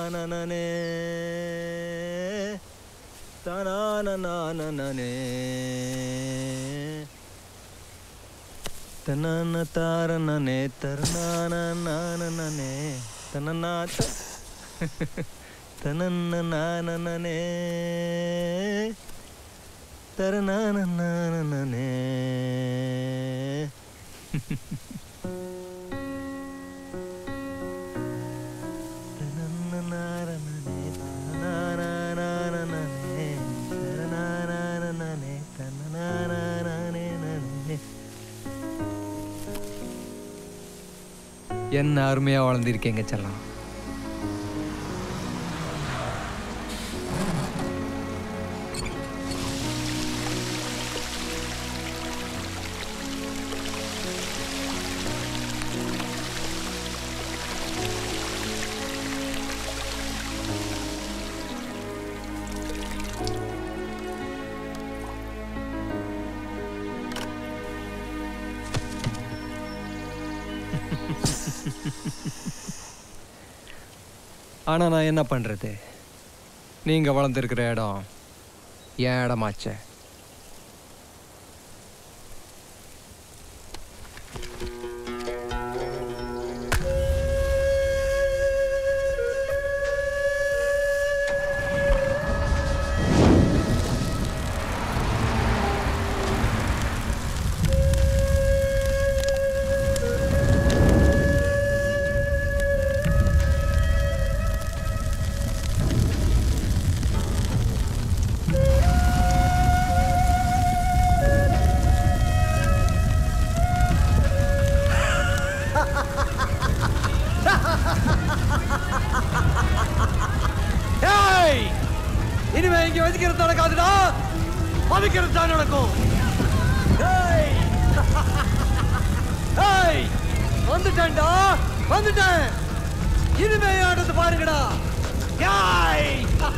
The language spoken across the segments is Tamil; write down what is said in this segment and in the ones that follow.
தனனனே தனானனானனே தனன தாரணனே தரணானே தனநாத தனன்ன நானனே தரணானே என்ன அருமையா வளர்ந்திருக்கீங்க செல்லம் ஆனா நான் என்ன பண்றது நீங்க வளர்ந்துருக்கிற இடம் என் இடமாச்சே ஏய் இனிமே இங்க வதிக்கிறது நடக்காதுடா மதிக்கிறது தான் நடக்கும் ஏய் ஏய் வந்துட்டேன்டா வந்துட்டேன் இனிமே ஆட்டத்தை பாருங்கடா ஏய்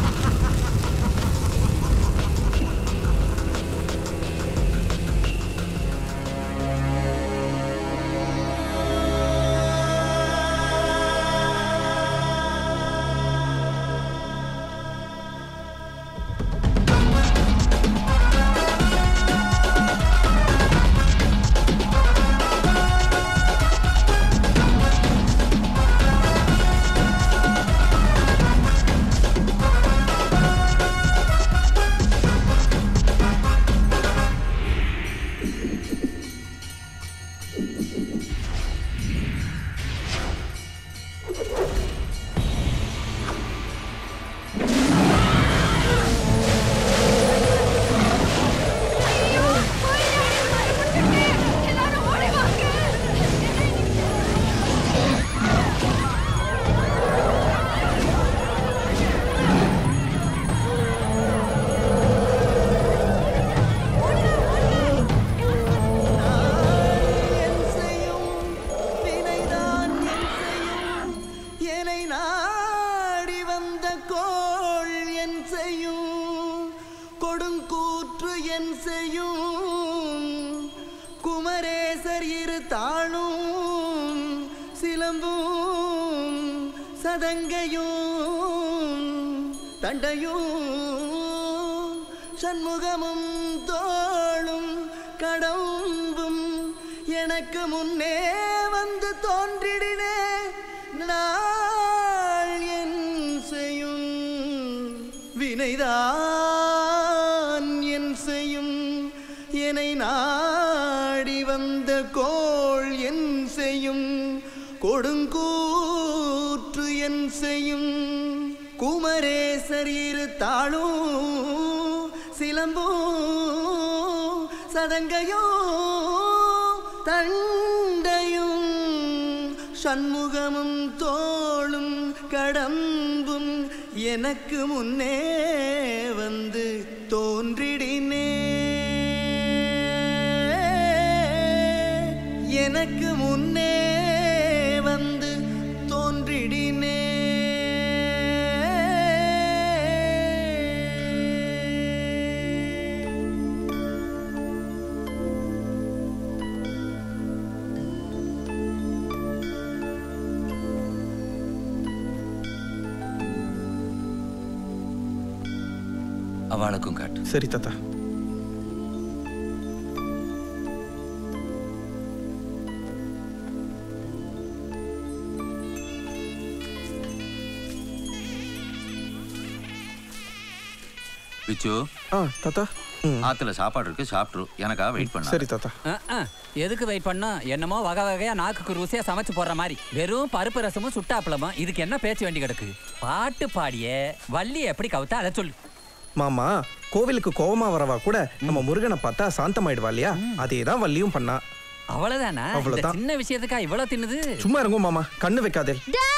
என் செய்யும் வினைதான் என் செய்யும் என்னை நாடி வந்த கோள் என் செய்யும் கொடுங்கூற்று என் செய்யும் குமரேசர் இரு தாளும் சிலம்பும் சதங்கையும் தண்டையும் சண்முகமும் தோளும் கடம்பும் எனக்கு முன்னே வந்து தோன்றிடினே நாள் என் செய்யும் வினைதான் என் செய்யும் என்னை நாடி வந்த கோள் என் செய்யும் கொடுங்கூற்று என் செய்யும் குமரேசர் இரு தாளும் சிலம்பும் சதங்கையோ தண்டையும் சண்முகமும் தோளும் கடம்பும் எனக்கு முன்னே வந்து தோன்றிடினே எனக்கு முன்னே வந்து தோன்றிடினே அவளுக்கும் காட்டு சரி தாத்தா பிச்சு ஆ தாத்தா ம் ஆத்துல சாப்பாடு இருக்கு சாப்பிட்ரு எனக்காக வெயிட் பண்ண சரி தாத்தா அஹ், அஹ். எதுக்கு வெயிட் பண்ணோம் என்னமோ வகை வகையா நாக்குக்கு ருசியா சமைச்சு போடுற மாதிரி வெறும் பருப்பு ரசமும் சுட்டாப்பளமும் இதுக்கு என்ன பேச்சு வேண்டி கிடக்கு பாட்டு பாடிய வள்ளி எப்படி கவுத்தா அதை சொல்லு மாமா கோவிலுக்கு கோவமா வரவா கூட நம்ம முருகனை பார்த்தா சாந்தமாயிடுவா இல்லையா அதே தான் வள்ளியும் பண்ணா அவ்வளவுதானா இந்த அவ்வளவுதான். சின்ன விஷயத்துக்கா இவ்வளவு தின்னுது சும்மா இருங்க மாமா கண்ணு வைக்காதே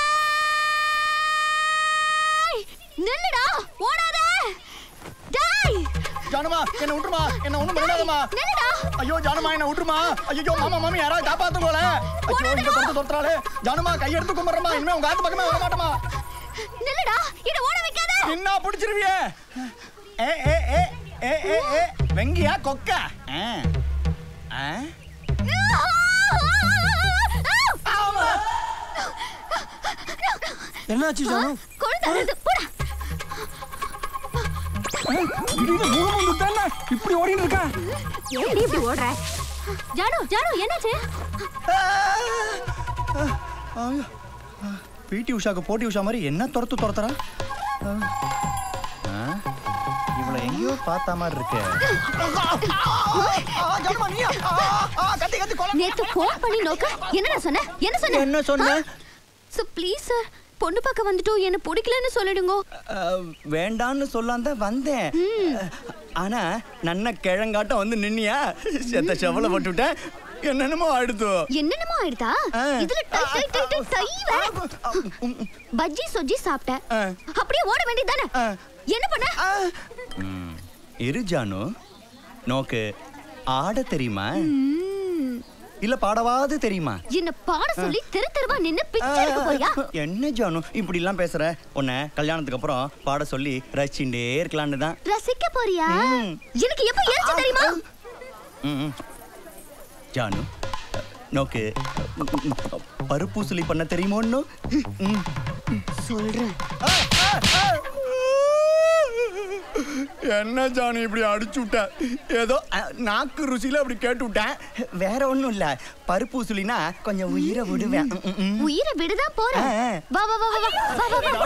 நில்லுடா ஓடாத டேய் ஜானுமா என்ன விட்டுருமா என்ன ஒண்ணும் பண்ணாதம்மா நில்லுடா ஐயோ ஜானுமா என்ன விட்டுருமா ஐயோ மாமா மாமி யாராவது காப்பாத்து போல ஐயோ இங்க துரத்து துரத்துறாளே ஜானுமா கையெடுத்து கும்பிடுறமா இனிமே உங்க ஆத்து பக்கமே வர மாட்டோமா நில்லுடா இத ஓட வைக்காத என்ன பிடிச்சிருவியே ஏ ஏ ஏ ஏ ஏ ஏ வெங்கியா கொக்கா ஆ. ஆ? என்னாச்சு ஜானு குழந்தை அழுது போடா திடீர்னு முகம் வந்து தானே இப்படி ஓடிட்டு இருக்கா ஏன்டி இப்படி ஓடுற ஜானு ஜானு என்னாச்சு ஐயோ. பிடி உஷாக்கு போட்டி உஷா மாதிரி என்ன துரத்து துரத்துறா ஆ? இவளை எங்கேயோ பார்த்த மாதிரி இருக்கு கத்தி கத்தி கொலை நேத்து ஃபோன் பண்ணி நோக்க என்னடா சொன்ன என்ன சொன்ன என்ன சொன்ன? சார் ப்ளீஸ் சார் பொண்ணு பார்க்க வந்துட்டோம் என்ன பிடிக்கலன்னு சொல்லிடுங்க அஹ், வேண்டான்னு சொல்லாம தான் வந்தேன் ஆனா நன்ன கிழங்காட்டம் வந்து நின்னியா செத்த செவல போட்டுவிட்டேன் என்னென்னமோ ஆயிடுத்து என்னென்னமோ ஆயிடுதா ஆ. இதுல டை டை டை டை தைவ பஜ்ஜி சொஜ்ஜி சாப்பிட்ட ஆ. அப்படியே ஓட வேண்டியதானே ஆ. என்ன பண்ண இரு ஜானு நோக்கு ஆட தெரியுமா ம், இல்ல பாடவாது தெரியுமா என்ன பாட சொல்லி தெரு தெருவா நின்னு பிச்சை எடுக்க போறியா என்ன ஜானு இப்படி எல்லாம் பேசுற உன்னை கல்யாணத்துக்கு அப்புறம் பாட சொல்லி ரசிச்சுட்டே இருக்கலான்னு தான் ரசிக்க போறியா ம். எனக்கு எப்ப எரிச்சு தெரியுமா ம், ம். ஜானு நோக்கு பருப்பூசலி பண்ண தெரியுமோ இன்னும்? ம். சொல்றேன் என்ன ஜானு இப்படி அடிச்சு விட்ட ஏதோ அஹ், நாக்கு ருசியில அப்படி கேட்டு விட்டேன் வேற ஒண்ணும் இல்ல பருப்பூசலினா கொஞ்சம் உயிரை விடுவேன் ம், ம், ம். உயிரை விடுதான் போறேன் ஆ. வா வா வா வா வா வா வா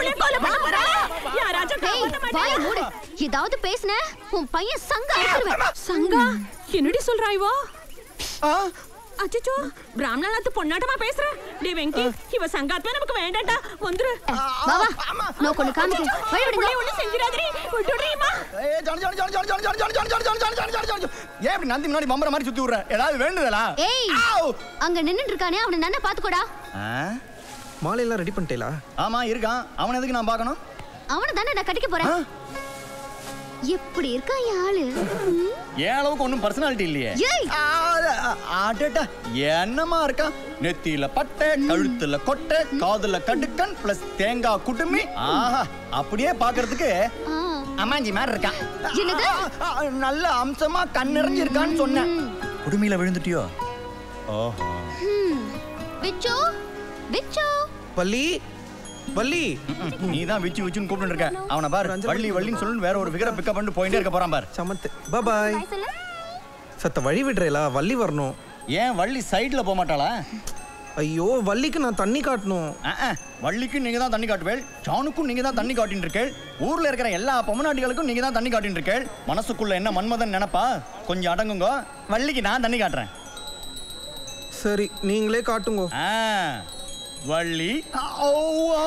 ஏய், வாயை மூடு ஏதாவது பேசுன உன் பையன் சங்க அறுத்துருவேன் சங்கா என்னடி சொல்றா இவோ ஆ, அச்சச்சோ பிராமணாத்து பொண்ணாட்டமா பேசுற டே வெங்கி இவ சங்காத்மா நமக்கு வேண்டாம்டா வந்துரு வா வா நான் கொண்டு காமிக்கிறேன் வழி விடுங்க புள்ளை ஒண்ணு செஞ்சிடாதடி விட்டுடுறீமா ஏய், ஜானு, ஜானு, ஜானு, ஜானு, ஜானு, ஜானு, ஜானு, ஜானு, ஜானு, ஜானு, ஜானு, ஜானு, ஜானு. ஏன் இப்படி நந்தி முன்னாடி பம்பர மாதிரி சுத்தி விடுற ஏதாவது வேண்டுதலா ஏய் ஆவ். அங்க நின்னுட்டு இருக்கானே அவனை நன்னா பாத்துக்கோடா ஆ? மாலையெல்லாம் ரெடி பண்ணிட்டேலா ஆமா இருக்கான் அவன் எதுக்கு நான் பார்க்கணும் அவனை தானே நான் கட்டிக்க போறேன் எப்படி இருக்கான் என் ஆளு ம்? ஏன் அளவுக்கு ஒன்றும் பர்சனாலிட்டி இல்லையே ஏய் ஆ, அட, அடடா, என்னமா இருக்கா நெத்தியில பட்டை கழுத்துல கொட்டை காதுல கடுக்கன் பிளஸ் தேங்காய் குடுமி ஆஹா அப்படியே பாக்குறதுக்கு ஆ, அம்மாஞ்சி மாதிரி இருக்கான் என்னது? ஆ, ஆ, நல்ல அம்சமா கண் நிறைஞ்சிருக்கான்னு சொன்னேன் குடுமியில விழுந்துட்டியோ ஓஹோ ம். விச்சு விச்சு வள்ளி வள்ளி நீ தான் விச்சு விச்சுன்னு கூப்பிட்டு இருக்க அவனை பாரு வள்ளி வள்ளின்னு சொல்லு வேற ஒரு விகர பிக்கப் பண்ணிட்டு போயிட்டே இருக்க போறான் பாரு சமத்து பாய் சத்த வழி விடுறேலா வள்ளி வரணும் ஏன் வள்ளி சைடுல போக மாட்டாளா ஐயோ வள்ளிக்கு நான் தண்ணி காட்டணும் ஆ, ஆ, வள்ளிக்கும் நீங்க தான் தண்ணி காட்டுவேள் ஜானுக்கும் நீங்க தான் தண்ணி காட்டின்னு இருக்கேள் ஊர்ல இருக்கிற எல்லா பொம்மநாட்டிகளுக்கும் நீங்க தான் தண்ணி காட்டின்னு இருக்கேள் மனசுக்குள்ள என்ன மன்மதன் நினைப்பா கொஞ்சம் அடங்குங்க வள்ளிக்கு நான் தண்ணி காட்டுறேன் சரி நீங்களே காட்டுங்க ஆ, வள்ளி ஓ, ஆ,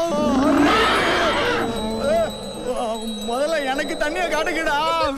ஆ, முதல்ல எனக்கு தண்ணியை காட்டுக்கடா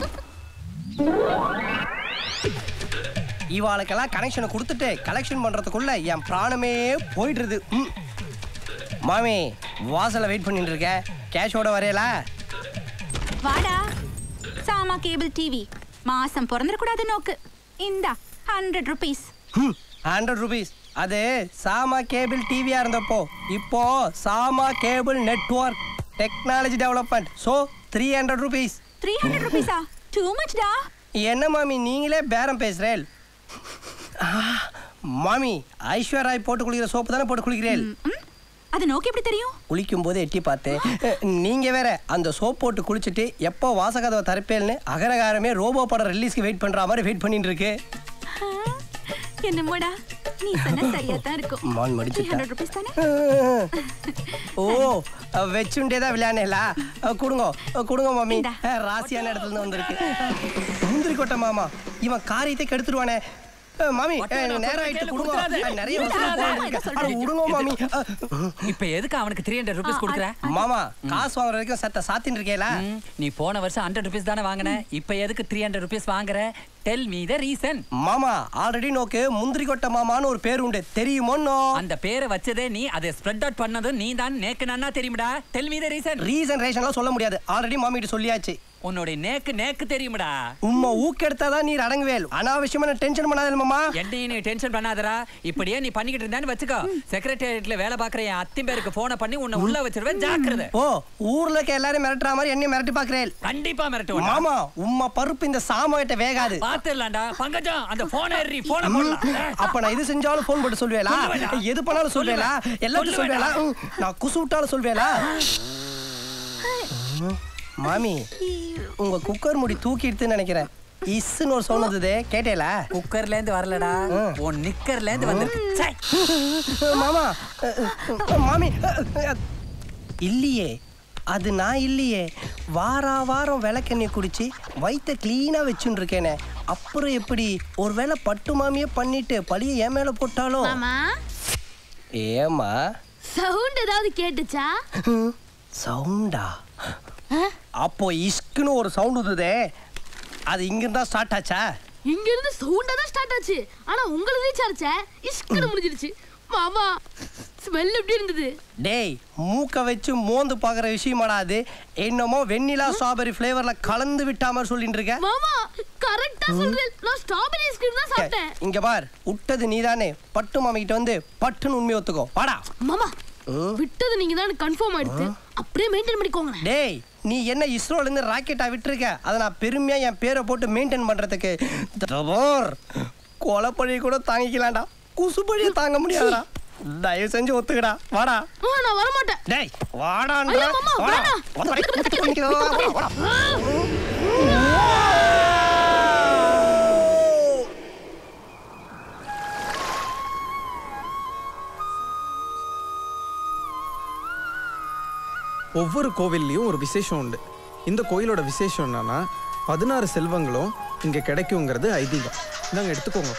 இவாளுக்கெல்லாம் கனெக்ஷனை கொடுத்துட்டு கலெக்ஷன் பண்றதுக்குள்ள என் பிராணமே போயிடுறது ம். மாமி வாசல்ல வெயிட் பண்ணிட்டு இருக்க கேஷோட வரையலா வாடா சாமா கேபிள் டிவி மாசம் பிறந்துடக்கூடாது நோக்கு இந்தா ஹண்ட்ரட் ருபீஸ் ஹண்ட்ரட் ருபீஸ் அது சாமா கேபிள் டிவியா இருந்தப்போ இப்போ Sama cable network technology development so three hundred rupees three hundred ருபீஸா டூ மச் டா என்ன மாமி நீங்களே பேரம் பேசுறேன் மாமி ஐஸ்வர்யா ராய் போட்டு குளிக்கிற சோப்பு தானே போட்டு குளிக்கிறேன் அது நோக்கி எப்படி தெரியும் குளிக்கும் போது எட்டி பார்த்தேன் அஹ், நீங்க வேற அந்த சோப் போட்டு குளிச்சுட்டு எப்போ வாசகதவை தரப்பேல்னு அகரகாரமே ரோபோ படம் ரிலீஸ்க்கு வெயிட் பண்ற மாதிரி வெயிட் பண்ணிட்டு இருக்கு என்னமோடா நீ சொன்ன சரியா தான் இருக்கும் மான் மடிச்சுட்டா. 300 rupees தானே ஓ அஹ், வச்சுண்டே தான் விளையாடல கொடுங்க அஹ், கொடுங்க மாமி இந்தா. அஹ், ராசியான இடத்துல இருந்து வந்திருக்கு முந்திரி கொட்டை மாமா இவன் காரியத்தை கெடுத்துருவானே அஹ், மாமி ஒட்டை அஹ், நான் நேரம் சொல்றேன் ஆயிட்டு கேளு, கொடுங்க கொடுத்துறாத. அஹ், நிறைய இந்தா, வசூல் இந்தா, போகுது. இந்தா, அட, சொல்றேன். விடுங்க மாமி அஹ், இப்ப எதுக்கு அவனுக்கு த்ரீ ஹண்ட்ரட் ருபீஸ் கொடுக்குற மாமா காசு வாங்குற வரைக்கும் சத்த சாத்தின்னு இருக்கேல ம், நீ போன வருஷம் ஹண்ட்ரட் ருபீஸ் தானே வாங்கின இப்ப எதுக்கு த்ரீ ஹண்ட்ரட் ருபீஸ் வாங்குற டெல் மீ த ரீசன் மாமா ஆல்ரெடி நோக்கு முந்திரி கொட்டை மாமான்னு ஒரு பேர் உண்டு தெரியுமோன்னோ அந்த பேரை வச்சதே நீ அதை ஸ்ப்ரெட் அவுட் பண்ணதும் நீ தான் நேக்கு நன்னா தெரியுமடா tell me the reason reason ரேஷன்லாம் சொல்ல முடியாது ஆல்ரெடி மாமிகிட்ட சொல்லியாச்சு உன்னுடைய நேக்கு நேக்கு தெரியுமடா உம்மா ஊக்கெடுத்தாதான் நீர் அடங்குவேல் அனாவசியமான டென்ஷன் பண்ணாத மாமா என்னையும் நீ டென்ஷன் பண்ணாதடா இப்படியே நீ பண்ணிக்கிட்டு இருந்தான்னு வச்சுக்கோ செக்ரட்டேரியட்ல வேலை பார்க்குற என் அத்தி பேருக்கு போனை பண்ணி உன்னை உள்ள வச்சிருவேன் ஜாக்கிரதை ஓ ஊர்ல இருக்க எல்லாரும் மிரட்டுற மாதிரி என்னையும் மிரட்டி பாக்குறேன் கண்டிப்பா மிரட்டுவேன் மாமா உம்மா பருப்பு இந்த சாமாயிட்ட வேகாது பாத்துடலாம்டா பங்கஜம் அந்த போனை ஏறி போனை போடலாம் அப்ப நான் இது செஞ்சாலும் போன் போட்டு சொல்வேலா சொல்லுவேடா. எது பண்ணாலும் சொல்வேலா எல்லாத்தையும் சொல்வேலா ம், நான் குசு விட்டாலும் சொல்வேலா ம், மாமி உங்க குக்கர் முடி தூக்கி எடுத்துன்னு நினைக்கிறேன் இஸ்ன்னு ஒரு சவுண்ட் வந்தது கேட்டேல குக்கர்ல இருந்து வரலடா உன் நிக்கர்ல இருந்து வந்திருக்கு ச்சே. மாமா அஹ், அஹ், மாமி அஹ், அஹ், இல்லையே அது நான் இல்லையே வாரா வாரம் விளக்கெண்ணெய் குடிச்சு வயிற்ற க்ளீனாக வச்சுன்னு இருக்கேனே அப்புறம் எப்படி ஒருவேளை பட்டு மாமியே பண்ணிட்டு பழிய என் மேலே போட்டாலும் மாமா ஏமா சவுண்ட் ஏதாவது கேட்டுச்சா சவுண்டா அப்போ இஸ்க்குன்னு ஒரு சவுண்ட் வந்ததே அது இங்கிருந்தா ஸ்டார்ட் ஆச்சா இங்க இருந்து சவுண்டா தான் ஸ்டார்ட் ஆச்சு ஆனா உங்களுக்கு ரீச் ஆச்சே இஷ்குன்னு முடிஞ்சிருச்சு மாமா ஸ்மெல் எப்படி இருந்தது டேய் மூக்க வச்சு மோந்து பார்க்குற விஷயமாடா அது என்னமோ வெண்ணிலா ஸ்ட்ராபெரி ஃப்ளேவரில் கலந்து விட்டா மாதிரி சொல்லிட்டு இருக்க மாமா கரெக்டா சொல்றேன் நான் ஸ்ட்ராபெரி ஐஸ்கிரீம் தான் சாப்பிட்டேன் இங்க பார் விட்டது நீதானே பட்டு மாமி கிட்ட வந்து பட்டுன்னு உண்மை ஒத்துக்கோ வாடா மாமா ம். விட்டது நீங்க தான் கன்ஃபார்ம் ஆயிடுது அப்படியே மெயின்டைன் பண்ணிக்கோங்க டேய் நீ என்ன இஸ்ரோல இருந்து ராக்கெட்டா விட்டுருக்க அதை நான் பெருமையா என் பேரை போட்டு மெயின்டைன் பண்றதுக்கு தபோர் கொலை பழி கூட தாங்கிக்கலாம்டா குசு பழிய தாங்க முடியாதுடா தயவு செஞ்சு ஒத்துக்கடா வாடா ஆ, நான் வர மாட்டேன் டேய் வாடான்ற ஐயோ, மாமா, வாடா வேணாம். வந்து வரை குத்தி குத்திக்கிறதா, வாடா, வாடா. ஒவ்வொரு கோவில்லையும் ஒரு விசேஷம் உண்டு இந்த கோயிலோட விசேஷம் என்னன்னா பதினாறு செல்வங்களும் இங்க கிடைக்குங்கிறது ஐதீகம் இந்தாங்க எடுத்துக்கோங்க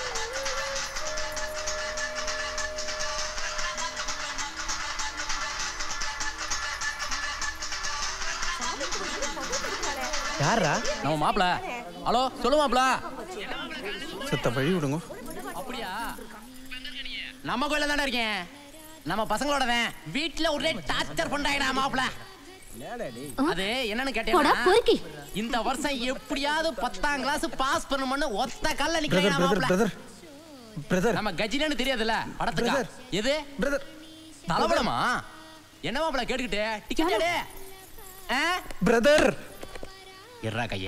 யாரா நம்ம மாப்பிள ஹலோ சொல்லு மாப்பிள செத்த வழி விடுங்க அப்படியா நம்ம கோயில தானே இருக்கேன் நம்ம பசங்களோட தான் வீட்டுல ஒரே டார்ச்சர் பண்றாங்கடா மாப்பிள அது என்னன்னு போடா, கேட்டீங்கன்னா பொறுக்கி. இந்த வருஷம் எப்படியாவது பத்தாம் கிளாஸ் பாஸ் பண்ணணும்னு ஒத்த கல்ல பிரதர் நிக்கிறேன் பிரதர் மாப்பிள பிரதர் பிரதர் நம்ம கஜினன்னு தெரியாதுல்ல படத்துக்கு Brother. எது பிரதர் தலபடமா என்ன மாப்பிள கேட்டுக்கிட்டு டிக்கெட் எடு ஆ? பிரதர் இருடா கைய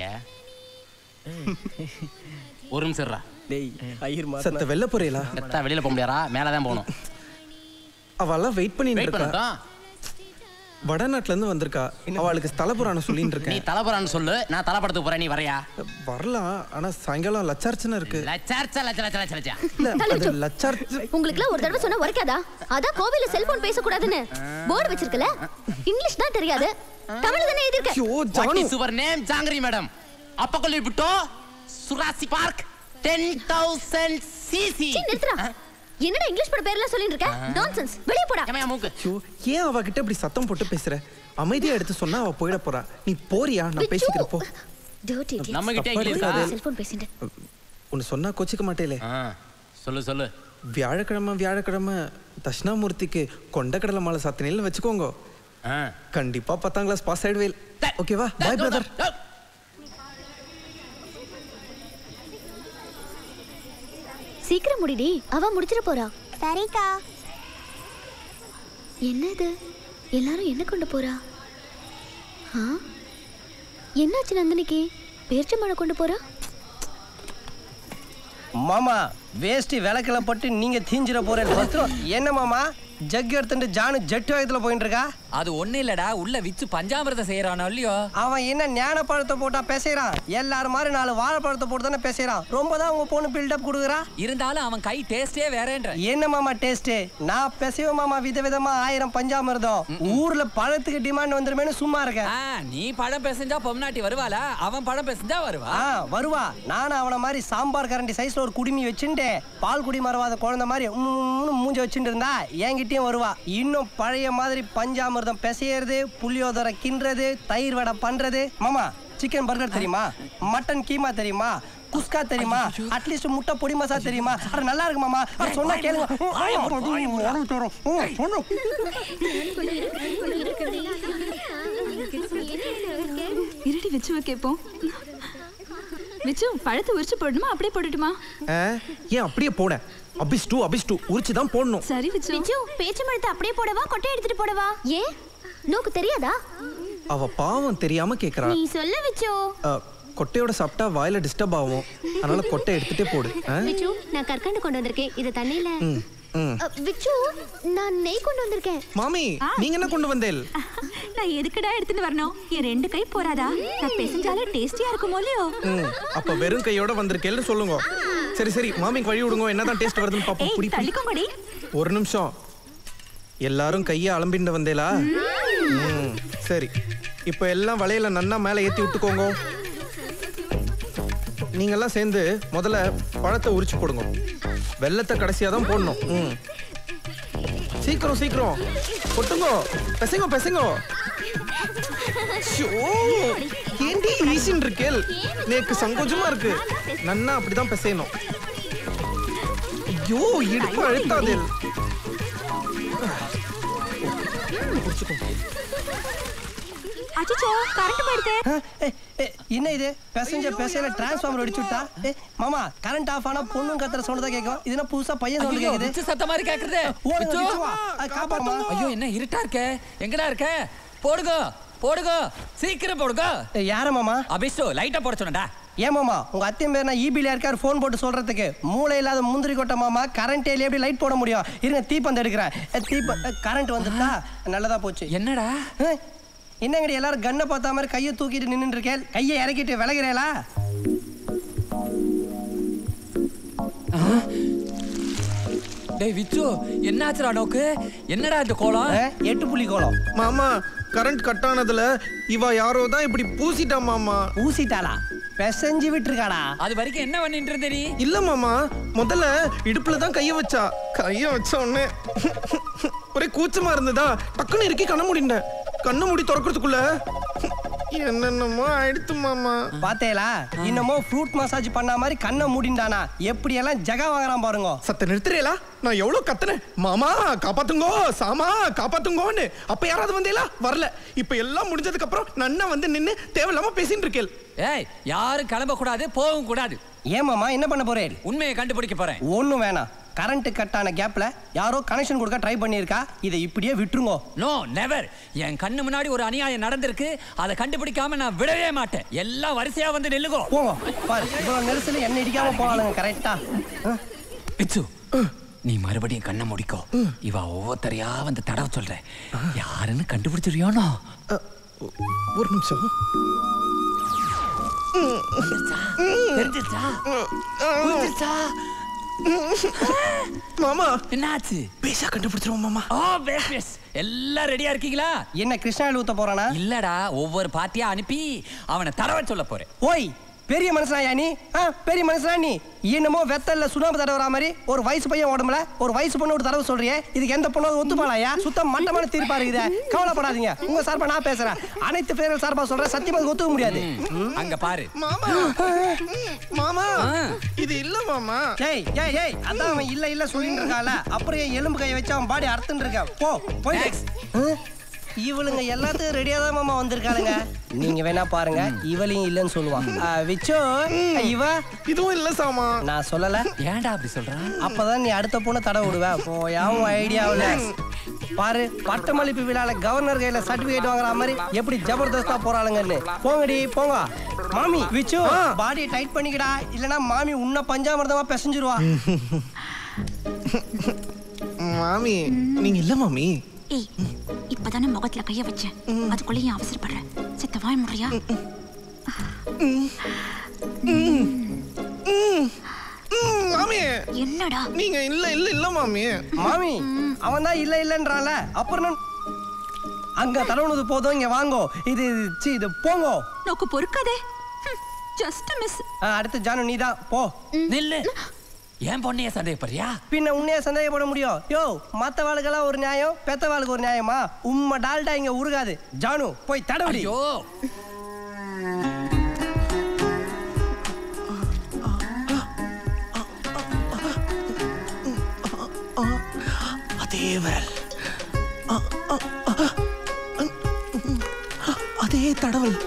ஒரு நிமிஷம் இருடா. டேய் ஐயர் செத்த வெள்ள போறீங்களா செத்தா வெளியில போக முடியாதா மேல தான் போகணும் அவெல்லாம் வெயிட் பண்ணிட்டு வெயிட் இருக்கா பண்ணட்டும் வடநாட்டுல இருந்து வந்திருக்கா அவளுக்கு ஸ்தல புராணம் சொல்லிட்டு நீ இருக்கேன் தலைபுறான்னு சொல்லு நான் தலைப்படத்துக்கு போறேன் நீ வரையா வரலாம் ஆனா சாயங்காலம் லட்சார்ச்சனை இருக்கு லச்சார்ச்சா லச்ச லச்ச லச்ச லச்சா இல்ல அது லட்சார்ச்ச உங்களுக்குலாம் ஒரு தடவை சொன்னா உரைக்காதா அதான் கோவில்ல செல்போன் பேசக்கூடாதுன்னு போர்டு வச்சிருக்கல இங்கிலீஷ் தான் தெரியாது தமிழ் தானே எழுதிருக்க ஐயோ what Janu is your name ஜாங்கிரி மேடம் அப்பக்கொல்லி விட்டோ சுராசி பார்க் டென் தௌசண்ட் சிசி சீ, நிறுத்துடா என்னடா இங்கிலீஷ் பட பேர்லாம் சொல்லிட்டு இருக்க நான்சென்ஸ் வெளிய போடா மூக்கு ஐயோ ஏன் அவகிட்ட இப்படி சத்தம் போட்டு பேசுற அமைதியா எடுத்து சொன்னா அவ போயிட போறா நீ போறியா நான் பேசிக்கிறப்போ டர்ட்டி நம்ம கிட்ட தப்பா இங்கிலீஷ் இருக்காது. செல்போன் பேசிட்டு உன்னை சொன்னா கோச்சிக்க மாட்டேலே ஆ, சொல்லு சொல்லு வியாழக்கிழமை வியாழக்கிழமை தட்சிணாமூர்த்திக்கு கொண்டக்கடலை மாலை சாத்தினில வச்சுக்கோங்க ஆ. கண்டிப்பா பத்தாம் கிளாஸ் பாஸ் ஆயிடுவேல் டேய், ஓகேவா டேய், பாய் டேய், பிரதர் டேய். சீக்கிரம் முடிடி அவ முடிச்சிட போறா சரிக்கா என்ன இது எல்லாரும் என்ன கொண்டு போறா ஆ என்னாச்சு நந்தினிக்கு பேர்ச்சி மழை கொண்டு போறா மாமா வேஷ்டி விளக்கில பட்டு நீங்க தீஞ்சிட போறேன் பத்திரம் என்ன மாமா ஜக் எடுத்துட்டு ஜானு ஜெட் வேகத்துல போயிட்டு இருக்கா அது ஒண்ணு இல்லடா உள்ள விச்சு பஞ்சாமிரதம் செய்யறானோ இல்லையோ அவன் என்ன ஞான பழத்தை போட்டா பேசுறான் எல்லாரும் மாதிரி நாலு வாழைப்பழத்தை போட்டு தானே பேசுறான் ரொம்ப தான் உங்க பொண்ணு பில்டப் கொடுக்குறா இருந்தாலும் அவன் கை டேஸ்டே வேறேன்ற என்ன மாமா டேஸ்ட் நான் பெசைவ மாமா விதவிதமா ஆயிரம் பஞ்சாமிர்தம் ஊர்ல பழத்துக்கு டிமாண்ட் வந்துருமேனு சும்மா இருக்கேன் ஆ, நீ பழம் பேசஞ்சா பொம்னாட்டி வருவாளா அவன் பழம் பேசஞ்சா வருவா ஆ வருவா நானும் அவன மாதிரி சாம்பார் கரண்டி சைஸ்ல ஒரு குடுமி வச்சுட்டு பால் குடி மறவாத குழந்தை மாதிரி உம்முன்னு மூஞ்சி வச்சுட்டு இருந்தா என்கிட்டயும் வருவா இன்னும் பழைய மாதிரி பஞ்சாமிர்தம் பிசையறது புளியோதரை கிண்டுறது தயிர் வடை பண்றது மாமா சிக்கன் பர்கர் தெரியுமா மட்டன் கீமா தெரியுமா குஸ்கா தெரியுமா அட்லீஸ்ட் முட்டை பொடி மசா தெரியுமா அட நல்லா இருக்கு மாமா அட சொன்னா கேளுங்க உடம்பு தரும். ம், சொல்லு. இருடி விச்சுவை கேட்போம் விச்சு பழத்தை உரிச்சு போடணுமா அப்படியே போடட்டுமா ஆ, ஏன் அப்படியே போட அபிஸ் டூ அபிஸ் டூ உரிச்சு தான் போடணும் சரி விச்சு விஜு பேச்சு மரத்தை அப்படியே போடவா கொட்டை எடுத்துட்டு போடவா ஏன் நோக்கு தெரியாதா அவ பாவம் தெரியாம கேக்குறா நீ சொல்ல விச்சு ஆ, கொட்டையோட சாப்பிட்டா வாயில டிஸ்டர்ப் ஆகும் அதனால கொட்டை எடுத்துட்டே போடு ஆ? விச்சு நான் கற்கண்டு கொண்டு வந்திருக்கேன் இது தண்ணியில ம், ம். அ, விச்சு நான் நெய் கொண்டு வந்திருக்கேன் மாமி நீங்க என்ன கொண்டு வந்தேல் நான் எதுக்குடா எடுத்துட்டு வரணும் என் ரெண்டு கை போறாதா நான் பெசஞ்சாலே டேஸ்டியா இருக்குமோ இல்லையோ ம், அப்ப வெறும் கையோட வந்திருக்கேன்னு சொல்லுங்க சரி சரி மாமிக்கு வழி விடுங்க என்னதான் டேஸ்ட் வருதுன்னு பாப்போம் ஏய் புடி புடி. தள்ளிக்கோங்கடி ஒரு நிமிஷம் எல்லாரும் கையை அலம்பிண்டு வந்தேலா ம், சரி இப்போ எல்லாம் வளையல நன்னா மேலே ஏத்தி விட்டுக்கோங்க நீங்கெல்லாம் சேர்ந்து முதல்ல பழத்தை உரிச்சு போடுங்க வெள்ளத்தை கடைசியா தான் போடணும் ம். சீக்கிரம் சீக்கிரம் கொட்டுங்க பெசங்க பெசங்க ஷோ, ஏண்டி ஈசின் இருக்கேல் நேக்கு சங்கோஜமா இருக்கு நன்னா அப்படிதான் பெசையணும் ஐயோ இடுப்பு அழுத்தாதேல் அச்சோ கரண்ட் போயிடுதே ஆ, ஏய், ஏய், என்ன இது பேசஞ்சர் பேசையில டிரான்ஸ்ஃபார்மர் அடிச்சு விட்டா ஏ மாமா கரண்ட் ஆஃப் ஆனா பொண்ணும் கத்துற சவுண்ட் தான் கேட்கும் இது என்ன புதுசா பையன் சவுண்ட் ஐயோ, கேக்குது விச்சு சத்த மாதிரி கேக்குறது ஓடுங்க, விச்சு. விச்சு வா. அது காப்பாத்துமா ஐயோ என்ன இருட்டா இருக்க எங்கடா இருக்க போடுங்க போடுங்க சீக்கிரம் போடுங்க ஏய், யார மாமா அபிஷ்டு லைட்டா போட சொன்னடா ஏன் மாமா உங்க அத்தையும் பேர் நான் ஈபில இருக்காரு ஃபோன் போட்டு சொல்றதுக்கு மூளை இல்லாத முந்திரி கொட்டை மாமா கரண்ட் எப்படி லைட் போட முடியும் இருங்க தீப்பந்தம் எடுக்கிறேன் ஏ, தீப்ப கரண்ட் வந்துட்டா நல்லதா போச்சு என்னடா ஏய், என்னங்கடி எல்லாரும் கண்ணை பார்த்த மாதிரி கையை தூக்கிட்டு நின்னுட்டு இருக்கேன் கையை இறக்கிட்டு விலகிறேளா டேய் விச்சு என்னாச்சுடா நோக்கு என்னடா இந்த கோலம் எட்டு புள்ளி கோலம் மாமா கரண்ட் கட் ஆனதுல இவ யாரோ தான் இப்படி பூசிட்டா மாமா ஊசிட்டாளா பெசஞ்சு விட்டுருக்காடா அது வரைக்கும் என்ன பண்ணிட்டு இருந்த நீ இல்ல மாமா முதல்ல இடுப்புல தான் கைய வச்சா கைய வச்ச உடனே ஒரே கூச்சமா இருந்ததா டக்குன்னு இறுக்கி கண்ண மூடிட்டேன் கண்ணு மூடி திறக்கிறதுக்குள்ள என்னென்னமோ ஆயிடுத்து மாமா பாத்தேலா இன்னமும் ஃப்ரூட் மசாஜ் பண்ண மாதிரி கண்ணை மூடிண்டானா எப்படி எல்லாம் ஜகா வாங்குறான் பாருங்க சத்த நிறுத்துறீங்களா நான் எவ்வளவு கத்துனேன் மாமா காப்பாத்துங்கோ சாமா காப்பாத்துங்கோன்னு அப்ப யாராவது வந்தீங்களா வரல இப்ப எல்லாம் முடிஞ்சதுக்கு அப்புறம் நன்னா வந்து நின்னு தேவையில்லாம பேசிட்டு இருக்கேன் ஏய் யாரும் கிளம்ப கூடாது போகவும் கூடாது ஏன் மாமா என்ன பண்ண போறேன் உண்மையை கண்டுபிடிக்க போறேன் ஒண்ணும் வேணாம் கரண்ட் கட் ஆன கேப்ல யாரோ கனெக்ஷன் கொடுக்க ட்ரை பண்ணியிருக்கா இதை இப்படியே விட்டுருங்க நோ நெவர் என் கண்ணு முன்னாடி ஒரு அநியாயம் நடந்திருக்கு அதை கண்டுபிடிக்காம நான் விடவே மாட்டேன் எல்லாம் வரிசையா வந்து நில்லுகோ போங்க பாரு இவ்வளவு நெரிசல என்ன இடிக்காம போகலாங்க கரெக்டா பிச்சு நீ மறுபடியும் கண்ணை முடிக்கோ இவ ஒவ்வொருத்தரையா வந்து தடவை சொல்ற யாருன்னு கண்டுபிடிச்சிருயோனோ ஒரு நிமிஷம் தெரிஞ்சிருச்சா புரிஞ்சிருச்சா மாமா என்னாச்சு பேசா கண்டுபிடிச்சிருவோம் மாமா ஓ பேஸ் பேஸ் எல்லாம் ரெடியா இருக்கீங்களா என்ன கிருஷ்ணாவில் ஊத்த போறானா இல்லடா ஒவ்வொரு பார்ட்டியா அனுப்பி அவனை தடவை சொல்ல போறேன் ஓய் பெரிய மனுஷனா நீ ஆ பெரிய மனுஷனா நீ என்னமோ வெத்தல்ல சுண்ணாம்பு தடவுற மாதிரி ஒரு வயசு பையன் உடம்புல ஒரு வயசு பொண்ணு ஒரு தடவை சொல்றியே இதுக்கு எந்த பொண்ணு ஒத்துப்பாளாயா சுத்தம் மட்டமான தீர்ப்பா இருக்குது கவலைப்படாதீங்க உங்க சார்பா நான் பேசுறேன் அனைத்து பேர்கள் சார்பா சொல்றேன் சத்தியமா அதுக்கு ஒத்துக்க முடியாது அங்க பாரு மாமா மாமா இது இல்ல மாமா ஏய் ஏய் ஏய் அதான் அவன் இல்ல இல்ல சொல்லிட்டு இருக்கால அப்புறம் என் எலும்பு கையை வச்சு அவன் பாடி அறுத்துட்டு இருக்கான் போ போய் இவளுங்க எல்லாத்துக்கும் ரெடியா தான் மாமா வந்திருக்காளுங்க நீங்க வேணா பாருங்க இவளையும் இல்லைன்னு சொல்லுவான் ஆ, விச்சோ இவ இதுவும் இல்ல சாமா நான் சொல்லல ஏன்டா அப்படி சொல்றான் அப்பதான் நீ அடுத்த பொண்ணு தடவை விடுவ போயாவும் ஐடியாவில் பாரு பட்டமளிப்பு விழால கவர்னர் கையில சர்டிபிகேட் வாங்குற மாதிரி எப்படி ஜபர்தஸ்தா போறாளுங்கன்னு போங்கடி போங்க மாமி விச்சு பாடியை டைட் பண்ணிக்கடா இல்லனா மாமி உன்ன பஞ்சாமிர்தமா பிசைஞ்சிருவா மாமி நீங்க இல்ல மாமி ஏய் இப்பதானே முகத்துல கைய வச்சேன் அதுக்குள்ள ஏன் அவசரப்படுற செத்த வாய் முறையா மாமி என்னடா நீங்க இல்ல இல்ல இல்ல மாமி மாமி அவன் தான் இல்ல இல்லன்றான்ல அப்புறம் நான் அங்க தடவுனது போதும் இங்க வாங்கோ இது சி இது போங்கோ நோக்கு பொறுக்காதே ஜஸ்ட் மிஸ் ஆ, அடுத்து ஜானு நீ தான் போ நில்லு ஏன் பொண்ணைய சந்தேகப்படுறியா பின்ன உன்னைய சந்தேகப்பட முடியும் யோ மத்த வாளுக்கெல்லாம் ஒரு நியாயம் பெத்த வாளுக்கு ஒரு நியாயமா உம்மை டால்டா இங்க உருகாது ஜானு போய் தடவுடி ஐயோ அதே விரல் அ, அ, அ, அதே தடவல்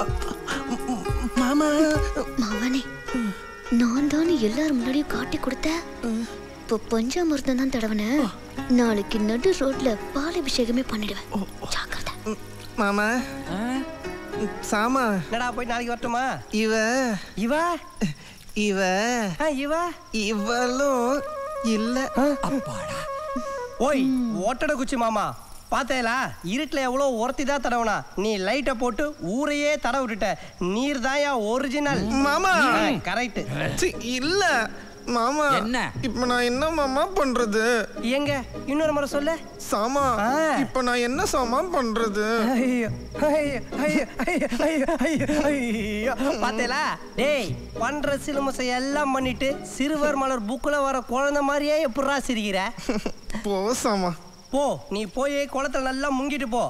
மாமா மாவானே நான் தான் எல்லாரும் முன்னாடியும் காட்டி கொடுத்த இப்போ பஞ்சாமிர்தம் தான் தடவன நாளைக்கு நடு ரோட்ல பால் அபிஷேகமே பண்ணிடுவேன் ஜாக்கிரதை மாமா சாமா என்னடா போய் நாளைக்கு வரட்டுமா இவ இவ இவ ஆ, இவ இவளும் இல்ல அப்பாடா ஓய் ஓட்டட குச்சி மாமா பார்த்தேலா இருட்டில் எவ்வளோ ஒருத்தி தான் தடவுனா நீ லைட்டை போட்டு ஊரையே தட விட்டுட்ட நீர் தாயா ஒரிஜினல் மாமா. கரெக்ட் சி, இல்ல மாமா என்ன? இப்ப நான் என்ன மாமா பண்றது எங்க இன்னொரு முறை சொல்லு சாமா ஆ. இப்ப நான் என்ன சாமா பண்றது ஐயோ ஐயோ ஐயோ ஐயோ ஐயோ ஐயோ ஐயோ பார்த்தேலா டேய் பண்ற சிலுமசை எல்லாம் பண்ணிட்டு சிறுவர் மலர் புக்கில் வர குழந்தை மாதிரியே எப்படிரா சிரிக்கிற போ சாமா போ நீ போய் குளத்துல நல்லா முங்கிட்டு போ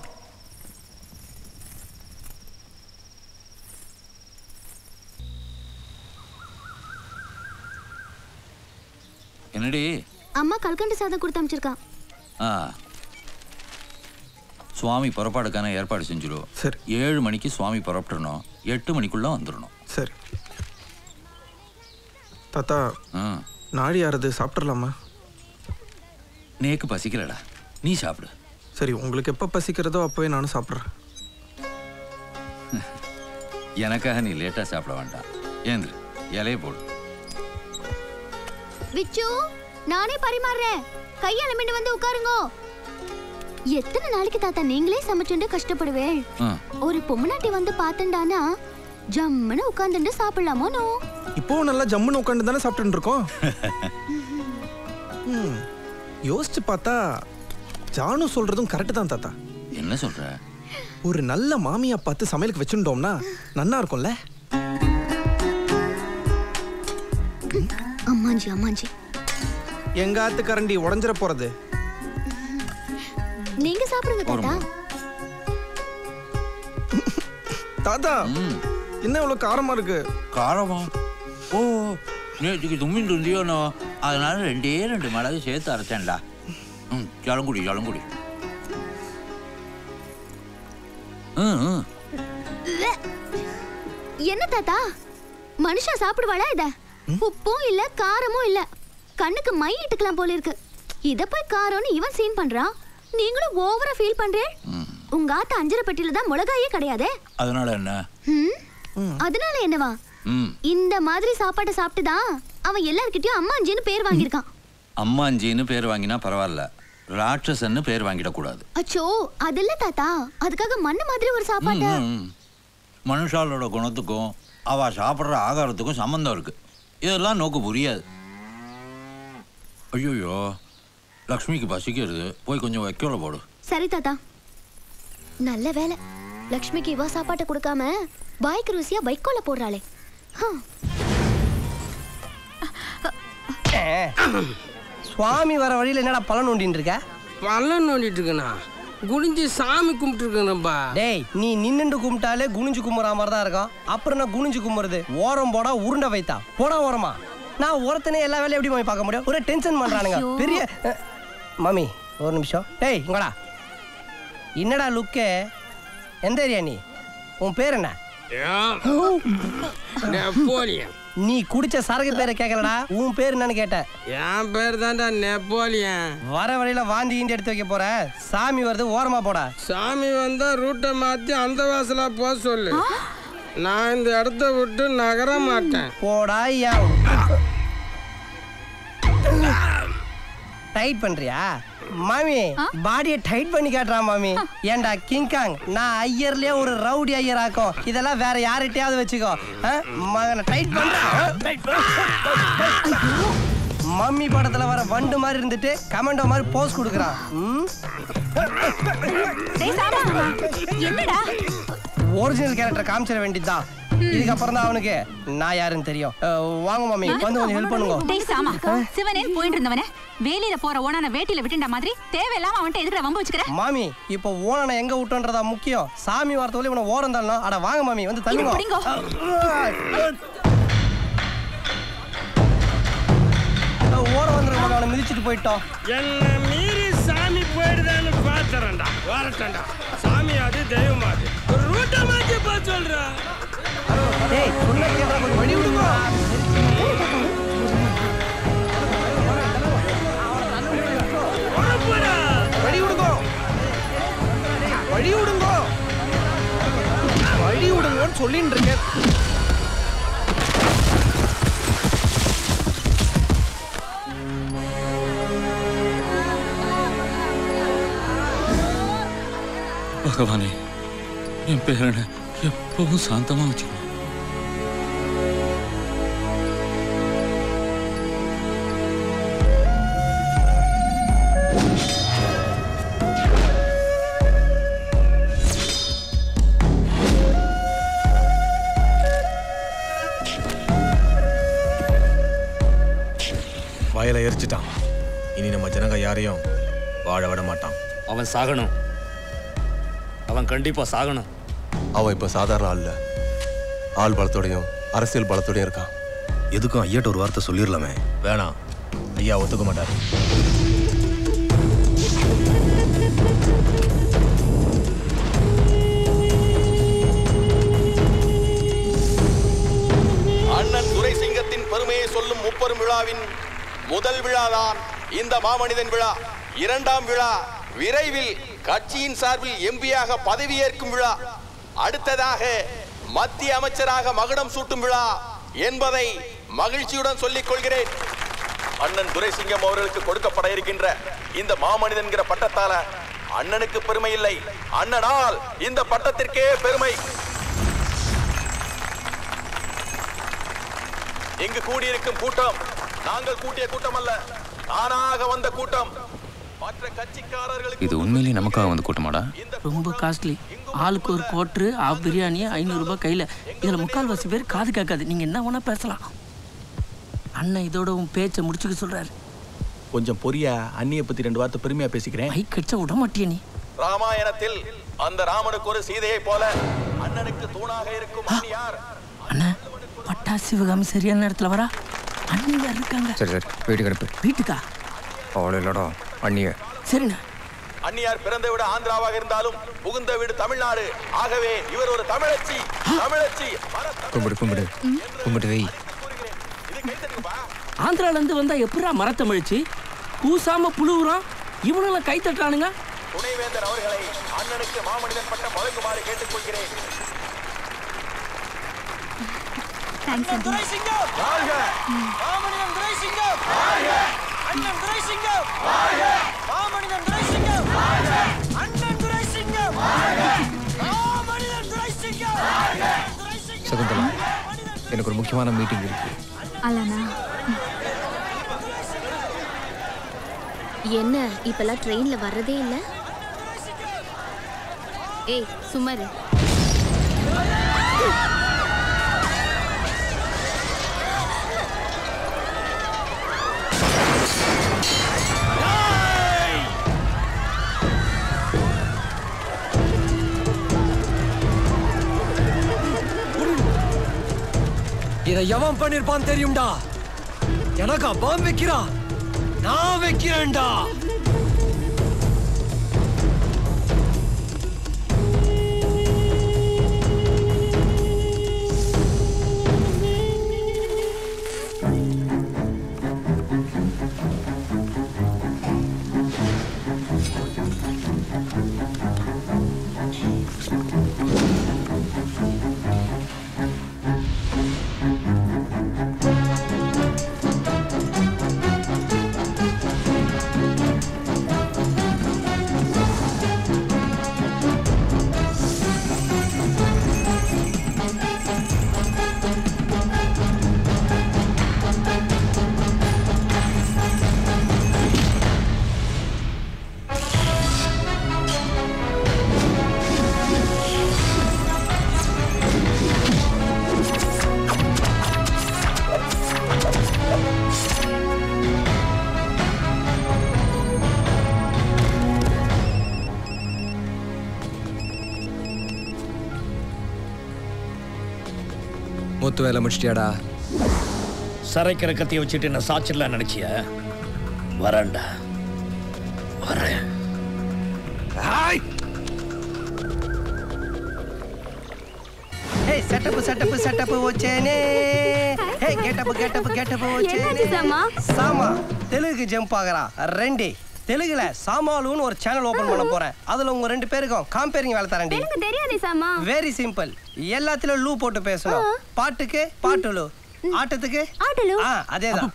என்னடி அம்மா கல்கண்டு சாதம் கொடுத்து அமைச்சிருக்கா ஆ சுவாமி புறப்பாடுக்கான ஏற்பாடு செஞ்சிடும் சரி ஏழு மணிக்கு சுவாமி புறப்பட்டுறணும் எட்டு மணிக்குள்ள வந்துடணும் சரி தாத்தா ஆ நாடி ஆறுது சாப்பிட்றலாமா நேக்கு பசிக்கலடா நீ சாப்பிடு சரி உங்களுக்கு எப்போ பசிக்கிறதோ அப்போவே நானும் சாப்பிட்றேன் எனக்காக நீ லேட்டாக சாப்பிட வேண்டாம் ஏந்திரு இலைய போடு விச்சு நானே பரிமாறுறேன் கையால மின்னு வந்து உட்காருங்க எத்தனை நாளைக்கு தாத்தா நீங்களே சமைச்சுண்டு கஷ்டப்படுவேன் ஆ ஒரு பொம்மநாட்டி வந்து பார்த்தண்டானா ஜம்முன்னு உட்காந்துட்டு சாப்பிடலாமோ நோ இப்போவும் நல்லா ஜம்முன்னு உட்காந்து தானே சாப்பிட்டுட்டு இருக்கோம் ம், யோசிச்சு பார்த்தா ஜானு சொல்றதும் கரெக்டு தான் தாத்தா என்ன சொல்ற ஒரு நல்ல மாமியா பார்த்து சமையலுக்கு வச்சுட்டோம்னா நன்னா இருக்கும்ல அம்மாஞ்சி அம்மாஞ்சி எங்க ஆத்து கரண்டி உடஞ்சிர போறது நீங்க சாப்பிடுங்க தாத்தா தாத்தா என்ன இவ்வளவு காரமா இருக்கு காரமா ஓ நேற்றுக்கு தும்மின் இருந்தியோனோ அதனால ரெண்டே ரெண்டு மிளகு சேர்த்து அரைச்சேன்டா ம் ஜலங்குடி ஜலங்குடி ம் ம் என்ன தாத்தா மனுஷன் சாப்பிடுவாளா இத உப்பும் இல்ல காரமும் இல்ல கண்ணுக்கு மை இட்டுக்கலாம் போல இருக்கு இத போய் காரம்னு இவன் சீன் பண்றான் நீங்களும் ஓவரா ஃபீல் பண்றேன் உங்க ஆத்த அஞ்சரை பெட்டியில தான் மிளகாயே கிடையாதே அதனால என்ன ம்? அதனால என்னவா ம் இந்த மாதிரி சாப்பாட்டை சாப்பிட்டுதான் அவன் எல்லார்கிட்டயும் அம்மாஞ்சின்னு பேர் வாங்கியிருக்கான் அம்மாஞ்சின்னு பேர் வாங்கினா பரவாயில்ல ராட்சசன்னு பேர் வாங்கிடக்கூடாது அச்சோ அது இல்ல தாத்தா அதுக்காக மண்ணு மாதிரி ஒரு சாப்பாட்டை ம். மனுஷாலோட குணத்துக்கும் அவ சாப்பிட்ற ஆகாரத்துக்கும் சம்மந்தம் இருக்கு இதெல்லாம் நோக்கு புரியாது ஐயோயோ லக்ஷ்மிக்கு பசிக்கிறது போய் கொஞ்சம் வைக்கோல போடு சரி தாத்தா நல்ல வேலை லக்ஷ்மிக்கு இவ சாப்பாட்டை கொடுக்காம பாய்க்கு ருசியா வைக்கோல போடுறாளே ஹம். சுவாமி வர வழியில என்னடா பழம் நோண்டின்னு இருக்க பள்ளம் நோண்டிட்டு இருக்கேனா குனிஞ்சு சாமி கும்பிட்டு இருக்கேனப்பா டேய் நீ நின்னுண்டு கும்பிட்டாலே குனிஞ்சு கும்புற மாதிரி தான் இருக்கும் அப்புறம் நான் குனிஞ்சு கும்புறது ஓரம் போடா உருண்டை வைத்தா போடா ஓரமா நான் ஓரத்தனே எல்லா வேலையும் எப்படி போய் பார்க்க முடியும் ஒரே டென்ஷன் பண்றானுங்க ஐயோ. பெரிய அஹ், மாமி ஒரு நிமிஷம் டேய் இங்கடா என்னடா லுக்கே எந்த ஏரியா நீ உன் பேர் என்ன நெப்போலியன் நீ குடிச்ச சரக்கு பேரை கேட்கலடா உன் பேர் என்னன்னு கேட்டேன் என் பேர் தான்டா நெப்போலியன் வர வழியில வாந்தி கீந்தி எடுத்து வைக்க போற சாமி வருது ஓரமா போடா சாமி வந்தா ரூட்டை மாத்தி அந்த வாசலா போக சொல்லு நான் இந்த இடத்த விட்டு நகர மாட்டேன் போடா யா டைட் பண்றியா மாமி பாடியை டைட் பண்ணி காட்டுறா மாமி ஏன்டா கிங்காங் நான் ஐயர்லயே ஒரு ரவுடி ஐயர் ஆக்கும் இதெல்லாம் வேற யார்கிட்டயாவது வச்சுக்கோ ஆ? மகனை டைட் பண்றா மம்மி படத்துல வர வண்டு மாதிரி இருந்துட்டு கமெண்டோ மாதிரி போஸ் கொடுக்குறான் ம்? என்னடா ஒரிஜினல் கேரக்டர் காமிச்சிட வேண்டியதுதான் இதுக்கப்புறம் தான் அவனுக்கு நான் யாருன்னு தெரியும் அஹ், வாங்க மாமி வந்து கொஞ்சம் ஹெல்ப் பண்ணுங்க டேய் சாமா சிவனேன்னு போயிட்டு இருந்தவனே வேலியில போற ஓனான வேட்டியில விட்டுண்ட மாதிரி தேவையில்லாம அவன்கிட்ட எதுக்குற வம்பு வச்சுக்கிற மாமி இப்போ ஓனனை எங்க விட்டோன்றதா முக்கியம் சாமி வார்த்தை இவனை ஓரம் தள்ளணும் அட வாங்க மாமி வந்து தள்ளுங்க இது பிடிங்கோ. அஹ், ஓரம் வந்துருங்க மாமி, அவனை மிதிச்சிட்டு போயிட்டோம் என்ன மீறி சாமி போயிடுதான்னு பாத்துறேன்டா வரட்டேன்டா சாமி அது தெய்வம் அது ரூட்டை மாத்தி பா சொல்றா டேய் சொன்ன கேட்கறா கொஞ்சம் வழி விடுங்க வழி விடுங்க வழி விடுங்க வழி விடுங்கன்னு சொல்லிட்டு இருக்கேன் பகவானே என் பேரனை எப்பவும் சாந்தமா வச்சுக்கணும் வயலை எரிச்சிட்டான் இனி நம்ம ஜனங்க யாரையும் வாழ விட மாட்டான் அவன் சாகணும் அவன் கண்டிப்பா சாகணும் அவன் இப்போ சாதாரண ஆள் இல்ல ஆள் பலத்தோடையும் அரசியல் பலத்தோடையும் இருக்கான் எதுக்கும் ஐயாட்ட ஒரு வார்த்தை சொல்லிடலாமே வேணாம் ஐயா ஒத்துக்க மாட்டார் அண்ணன் துரைசிங்கத்தின் பெருமையை சொல்லும் முப்பெரும் விழாவின் முதல் விழாதான் இந்த மாமனிதன் விழா இரண்டாம் விழா விரைவில் கட்சியின் சார்பில் எம்பியாக பதவியேற்கும் விழா அடுத்ததாக மத்திய அமைச்சராக மகுடம் சூட்டும் விழா என்பதை மகிழ்ச்சியுடன் சொல்லிக் கொள்கிறேன் அண்ணன் துரைசிங்கம் அவர்களுக்கு கொடுக்கப்பட இருக்கின்ற இந்த மாமனிதன்கிற பட்டத்தால அண்ணனுக்கு பெருமை இல்லை அண்ணனால் இந்த பட்டத்திற்கே பெருமை இங்கு கூடியிருக்கும் கூட்டம் நாங்கள் கூட்டிய கூட்டம் அல்ல தானாக வந்த கூட்டம் மற்ற கட்சிக்காரர்களுக்கு இது உண்மையிலேயே நமக்காக வந்து கூட்டமாடா ரொம்ப காஸ்ட்லி ஆளுக்கு ஒரு கோட்ரு ஆஃப் பிரியாணி ஐநூறுரூபா கையில் இதில் முக்கால்வாசி பேர் காது கேட்காது நீங்கள் என்ன வேணால் பேசலாம் அண்ணன் இதோட உன் பேச்சை முடிச்சுக்க சொல்கிறாரு கொஞ்சம் பொரியா அண்ணியை பத்தி ரெண்டு வார்த்தை பெருமையா பேசிக்கிறேன் கை கடிச்சா விட மாட்டிய நீ ராமாயணத்தில் அந்த ராமனுக்கு ஒரு சீதையை போல அண்ணனுக்கு தூணாக இருக்கும் அண்ணியார் அண்ணா பட்டா சிவகாமி சரியான நேரத்தில் வரா அண்ணன் யார் இருக்காங்க சரி சரி வீட்டுக்கு அனுப்பு வீட்டுக்கா அவள் இல்லடா அண்ணிய சரிண்ணா அந்நியார் பிறந்த வீடு ஆந்திராவாக இருந்தாலும் புகுந்த வீடு தமிழ்நாடு ஆகவே இவர் ஒரு தமிழச்சி தமிழச்சி கும்பிடு கும்பிடு கும்பிட்டு வை ஆந்திராலேருந்து வந்தால் எப்படா மரத்தமிழிச்சு பூசாம புழுவுறான் இவனும் கை தட்டுறானுங்க துணைவேந்தர் அவர்களை அண்ணனுக்கு மாமனிதன் பட்டம் வழங்குமாறு கேட்டுக்கொள்கிறேன் தேங்க்ஸ் அண்டி வாழ்க மாமனிதன் துரைசிங்கம் அண்ணன் துரைசிங்கம் மாமனிதன் துரைசிங்கம் அண்ணன் துரைசிங்கம் மாமனிதன் துரைசிங்கம் சகுந்தலா எனக்கு ஒரு முக்கியமான மீட்டிங் இருக்கு அலானா என்ன இப்பெல்லாம் ட்ரெயின்ல வர்றதே இல்ல ஏய் சுமாரு இதை எவன் பண்ணிருப்பான் தெரியும்டா எனக்கா பாம்பு வைக்கிறா நான் வைக்கிறேன்டா மூத்து வேலை முடிச்சிட்டியாடா சரைக்கிற கத்தியை வச்சுட்டு என்ன சாச்சிடலாம் நினைச்சியா வரேன்டா வரேன் హే సెటప్ సెటప్ సెటప్ వచ్చేనే హే గెటప్ గెటప్ గెటప్ వచ్చేనే சாமா? சாமா தெலுங்கு ஜம்ப் ஆகறா ரெண்டி தெலுங்குல சாமாலுன்னு ஒரு சேனல் ஓபன் பண்ண போறேன் அதுல உங்க ரெண்டு பேருக்கும் காம்பேரிங் வேலை தரேன்டி எனக்கு தெரியாதே சாமா வெரி சிம்பிள் எல்லாத்துலயும் லூ போட்டு பேசணும் பாட்டுக்கு பாட்டு லூ ஆட்டத்துக்கு ஆட்டலு ஆ அதேதான்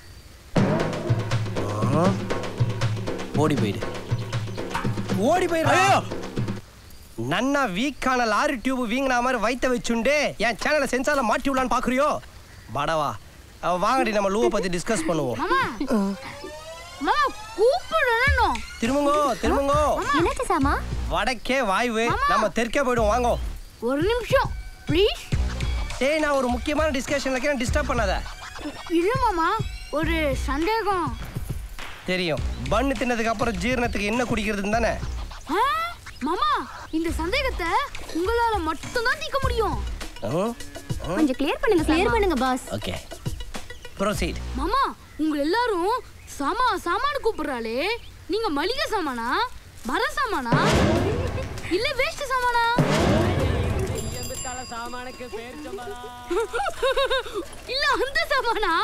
ஓடி போயிடு ஓடி போயிடு நன்னா வீக்கான லாரி டியூப் வீங்கின மாதிரி வைத்த வச்சுண்டு என் சேனலை சென்சார்ல மாட்டி விடலான்னு பாக்குறியோ படவா அவ வாங்கடி நம்ம லூவை பத்தி டிஸ்கஸ் பண்ணுவோம் மாமா மாமா கூப்பிடணும் திரும்புங்கோ திரும்புங்கோ என்னாச்சு சாமா வடக்கே வாய்வு நம்ம தெற்கே போயிடுவோம் வாங்கோ ஒரு நிமிஷம் ப்ளீஸ் டேய் நான் ஒரு முக்கியமான டிஸ்கஷன்ல இருக்கேன் டிஸ்டர்ப் பண்ணாத இல்ல மாமா ஒரு சந்தேகம் தெரியும் பண்ணு தின்னதுக்கு அப்புறம் ஜீரணத்துக்கு என்ன குடிக்கிறதுன்னு தானே ஆ, மாமா இந்த சந்தேகத்தை உங்களால மட்டும்தான் தீர்க்க முடியும் கொஞ்சம் கிளியர் பண்ணுங்க கிளியர் பண்ணுங்க பாஸ் ஓகே ப்ரொசீட் மாமா உங்க எல்லாரும் சாமா சாமானு கூப்பிடுறாளே நீங்க மளிகை சாமானா மர சாமானா இல்ல வேஸ்ட் சாமானா இல்ல அந்த சாமானா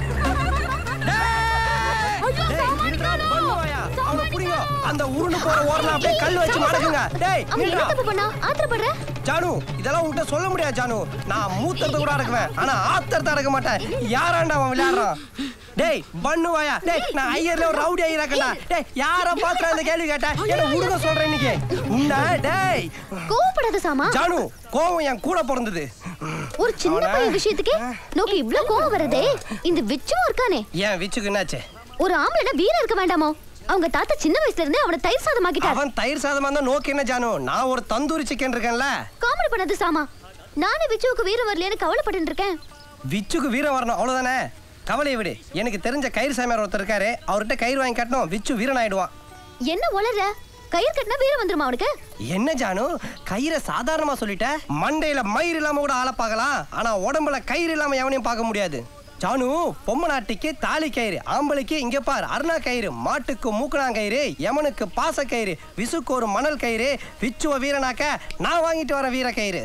ஐயோ, சாமான் காணோம். அவனை புரியுங்க அந்த உருண்டு போற ஓரல அப்படியே கல் வச்சு மடக்குங்க டேய் அவன் என்ன நில்றா. தப்பு பண்ணா ஆத்திரப்படுற ஜானு இதெல்லாம் உன்கிட்ட சொல்ல முடியாது ஜானு நான் மூத்தத்தை கூட அடக்குவேன் ஆனா ஆத்தரத்தை அடக்க மாட்டேன் யாராண்டா அவன் விளையாடுறான் டேய் பண்ணு வாயா டேய் நான் ஐயர்ல ஒரு ரவுடி ஐயராக்கடா டேய் யார பாத்துற அந்த கேள்வி கேட்ட என்ன உடுக சொல்றேன் இன்னைக்கு உண்டா டேய் கோவப்படாத சாமா ஜானு கோவம் என் கூட பிறந்தது ஒரு சின்ன பையன் விஷயத்துக்கு நோக்கி இவ்ளோ கோவம் வருதே இந்த விச்சும் இருக்கானே ஏன் விச்சுக்கு என்னாச்சு ஒரு ஆம்பளைனா வீரம் இருக்க வேண்டாமோ அவங்க தாத்தா சின்ன வயசுல இருந்தே அவனை தயிர் சாதமாக்கிட்டார் அவன் தயிர் சாதமா இருந்தா நோக்கு என்ன ஜானு நான் ஒரு தந்தூரி சிக்கன் இருக்கேன்ல காமெடி பண்ணது சாமா நானே விச்சுவுக்கு வீரம் வரலையேன்னு கவலைப்பட்டு இருக்கேன் விச்சுக்கு வீரம் வரணும் அவ்வளவுதானே கவலையை விடு எனக்கு தெரிஞ்ச கயிறு சாமியார் ஒருத்தர் இருக்காரு அவர்கிட்ட கயிறு வாங்கி கட்டணும் விச்சு வீரன் ஆயிடுவான் என்ன உளற கயிறு கட்டினா வீரம் வந்துருமா அவனுக்கு என்ன ஜானு கயிறை சாதாரணமா சொல்லிட்ட மண்டையில மயிர் இல்லாம கூட ஆள பார்க்கலாம் ஆனா உடம்புல கயிறு இல்லாம எவனையும் பார்க்க முடியாது ஜானு பொம்மை நாட்டிக்கு தாலி கயிறு ஆம்பளைக்கு இங்க பார் அருணா கயிறு மாட்டுக்கு மூக்கணாங்கயிறு யமனுக்கு பாச கயிறு விசுக்கு ஒரு மணல் கயிறு விச்சுவ வீரனாக்க நான் வாங்கிட்டு வர வீர கயிறு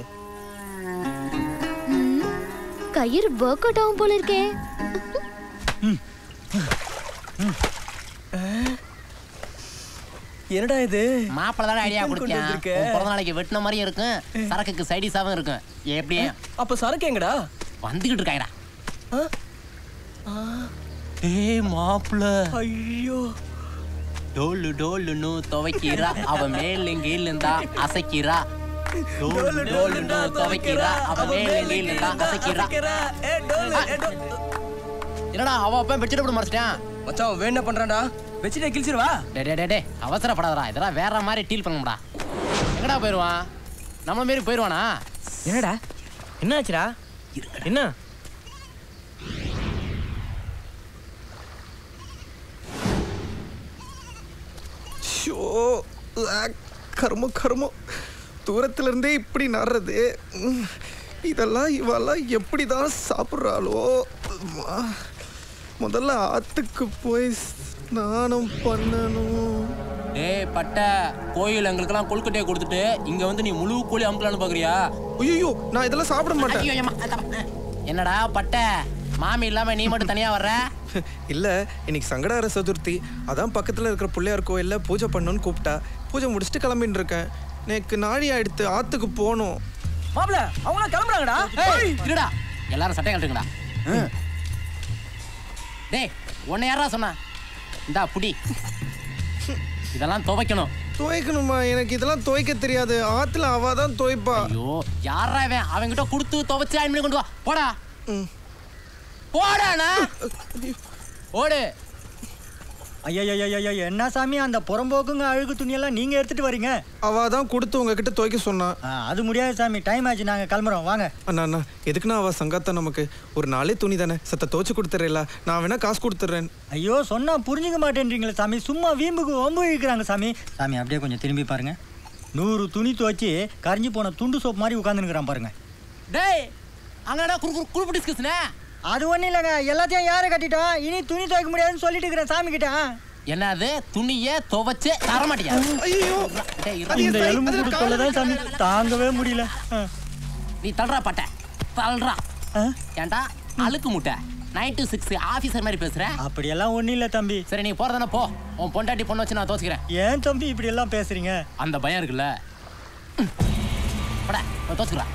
கயிறு ஒர்க் அவுட் ஆகும் போல இருக்கே என்னடா இது மாப்பிள்ள தான் ஐடியா கொண்டு கொடுத்தேன் வந்திருக்க. உன் பிறந்த நாளைக்கு வெட்டின மாதிரியும் இருக்கும் சரக்குக்கு சைடிஸாவும் இருக்கும் எப்படியே அப்ப சரக்கு எங்கடா வந்துகிட்டு இருக்காங்கடா ஏய் மாப்பிள்ள ஐயோ டோலு டோலுன்னு துவைக்கிறா அவ மேல கீழுந்தா அசைக்கிறா டோலு டோலுன்னு துவைக்கிறா அவ மேல கீழுந்தா அசைக்கிறா என்னடா அவ அப்ப பெட்ஷீட் போட்டு மறைச்சிட்டான் மச்சான் வேணா பண்றான்டா வெச்சிட்டே கிழிச்சிருவா டே டே டே டே அவசரப்படாதடா இதெல்லாம் வேற மாதிரி டீல் பண்ணணும்டா எங்கடா போயிடுவான் நம்ம மாரி போயிடுவானா என்னடா என்னாச்சுடா என்ன ஷோ கர்மம் கர்மம் தூரத்துல இருந்தே இப்படி நடுறது உம், இதெல்லாம் இவெல்லாம் எப்படி தான் சாப்பிட்றாளோ அம்மா. முதல்ல ஆத்துக்கு போய் ஸ்நானம் பண்ணணும் டேய் பட்ட கோயில் எங்களுக்கெல்லாம் கொழுக்கட்டையை கொடுத்துட்டு இங்க வந்து நீ முழு கோழி அமுக்கலான்னு பாக்குறியா ஐயோ நான் இதெல்லாம் சாப்பிட மாட்டேன் ஐயோ, ஏம்மா, அதான். என்னடா பட்ட மாமி இல்லாம நீ மட்டும் தனியா வர்ற இல்ல இன்னைக்கு சங்கடார சதுர்த்தி அதான் பக்கத்துல இருக்கிற பிள்ளையார் கோயில்ல பூஜை பண்ணணும்னு கூப்பிட்டா பூஜை முடிச்சுட்டு கிளம்பின்னு இருக்கேன் எனக்கு நாழி ஆயிடுத்து ஆத்துக்கு போகணும் மாப்ள அவங்க கிளம்புறாங்கடா ஏய், இருடா எல்லாரும் சட்டை கட்டுங்கடா டேய் உன்னை யாரா சொன்னா இந்தா புடி இதெல்லாம் துவைக்கணும் துவைக்கணுமா எனக்கு இதெல்லாம் துவைக்க தெரியாது ஆத்துல அவ தான் துவைப்பா ஐயோ யாரா இவன் அவன்கிட்ட கொடுத்து துவைச்சு அயன் பண்ணி கொண்டு வா போடா போடாண்ணா ஓடு ஐயா என்ன சாமி அந்த புறம்போக்குங்க அழுகு துணியெல்லாம் நீங்க எடுத்துட்டு வரீங்க அவ தான் கொடுத்து உங்ககிட்ட துவைக்க சொன்னா அது முடியாது சாமி டைம் ஆச்சு நாங்க கிளம்புறோம் வாங்க அண்ணா அண்ணா எதுக்குண்ணா அவ சங்காத்தா நமக்கு ஒரு நாளே துணி தானே சத்த துவைச்சு கொடுத்துறேல நான் வேணா காசு கொடுத்துட்றேன் ஐயோ சொன்னா புரிஞ்சுக்க மாட்டேன்றீங்களே சாமி சும்மா வீம்புக்கு ஒம்பு இழுக்கிறாங்க சாமி சாமி அப்படியே கொஞ்சம் திரும்பி பாருங்க நூறு துணி துவைச்சு கரைஞ்சி போன துண்டு சோப்பு மாதிரி உட்காந்துருக்கிறான் பாருங்க டேய் அங்கடா குறு குறு குறுப்பு டிஸ்கஸ்னே அது ஒண்ணும் இல்லைங்க எல்லாத்தையும் யாரை கட்டிட்டோம் இனி துணி துவைக்க முடியாதுன்னு சொல்லிட்டு இருக்கிறேன் சாமி கிட்ட என்னது துணியை துவைச்சு தர மாட்டியா ஐயோ இந்த எலும்பு கூட சொல்லதான் சாமி தாங்கவே முடியல ஆ. நீ தள்ளுறா பட்ட தள்ளுறா ஏன்டா அழுக்கு முட்டை நைன் டு சிக்ஸ் ஆஃபீஸர் மாதிரி பேசுற அப்படியெல்லாம் ஒண்ணும் இல்ல தம்பி சரி நீ போறதானே போ உன் பொண்டாட்டி பொண்ணு வச்சு நான் தோச்சுக்கிறேன் ஏன் தம்பி இப்படி எல்லாம் பேசுறீங்க அந்த பயம் இருக்குல்ல பட தோச்சுக்கிறேன்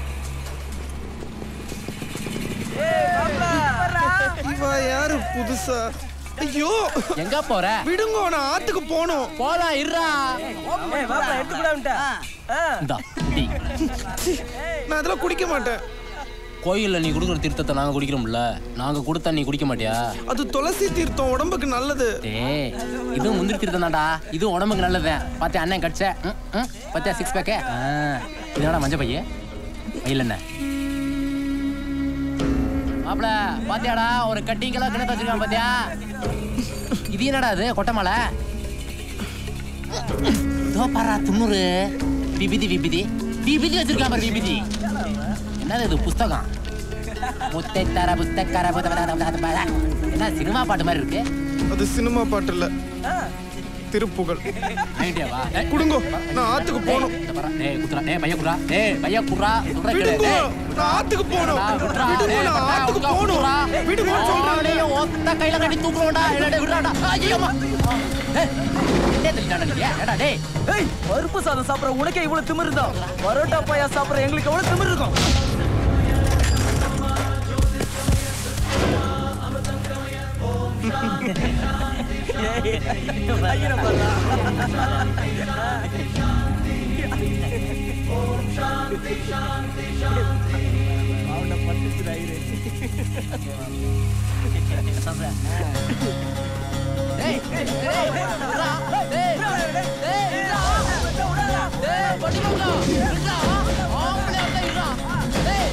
இவ யாரு புதுசா ஐயோ எங்க போற விடுங்க நான் ஆத்துக்கு போகணும் போலாம் இருடா ஏய் வாப்பா எடுத்து கூட இந்தா குடி. நான் அதெல்லாம் குடிக்க மாட்டேன் கோயில்ல நீ குடுக்குற தீர்த்தத்தை நாங்க குடிக்கிறோம்ல நாங்க கொடுத்தா நீ குடிக்க மாட்டியா அது துளசி தீர்த்தம் உடம்புக்கு நல்லது டேய் இது முந்திரி தீர்த்தம் தான்டா இது உடம்புக்கு நல்லது பாத்தியா அண்ணன் கடிச்ச ம், ம். பாத்தியா சிக்ஸ் பேக்கு இதனடா மஞ்சள் பைய பையில என்ன மாப்பிள பாத்தியாடா ஒரு கட்டிங்கெல்லாம் கிணத்து வச்சிருக்கான் பாத்தியா இது என்னடா அது கொட்டை மலை இதோ பாரா துண்ணூறு விபிதி விபிதி விபிதி வச்சிருக்கான் பாரு விபிதி என்னது இது புஸ்தகம் முத்தைத்தர புஸ்தக்கர புத புத புத புத புத. என்ன சினிமா பாட்டு மாதிரி இருக்கு அது சினிமா பாட்டு இல்ல திருப்புகழ் ஐடியாவா குடுங்கோ நான் ஆத்துக்கு போகணும் டேய் குத்துறா டேய் பைய குறா டேய் பைய குறா சொல்ற கேளு விடுங்கோ டேய் நான் ஆத்துக்கு போகணும் விட்றா, விடுங்கோ டேய், நான் விட்றா, ஆத்துக்கு விட்றா, போகணும் விட்றா. விடுங்கோன்னு சொல்றேன் ஆளையே ஒத்த கையில கட்டி தூக்குறோம்டா இல்ல டேய் விட்றாடா ஐயோ அம்மா. டேய் டேய் தள்ளிட்டாடா நீ ஏடா டேய் ஏய் பருப்பு சாதம் சாப்பிடுற உனக்கே இவ்வளவு திமிரு இருந்தா பரோட்டா பாயா சாப்பிடுற எங்களுக்கு எவ்வளவு திமிரு இருக்கும் டேய் டேய் விட்றா டேய் டேய் விட்றா டேய் பண்ணிக்கோங்க விட்றா ஆம்பளை வந்து விட்றா டேய்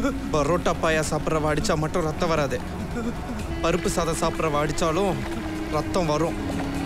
பரோட்டா பாயா சாப்பிட்றவ அடிச்சா மட்டும் ரத்தம் வராது பருப்பு சாதம் சாப்பிட்றவ அடிச்சாலும் ரத்தம் வரும்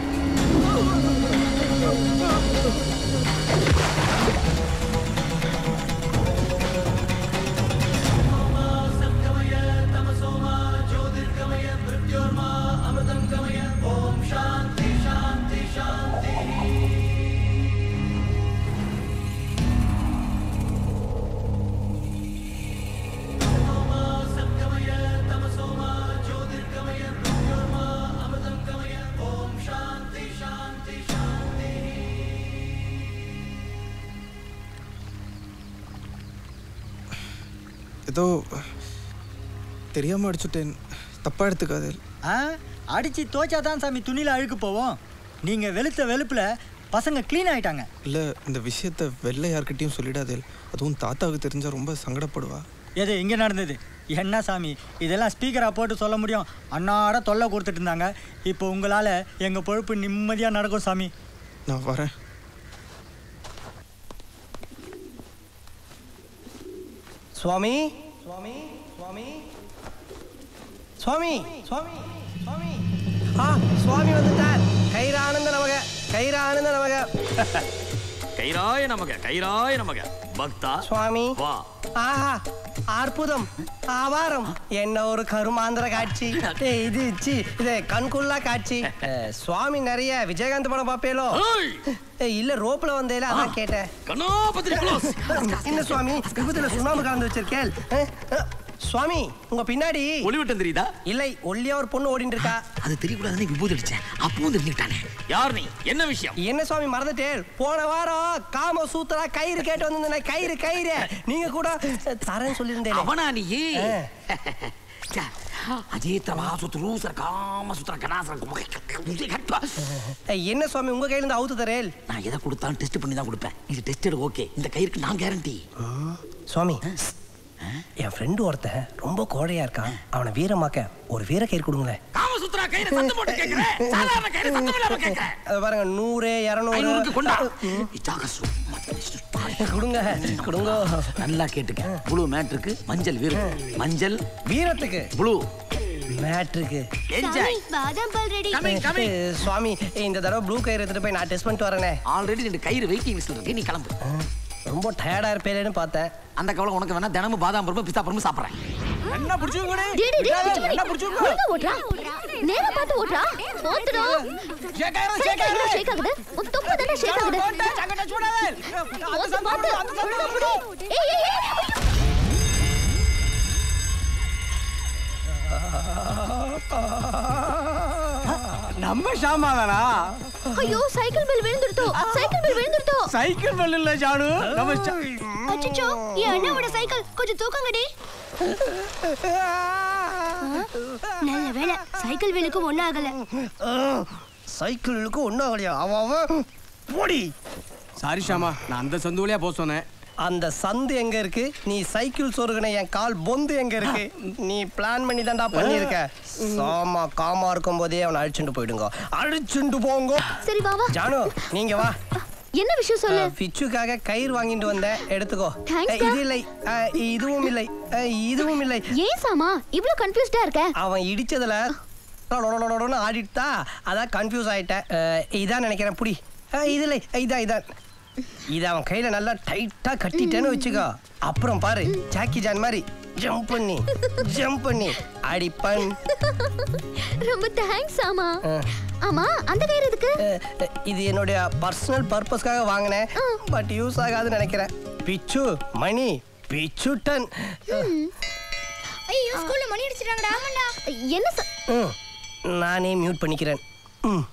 ஏதோ தெரியாம அடிச்சுட்டேன் தப்பா எடுத்துக்காது ஆ அடிச்சு தோச்சா தான் சாமி துணியில அழுக்கு போவோம் நீங்க வெளுத்த வெளுப்புல பசங்க க்ளீன் ஆயிட்டாங்க இல்ல இந்த விஷயத்த வெளில யார்கிட்டயும் சொல்லிடாதே அதுவும் தாத்தாவுக்கு தெரிஞ்சா ரொம்ப சங்கடப்படுவா எது இங்கே நடந்தது என்ன சாமி இதெல்லாம் ஸ்பீக்கராக போட்டு சொல்ல முடியும் அன்னாட தொல்லை கொடுத்துட்டு இருந்தாங்க இப்போ உங்களால் எங்கள் பொழப்பு நிம்மதியாக நடக்கும் சாமி நான் வரேன் சுவாமி சுவாமி சுவாமி சுவாமி சுவாமி சுவாமி ஆ சுவாமி வந்துட்டார் கைரானந்த நமக கைரானந்த நமக கைராய நமக கைராய நமக பக்தா சுவாமி வா ஆஹா அற்புதம் ஆவாரம் என்ன ஒரு கருமாந்திர காட்சி ஏய், இது சி இது கண்குள்ளா காட்சி அஹ், சுவாமி நிறைய விஜயகாந்த் படம் பாப்பேலோ ஏய், இல்ல ரோப்ல வந்தேல அதான் கேட்டேன் கண்ணாபத்திரி close. என்ன சுவாமி விபத்துல சுண்ணாம்பு கலந்து வச்சிருக்கேன் அஹ், அஹ், சுவாமி உங்க பின்னாடி ஒளிவட்டம் தெரியுதா இல்லை ஒல்லியா ஒரு பொண்ணு ஓடிட்டு இருக்கா அது தெரியக்கூடாதுன்னு விபூதி அடிச்சேன் அப்பவும் தெரிஞ்சுக்கிட்டானே யார் நீ என்ன விஷயம் என்ன சுவாமி மறந்துட்டேன் போன வாரம் காம சூத்திரா கயிறு கேட்டு வந்திருந்தேன் கயிறு கயிறு நீங்க கூட அஹ், தரேன்னு சொல்லியிருந்தேன் அவனா நீ அஜேத்திர மகாசுத்ரு காம சுத்திர கடாசர என்ன சுவாமி உங்க கையில இருந்து அவுத்து தரேல் நான் எதை கொடுத்தாலும் டெஸ்ட் பண்ணி தான் கொடுப்பேன் இது டெஸ்டட் ஓகே இந்த கயிறுக்கு நான் கேரண்டி சுவாமி என் ஃப்ரெண்டு ஒருத்தன் ரொம்ப கோழையா இருக்கான் அவனை வீரமாக்க ஒரு வீர கயிறு கொடுங்களேன் காமசுத்ரா கயிறு சத்தம் போட்டு கேக்குறேன் சாதாரண கயிறு சத்தம் இல்லாம கேக்குறேன் அது பாருங்க நூறு ஐநூறுக்கு இரநூறு கொண்டா கொடுங்க கொடுங்க நல்லா கேட்டுக்க ப்ளூ மேட்ருக்கு மஞ்சள் வீரம் மஞ்சள் வீரத்துக்கு ப்ளூ மேட்ருக்கு என்ஜாய் பாதாம் பால் ரெடி கமிங் கமிங் சுவாமி இந்த தடவை ப்ளூ கயிறு எடுத்துட்டு போய் நான் டெஸ்ட் பண்ணிட்டு வரேனே ஆல்ரெடி ரெண்டு கயிறு வெயிட்டிங் லிஸ்ட்ல இருக்கு நீ கிளம்பு ரொம்ப டயர்டா இருப்பேன்னு பார்த்தேன் அந்த கவலை உனக்கு வேணா தினமும் பாதாம் பருப்பு பிஸ்தா பருப்பு சாப்பிடுறேன் என்ன பிடிச்சுங்க டேய், டேய், டேய், பிச்சுமணி. ஒழுங்கா ஓட்டுறா. நேரா பார்த்து ஓட்டுறா. போத்துடா. சைக்கிள் என்ன shake ஆகுது? உன் தொப்பை தானே shake ஆகுது. பார்த்து, பார்த்து. ஒழுங்கா புடி. ஏய், ஏய், ஏய். நம்ம ஷாமாதானா ஐயோ சைக்கிள் பெல் விழுந்துருத்தோ சைக்கிள் பெல் விழுந்துருத்தோ சைக்கிள் பெல் இல்ல ஜானு நம்ம ஷா- அச்சச்சோ என் அண்ணாவோட சைக்கிள் கொஞ்சம் தூக்குங்கடி நல்ல வேலை சைக்கிள் வேலுக்கு ஒன்றும் ஆகல சைக்கிளுக்கு ஒன்றும் ஆகலையா அவன் அவன் போடி சாரி ஷாமா நான் அந்த சந்து வழியா போக சொன்னேன் அந்த சந்து எங்க இருக்கு நீ சைக்கிள் சொருகின என் கால் பொந்து எங்க இருக்கு நீ பிளான் பண்ணி தான்டா பண்ணியிருக்க சாமா காமா இருக்கும் போதே அவனை அழிச்சுட்டு போயிடுங்க அழிச்சுட்டு போங்க சரி வா வா ஜானு நீங்க வா என்ன விஷயம் சொல்லு அஹ், பிச்சுக்காக கயிறு வாங்கிட்டு வந்தேன் எடுத்துக்கோ Thanks, அஹ், டா. இது இல்லை அஹ், இதுவும் இல்லை அஹ், இதுவும் இல்லை ஏன் சாமா இவ்ளோ கன்ஃபியூஸ்டா இருக்க அவன் இடிச்சதுல லொடலொடலொடன்னு ஆடிட்டா அதான் கன்ஃபியூஸ் ஆயிட்டேன் அஹ், இதான் நினைக்கிறேன் புடி அஹ், இது இல்லை இதான் இதான் இது அவன் கையில நல்லா டைட்டா கட்டிட்டேன்னு வச்சுக்கோ அப்புறம் பாரு ஜாக்கி ஜான் மாதிரி ஜம்ப் பண்ணி ஜம்ப் பண்ணி அடிப்பன் ரொம்ப தேங்க்ஸ் சாமா அஹ், ஆமா அந்த கயிறு எதுக்கு அஹ், இது என்னுடைய பர்சனல் பர்பஸ்க்காக வாங்கினேன் பட் யூஸ் ஆகாதுன்னு நினைக்கிறேன் பிச்சு மணி பிச்சுட்டன் ஐயோ ஸ்கூல்ல மணி அடிச்சிட்டாங்கடா ஆமாடா என்ன ச- ம், நானே மியூட் பண்ணிக்கிறேன் ம்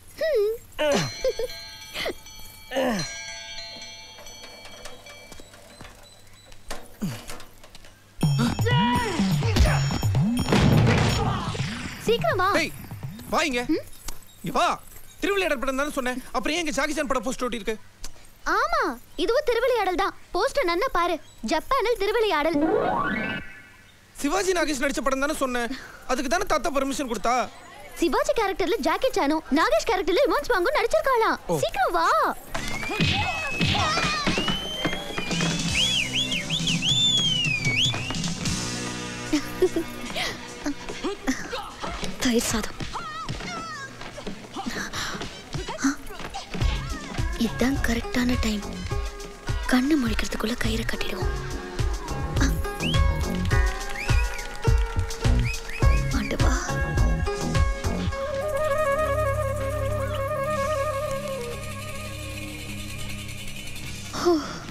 சீக்கிரம் வா ஏய் வா இங்க இங்க வா திருவிளையாடல் படம் தானே சொன்னேன் அப்புறம் ஏன் இங்க ஜாகிசான் படம் போஸ்ட் ஓட்டி இருக்கு ஆமா இதுவும் திருவிளையாடல் தான் போஸ்டர் நன்னா பாரு ஜப்பானில் திருவிளையாடல் சிவாஜி நாகேஷ் நடிச்ச படம் தானே சொன்னேன் அதுக்கு தானே தாத்தா பர்மிஷன் கொடுத்தா சிவாஜி கேரக்டர்ல ஜாக்கி சானும் நாகேஷ் கேரக்டர்ல இமான்ஸ் வாங்கும் நடிச்சிருக்காளாம் ஓ. சீக்கிரம் வா தயிர் சாதம் இதுதான் கரெக்டான டைம் கண்ணு முழிக்கிறதுக்குள்ள கயிறை கட்டிடுவோம் ஆண்டவா ஹோ.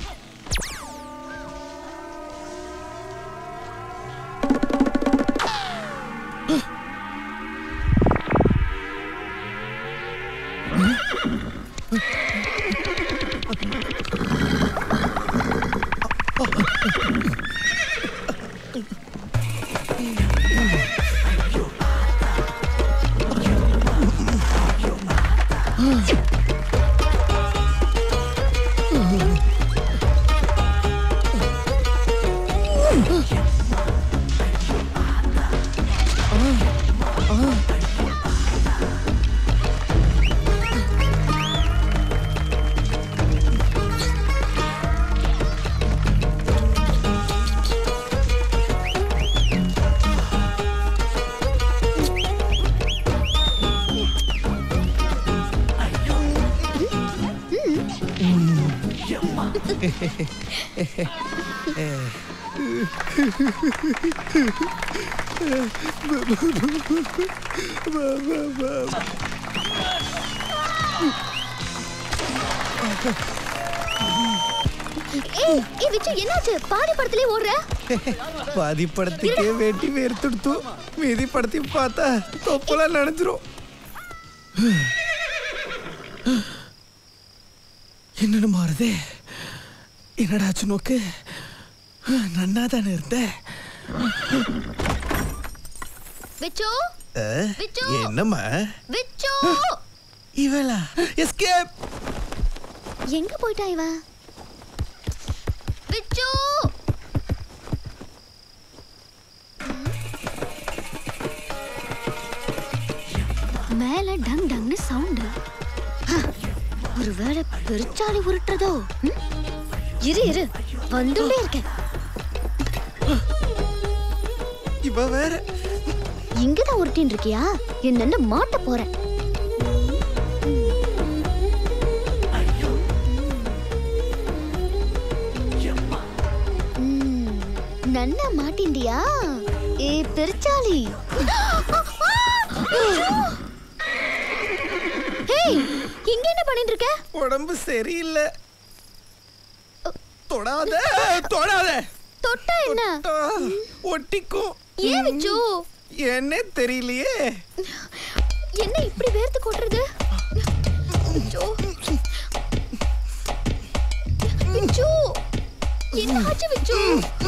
ஏய் ஏய் விச்சு என்னாச்சு பாதி படத்துலயே ஓடுற பாதி படத்துக்கே வேட்டி வேர்த்துடுத்து மீதி படத்தையும் பார்த்தா தொப்பெல்லாம் நினைச்சிரும் என்னன்னு மாறுதே என்னடாச்சு நோக்கு நன்னா தானே இருந்த விச்சு விச்சு என்னம்மா விச்சு இவளா எஸ்கேப் எங்க போயிட்டா இவ விச்சு மேல டங் டங்னு சவுண்டு ஒருவேளை பெருச்சாளி உருட்டுறதோ ம்? இரு இரு வந்துட்டே இருக்கேன் இவ வேற இங்கதான் உருட்டின்னு இருக்கியா என்னன்னு மாட்ட போறேன் ம், நன்னா மாட்டிண்டியா ஏ பெருச்சாளி ஹேய் இங்க என்ன பண்ணிட்டு இருக்க உடம்பு சரியில்லை தொடாத தொடாத தொட்டா என்ன ஒட்டிக்கும் ஏன் விச்சு என்ன தெரியலையே என்ன இப்படி வேர்த்து கொட்டுறது விச்சு விச்சு என்ன ஆச்சு விச்சு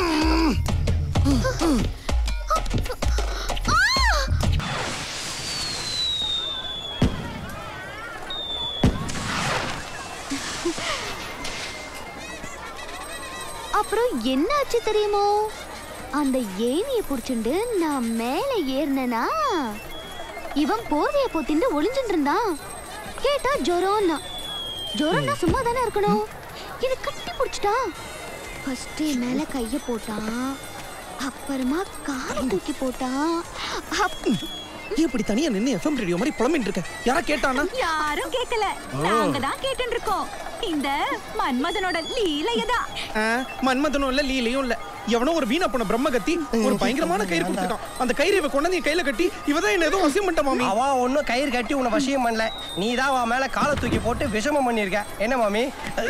அப்புறம் என்ன ஆச்சு தெரியுமோ அந்த ஏணியை புடிச்சுண்டு நான் மேல ஏறினனா இவன் போர்வைய போத்திண்டு ஒளிஞ்சுட்டு இருந்தான் கேட்டா ஜொரம்னா ஜொரம்னா சும்மா தானே இருக்கணும் இது கட்டி பிடிச்சிட்டான் ஃபர்ஸ்ட் மேல கைய போட்டான் அப்புறமா காலை தூக்கி போட்டான் அப்- இப்படி தனியா நின்னு எஃப்எம் ரேடியோ மாதிரி புலம்பிட்டு இருக்க யாரா கேட்டானா யாரும் கேட்கல ஓ. நாங்க தான் கேட்டுட்டு இருக்கோம் இந்த மன்மதனோட லீலையதான் ஆ, மன்மதனும் இல்ல லீலையும் இல்ல எவனோ ஒரு வீணா போன பிரம்மகத்தி ஒரு பயங்கரமான கயிறு கொடுத்துட்டான் அந்த கயிறு இவ கொண்டு வந்து என் கையில கட்டி இவதான் என்ன ஏதோ வசியம் பண்ணிட்ட மாமி அவ ஒன்னும் கயிறு கட்டி உன்னை வசியம் பண்ணல நீ தான் அவன் மேல காலை தூக்கி போட்டு விஷமம் பண்ணிருக்க என்ன மாமி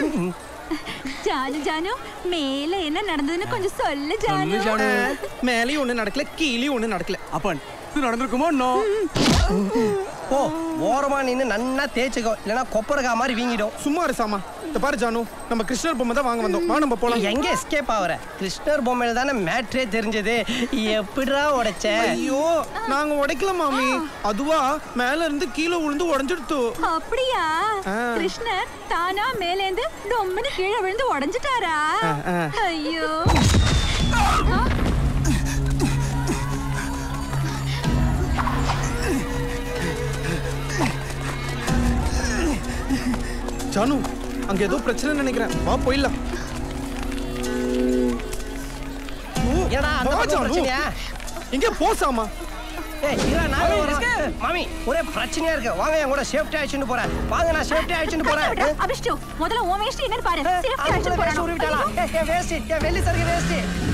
ஜானு ஜானு மேல என்ன நடந்ததுன்னு கொஞ்சம் சொல்லு ஜானு மேலேயும் ஒண்ணு நடக்கல கீழே ஒண்ணு நடக்கல அப்பன் இது நடந்திருக்குமோ ஓ ஓரமா நின்னு நன்னா தேய்ச்சுக்கோ இல்லனா கொப்பரகா மாதிரி வீங்கிடும் சும்மா இரு சாமா இந்த பாரு ஜானு நம்ம கிருஷ்ணர் பொம்மை தான் வாங்க வந்தோம் வா நம்ம போலாம் எங்க எஸ்கேப் ஆவற கிருஷ்ணர் பொம்மையில தானே மேட்ரே தெரிஞ்சது எப்படிடா உடைச்ச ஐயோ நாங்க உடைக்கல மாமி அதுவா மேல இருந்து கீழே விழுந்து உடைஞ்சிடுத்து அப்படியா ஆ. கிருஷ்ணர் தானா மேலேந்து டொம்முன்னு கீழே விழுந்து உடைஞ்சிட்டாரா ஆ, ஆ. ஐயோ ஜானு அங்க ஏதோ பிரச்சனை நினைக்கிறேன் வா போயிடலாம் ஏடா அந்த வா, பக்கம் ஜானு. பிரச்சனையா எங்கே போ சாமா ஏய் இரா நாங்க வரோம் மாமி ஒரே பிரச்சனையா இருக்கு வாங்க என் கூட சேஃப்டி அழைச்சிட்டு போறேன் வாங்க நான் சேஃப்டி அழைச்சிட்டு போறேன் அபிஷ்டு முதல்ல உன் வேஷ்டி என்னன்னு பாரு சேஃப்டி அழைச்சிட்டு வேஸ்ட் உருவிட்டாளா போறானோ ஏய், ஏய் வேஸ்ட் ஏய் வெள்ளி சருக்கு வேஸ்ட்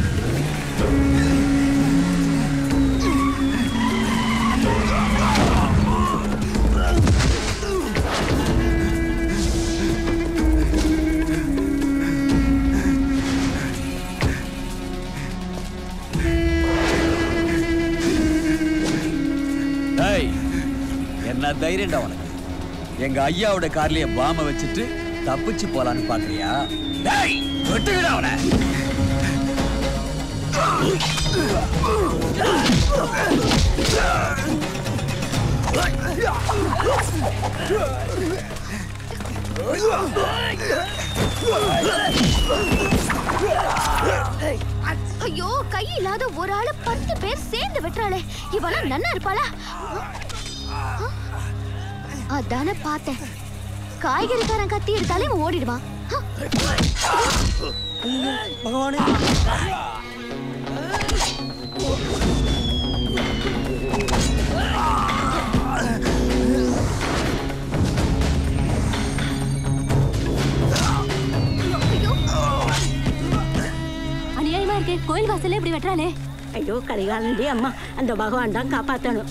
டேய் என்ன தைரியம்டா உனக்கு எங்க ஐயாவோட கார்லயே பாம வச்சுட்டு தப்பிச்சு போலான்னு பாக்குறியா டேய் வெட்டுடா அவனை ஐயோ கை இல்லாத ஒரு ஆளு பத்து பேர் சேர்ந்து வெட்டுறாளே இவெல்லாம் நன்னா இருப்பாளா அதானே பார்த்தேன் காய்கறிக்காரன் கத்தி எடுத்தாலே இவன் ஓடிடுவான் பகவானே அநியாயமா இருக்கு கோயில் வாசல்ல இப்படி வெட்டுறாளே ஐயோ கரிகாலண்டி அம்மா அந்த பகவான் தான் காப்பாத்தணும்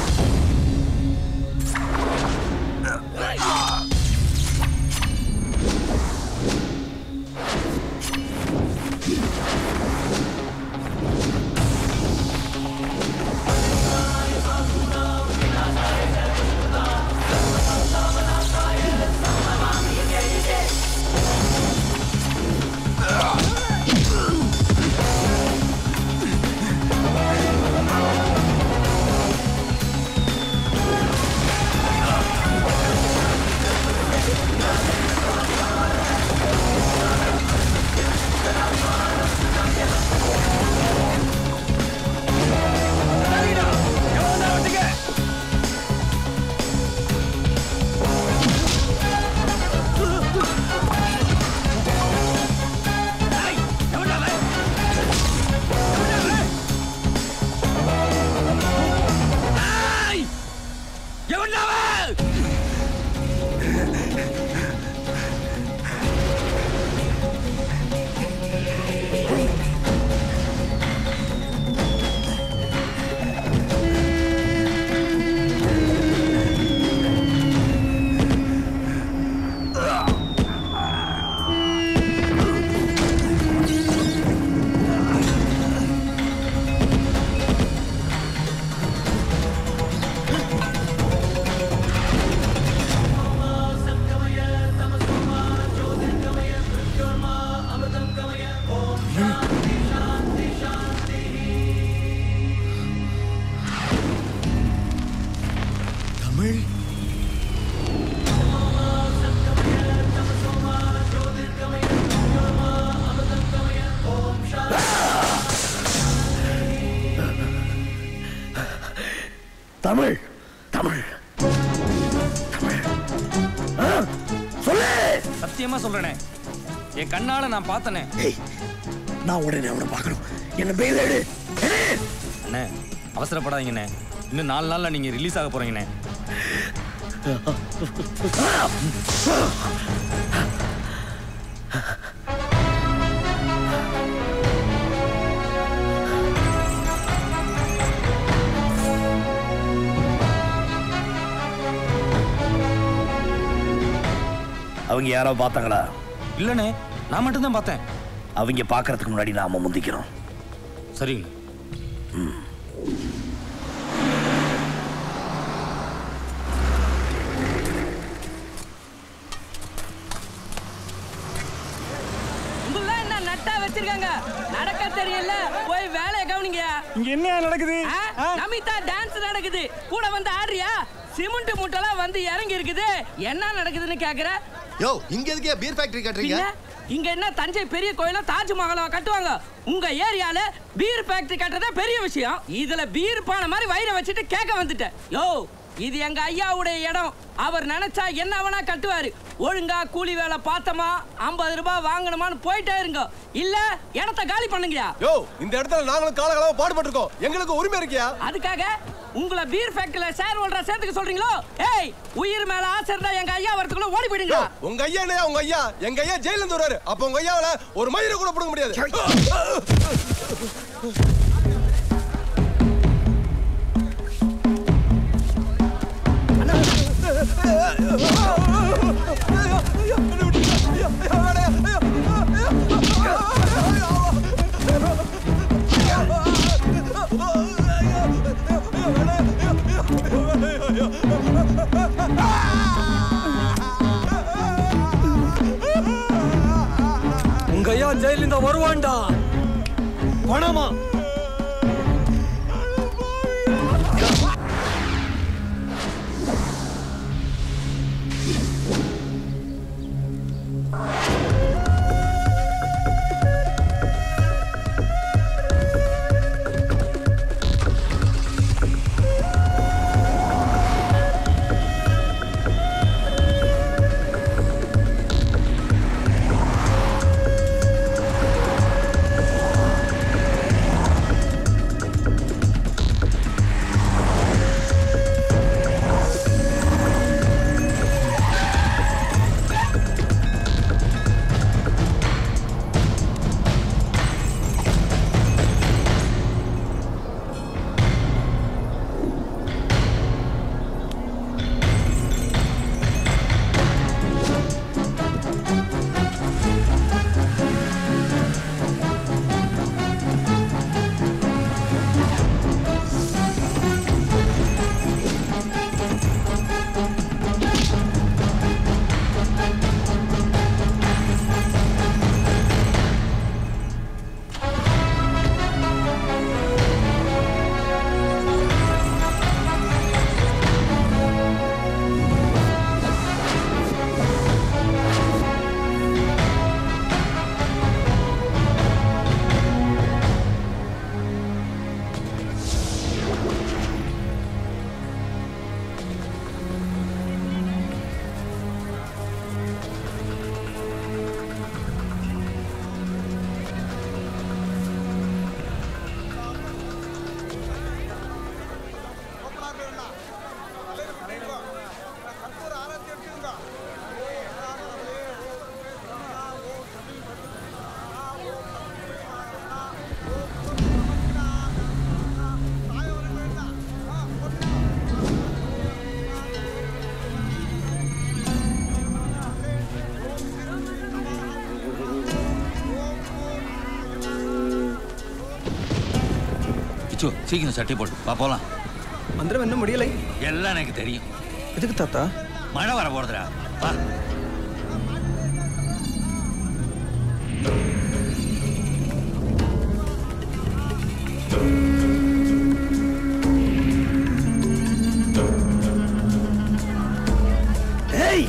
தமிழ் தமிழ் தமிழ் தமிழ் ஆ, சொல்லு சத்தியமா சொல்றேனே என் கண்ணால நான் பார்த்தனே நான் உடனே அவனை பார்க்கணும் என்ன பெயில் எடு அண்ணே அவசரப்படாதீங்கண்ணே இன்னும் நாலு நாள்ல நீங்க ரிலீஸ் ஆக போறீங்கண்ணே அவங்க யாரோ பார்த்தாங்களா இல்லண்ணே நான் மட்டும் தான் பார்த்தேன் அவங்க பார்க்கறதுக்கு முன்னாடி நாம முந்திக்கிறோம் சரிங்க உங்கள என்ன நட்டா வச்சிருக்காங்க நடக்க தெரியல போய் வேலைய கவனிங்க இங்க என்ன நடக்குது நமிதா டான்ஸ் நடக்குது கூட வந்து ஆடுறியா சிமெண்ட் மூட்டைலாம் வந்து இறங்கி இருக்குது என்ன நடக்குதுன்னு கேக்குற யோ இங்க எதுக்கே பீர் ஃபேக்டரி கட்டுறீங்க பின்ன, இங்க என்ன தஞ்சை பெரிய கோயில தாஜ்மஹாலா கட்டுவாங்க உங்க ஏரியால பீர் ஃபேக்டரி கட்டுறதே பெரிய விஷயம் இதுல பீர் பானை மாதிரி வயிறை வச்சுட்டு கேட்க வந்துட்டேன் யோ இது எங்க ஐயாவுடைய இடம் அவர் நினைச்சா என்ன வேணா கட்டுவாரு ஒழுங்கா கூலி வேலை பார்த்தோமா ஐம்பது ரூபாய் வாங்கணுமான்னு போயிட்டே இருங்க இல்ல இடத்த காலி பண்ணுங்கயா யோ இந்த இடத்துல நாங்களும் காலகாலமா பாடுபட்டு இருக்கோம் எங்களுக்கு உரிமை இருக்கியா அதுக்காக உங்களை பீர் ஃபேக்டரியில ஷேர் ஹோல்டரா சேர்த்துக்க சொல்றீங்களோ ஏய் உயிர் மேல ஆசை இருந்தா எங்க ஐயா வரதுக்குள்ள ஓடி போயிடுங்க யோ, உங்க ஐயா என்னையா உங்க ஐயா எங்க ஐயா ஜெயில இருந்து வருவாரு அப்ப உங்க ஐயாவில ஒரு மயிரை கூட பிடுங்க முடியாது உங்க ஐயா ஜெயிலிருந்த வருவான்டா பணமா கிச்சு சீக்கிரம் சட்டை போட்டு வா போலாம் மந்திரம் என்ன முடியலை எல்லாம் எனக்கு தெரியும் எதுக்கு தாத்தா மழை வர போடுதுடா வா ஏய்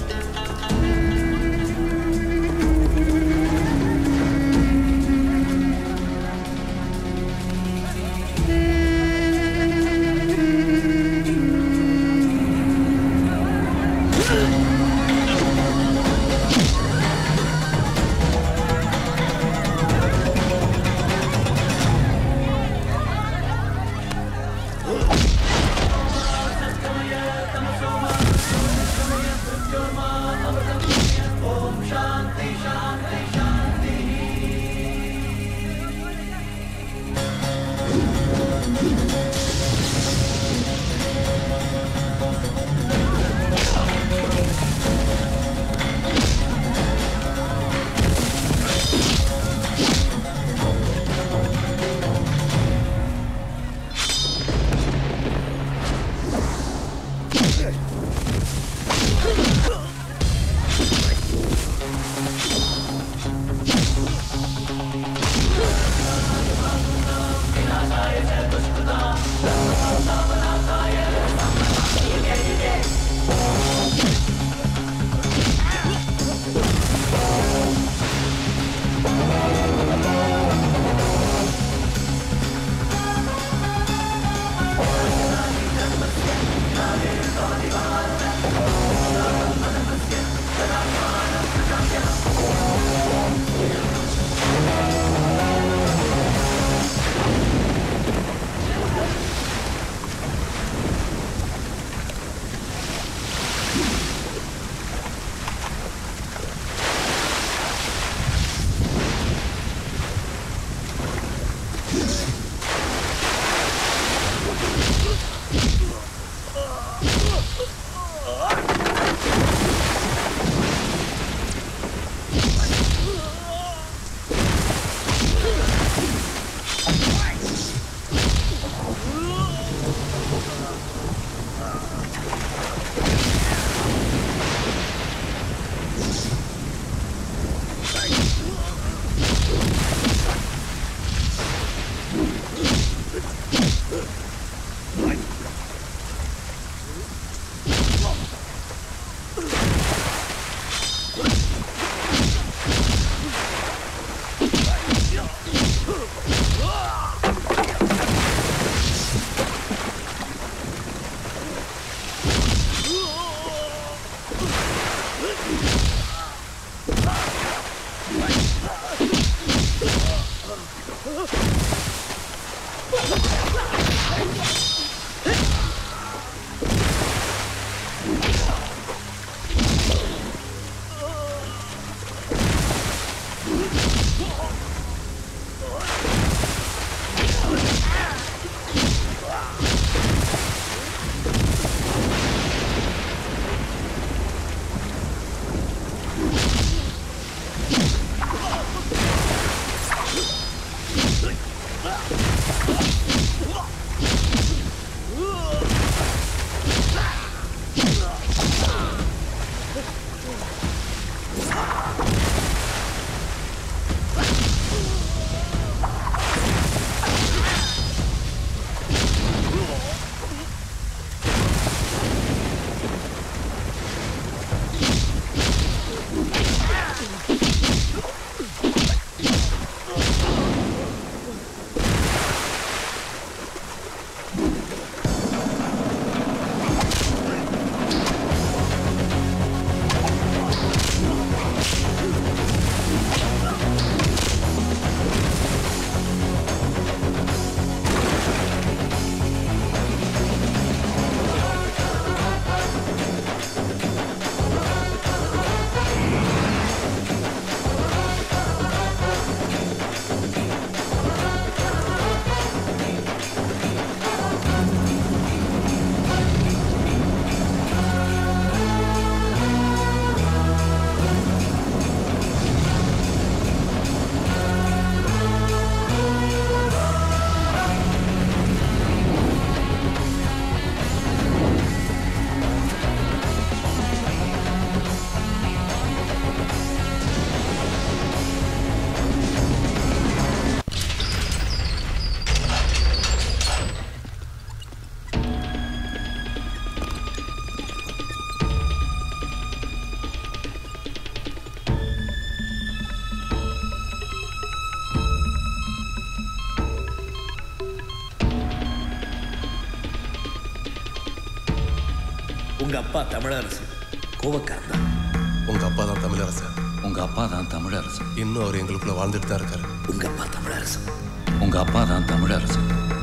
உங்க அப்பா தமிழரசு கோவக்காரன் தான் உங்க அப்பா தான் தமிழரசன் உங்க அப்பா தான் தமிழரசு இன்னும் அவர் எங்களுக்குள்ள வாழ்ந்துட்டு தான் இருக்காரு உங்க அப்பா தமிழரசு உங்க அப்பா தான் தமிழரசு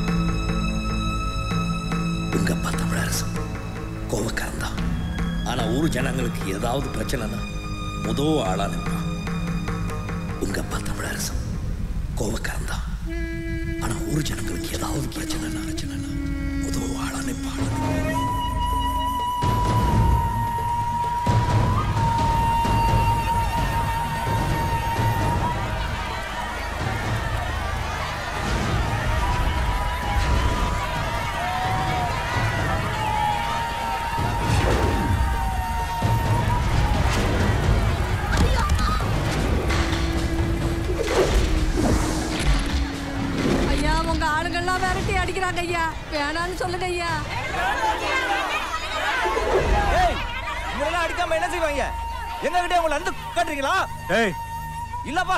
உங்க அப்பா தமிழரசு கோவக்காரன் தான் ஆனா ஊர் ஜனங்களுக்கு ஏதாவது பிரச்சனைனா முதல் ஆளா நிற்பான் உங்க அப்பா தமிழரசு கோவக்காரன் தான் ஆனா ஊர் ஜனங்களுக்கு ஏதாவது பிரச்சனைனா பிரச்சனைனா முதல் ஆளா நிற்பான் ஐயா உங்க ஆளுங்கெல்லாம் விரட்டி அடிக்கிறாங்க ஐயா வேணான்னு சொல்லுங்க ஐயா ஏய் இவரெல்லாம் அடிக்காம என்ன செய்வாங்க எங்க கிட்ட உங்களை வந்து காட்டுறீங்களா ஏய் இல்லப்பா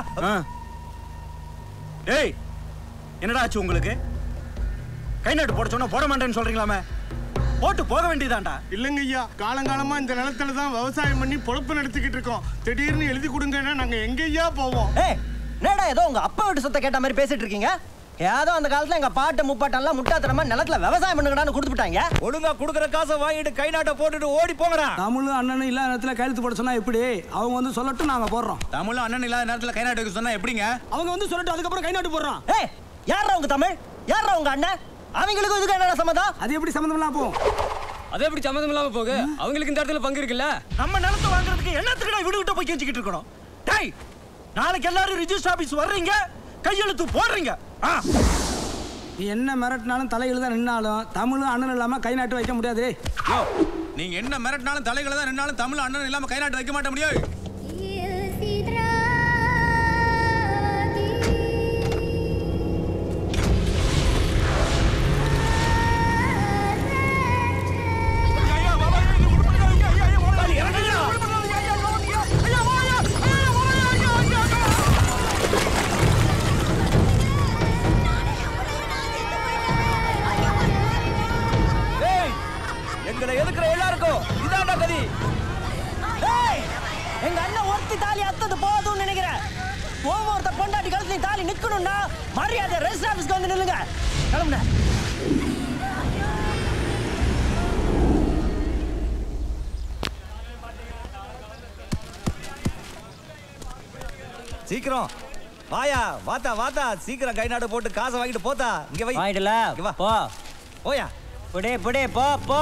ஏய் என்னடா ஆச்சு உங்களுக்கு கை நாட்டு போட சொன்னா போட மாட்டேன்னு சொல்றீங்களாமே போட்டு போக வேண்டியதாண்டா இல்லைங்க ஐயா காலங்காலமா இந்த நிலத்துல தான் விவசாயம் பண்ணி பொழப்பு நடத்திக்கிட்டு இருக்கோம் திடீர்னு எழுதி கொடுங்கன்னா நாங்க எங்கய்யா போவோம் ஏய் என்னடா ஏதோ உங்க அப்பா வீட்டு சொத்தை கேட்ட மாதிரி பேசிட்டு இருக்கீங்க ஏதோ அந்த காலத்துல எங்க பாட்டு முப்பாட்டெல்லாம் முட்டாத்தனமா நிலத்துல விவசாயம் பண்ணுங்கடான்னு கொடுத்துட்டாங்க ஒழுங்கா கொடுக்குற காசை வாங்கிட்டு கை நாட்டை போட்டுட்டு ஓடி போங்கடா தமிழும் அண்ணனும் இல்லாத நேரத்துல கையெழுத்து போட சொன்னா எப்படி அவங்க வந்து சொல்லட்டும் நாங்க போடுறோம் தமிழும் அண்ணன் இல்லாத நேரத்துல கை நாட்டு வைக்க சொன்னா எப்படிங்க அவங்க வந்து சொல்லட்டும் அதுக்கப்புறம் கை நாட்டு போடுறோம் ஏய் யாரா உங்க தமிழ் யாரா உங்க அண்ணன் அவங்களுக்கும் இதுக்கு என்னடா சம்மதம் அது எப்படி சம்மந்தம் இல்லாம போகும் அது எப்படி சம்மந்தம் இல்லாம போகு அவங்களுக்கு இந்த இடத்துல பங்கு இருக்குல்ல நம்ம நிலத்தை வாங்குறதுக்கு என்னத்துக்குடா வீடு விட்டு போய் கெஞ்சிக்கிட்டு இருக்கணும் டேய் நாளைக்கு எல்லாரும் ரிஜிஸ்டர் ஆபீஸ் வர்றீங்க கையெழுத்து போடுறீங்க ஆ. என்ன மிரட்டினாலும் தலையில தான் நின்னாலும் தமிழும் அண்ணன் இல்லாம கை நாட்டு வைக்க முடியாது யோ நீங்க என்ன மிரட்டினாலும் தலைகளை தான் நின்னாலும் தமிழ் அண்ணன் இல்லாம கை நாட்டு வைக்க மாட்ட முடியாது ஏய் எங்களை எதுக்குற எல்லாருக்கும் இதாண்டா கதி ஏய் எங்க அண்ணன் ஒருத்தி தாலி அத்தது போதும்னு நினைக்கிறேன் ஒவ்வொருத்த பொண்டாட்டி கழுத்துலையும் தாலி நிக்கணும்னா மரியாதை ரெஜிஸ்டர் ஆபீஸ்க்கு வந்து நில்லுங்க கிளம்புன சீக்கிரம் வாயா வாத்தா வாத்தா சீக்கிரம் கை நாடு போட்டு காசை வாங்கிட்டு போத்தா இங்க வை வாங்கிட்டல இங்க வா போ போயா புடே புடே போ போ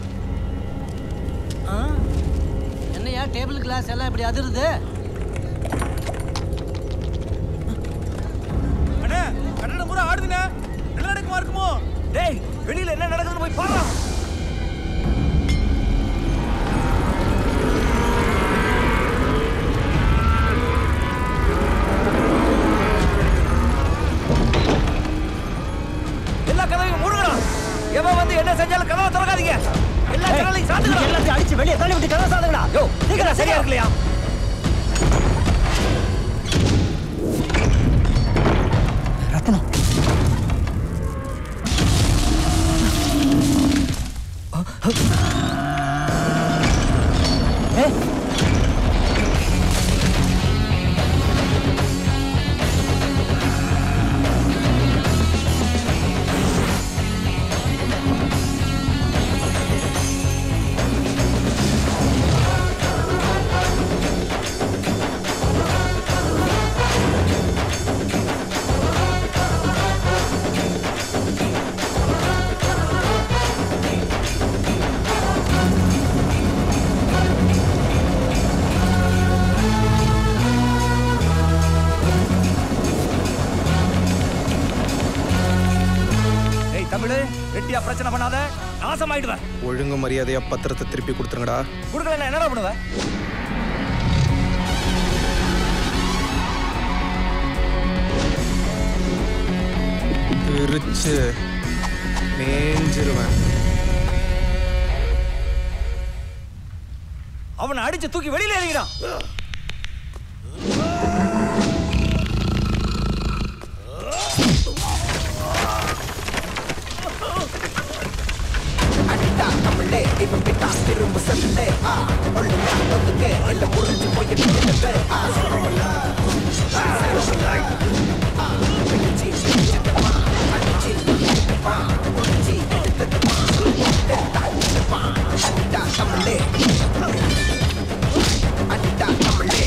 என்னையா டேபிள் கிளாஸ் எல்லாம் இப்படி அதிருது அண்ணே கட்டணம் பூரா ஆடுதுண்ணே நிலநடுக்கமா இருக்குமோ டேய் வெளியில என்ன நடக்குதுன்னு போய் பாரு எல்லா கதவையும் மூடுங்கடா எவன் வந்து என்ன செஞ்சாலும் கதவை திறக்காதீங்க எல்லா கதவையும் சாத்துங்கடா எல்லாத்தையும் அடிச்சு வெளியே தள்ளி விட்டு கதவை சாத்துங்கடா யோ சீக்கிரம் சரியா இருக்கலையா ரத்னம் ஏய் ஏய் தமிழ் வெட்டியா பிரச்சனை பண்ணாத நாசமாயிடுவேன் ஒழுங்கு மரியாதையா பத்திரத்தை திருப்பி கொடுத்துருங்கடா கொடுக்கல என்னடா பண்ணுவேன் பிரிச்சு மேஞ்சிருவேன் அவனை அடிச்சு தூக்கி வெளியில எறிகிறான் அடிடா தமிழ் தமிழே இவன் விட்டா திரும்ப செல்லே ஆ ஒழுங்கா ஒதுக்கே இல்ல புரிஞ்சு போய் நிறுத்தே ஆ சொல்லல சொல்லல ஆ பிடிச்சி பிடிச்சிட்டமா அடிச்சி பிடிச்சிட்டமா புடிச்சி எடுத்துட்டமா எடுத்துட்டமா அடிடா தமிழே அடிடா தமிழே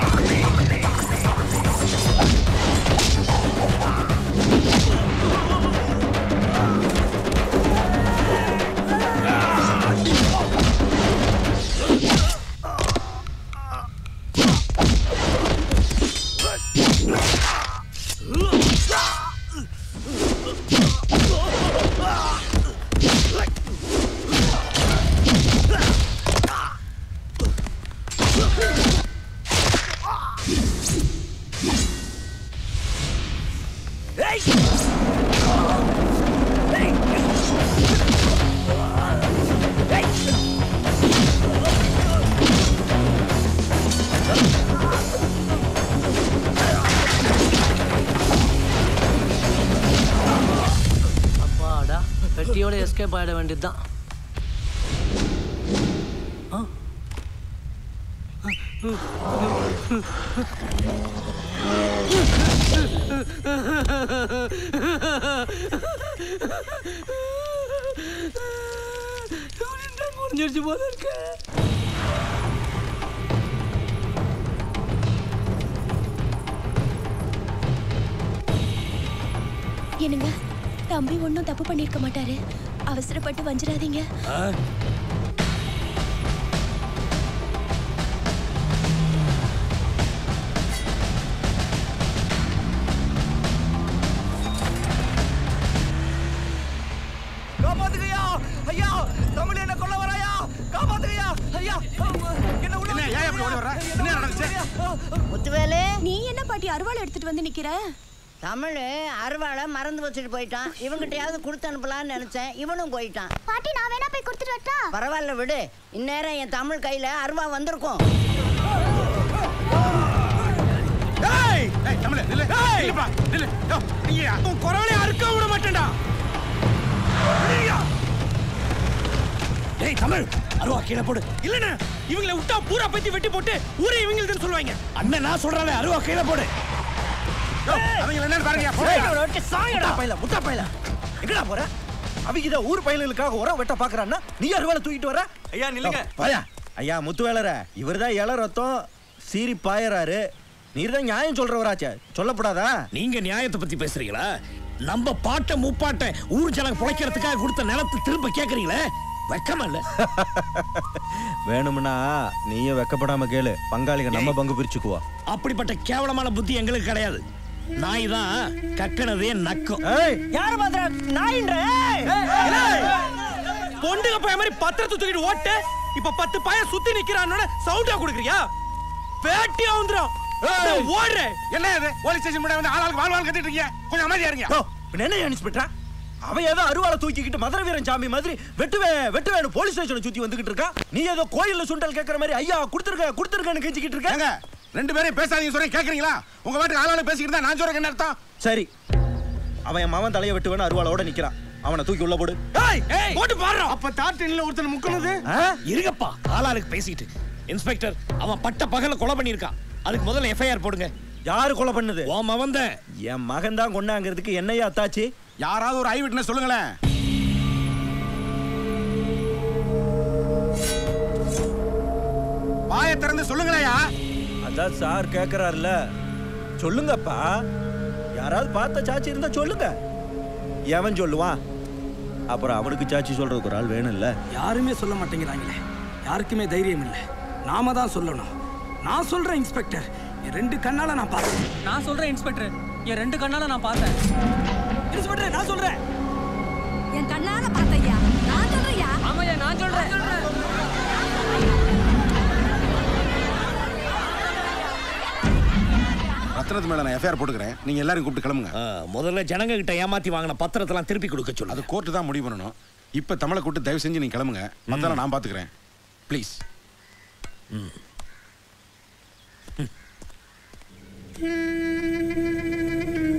அப்பாடா வெட்டியோட எஸ்கேப் ஆயிட வேண்டியதுதான் முடிஞ்சிருச்சு போல இருக்கு என்னங்க தம்பி ஒன்றும் தப்பு பண்ணியிருக்க மாட்டாரு அவசரப்பட்டு வஞ்சிடாதீங்க காப்பாத்துங்கய்யா ஐயா தமிழ் என்ன கொல்ல வராயா காப்பாத்துங்கய்யா ஐயா என்ன உள்ள என்ன ஏன் இப்படி ஓடி வர என்ன நடந்துச்சு முத்துவேலு நீ என்ன பாட்டி அருவாள் எடுத்துட்டு வந்து நிக்கிற தமிழ் அருவாளை மறந்து வச்சுட்டு போயிட்டான் இவங்கிட்டயாவது கொடுத்து அனுப்பலாம்னு நினைச்சேன் இவனும் போயிட்டான் பாட்டி நான் வேணா போய் கொடுத்துட்டு வரட்டா பரவாயில்ல விடு இந்நேரம் என் தமிழ் கையில அருவா வந்திருக்கும் ஏய் ஏய் தமிழ் நில்லு நில்லுப்பா நில்லு யோ நீயா உன் குரவலை அறுக்க விட மாட்டேன்டா நில்லுயா. டேய் தமிழ் அருவா கீழே போடு இல்லண்ணே இவங்களை விட்டா பூரா பத்தி வெட்டி போட்டு ஊரே இவங்களுக்கு சொல்லுவாங்க அண்ணன் நான் சொல்றேன் அருவா கீழே போடு அவங்க என்னன்னு பாருங்க முட்டா பையல முட்டா பையல எங்கடா போற அவங்க இத ஊர் பயிலுக்காக உரம் வெட்ட பாக்குறான்னா நீ அருவாளை தூக்கிட்டு வர ஐயா நில்லுங்க பாயா ஐயா முத்துவேலர இவர்தான் இள ரத்தம் சீறி பாயறாரு நீர் தான் நியாயம் சொல்றவராச்சே சொல்லப்படாதா நீங்க நியாயத்தை பத்தி பேசுறீங்களா நம்ம பாட்ட முப்பாட்ட ஊர் ஜனம் பிழைக்கிறதுக்காக கொடுத்த நிலத்தை திரும்ப கேக்குறீங்களே வெக்கமா இல்ல வேணும்னா நீயும் வெக்கப்படாம கேளு பங்காளிக நம்ம பங்கு பிரிச்சுக்குவா அப்படிப்பட்ட கேவலமான புத்தி எங்களுக்கு கிடையாது நாய் தான் கக்கனதே நக்கும் யார பாத்திர நாயின்ற பொண்டுக பைய மாதிரி பத்திரத்தை தூக்கிட்டு ஓட்டு இப்ப பத்து பையன் சுத்தி நிக்கிறான்னு சவுண்டா கொடுக்குறியா பேட்டியா வந்துடும் ஓடுற என்ன இது போலீஸ் ஸ்டேஷன் முன்னாடி வந்து ஆளாளுக்கு வாழ் வாழ் கத்திட்டு இருக்கீங்க கொஞ்சம் அமைதியா இருங்க என்ன இன்ஸ்பெக்டரா அவன் ஏதோ அருவாளை தூக்கிக்கிட்டு மதுரை வீரன் சாமி மாதிரி வெட்டுவே வெட்டுவேன்னு போலீஸ் ஸ்டேஷனை சுத்தி வந்துகிட்டு இருக்கா நீ ஏதோ கோயில்ல சுண்டல் கேட்கற மாதிரி ஐயா கொடுத்துருக்க கொடுத்துருக்கன்னு கெஞ்சிக்கிட்டு இருக்க ரெண்டு பேரும் பேசாதீங்க சொல்றேன் கேக்குறீங்களா உங்க வாட்டுக்கு ஆளாளு பேசிக்கிட்டு தான் நான் சொல்றேன் என்ன அர்த்தம் சரி அவன் என் மவன் தலையை வெட்டுவேன்னு அருவாளோட நிக்கிறான் அவனை தூக்கி உள்ள போடு போட்டு பாடுறா அப்ப தாட்டின்ல ஒருத்தன் முக்கணுது இருங்கப்பா ஆளாளுக்கு பேசிட்டு இன்ஸ்பெக்டர் அவன் பட்ட பகல கொலை பண்ணிருக்கான் அதுக்கு முதல்ல எஃப்ஐஆர் போடுங்க யாரு கொலை பண்ணது உன் மவன் தான் என் மகன் தான் கொண்டாங்கிறதுக்கு என்னையா அத்தாச்சு யாராவது ஒரு ஐ விட்னஸ் சொல்லுங்களேன் வாயை திறந்து சொல்லுங்களேயா அதான் சார் கேக்குறாருல சொல்லுங்கப்பா யாராவது பார்த்த சாச்சி இருந்தா சொல்லுங்க எவன் சொல்லுவான் அப்புறம் அவனுக்கு சாட்சி சொல்றதுக்கு ஒரு ஆள் வேணும்ல யாருமே சொல்ல மாட்டேங்கிறாங்களே யாருக்குமே தைரியம் இல்லை நாம தான் சொல்லணும் நான் சொல்றேன் இன்ஸ்பெக்டர் என் ரெண்டு கண்ணால நான் பார்த்தேன் நான் சொல்றேன் இன்ஸ்பெக்டர் என் ரெண்டு கண்ணால நான் பார்த்தேன் இன்ஸ்பெக்டர் நான் சொல்றேன் என் கண்ணால பார்த்தையா நான் சொல்றையா ஆமாய்யா நான் சொல்றேன் ரத்னத்து மேல நான் எஃப்ஐஆர் போட்டுக்கிறேன் நீங்க எல்லாரும் கூப்பிட்டு கிளம்புங்க முதல்ல ஜனங்க கிட்ட ஏமாத்தி வாங்கின பத்திரத்தெல்லாம் திருப்பி கொடுக்க சொல்லு அது கோர்ட்டு தான் முடிவு பண்ணணும் இப்ப தமிழை கூப்பிட்டு தயவு செஞ்சு நீங்க கிளம்புங்க மத்தெல்லாம் நான் பாத்துக்கிறேன் ப்ளீஸ்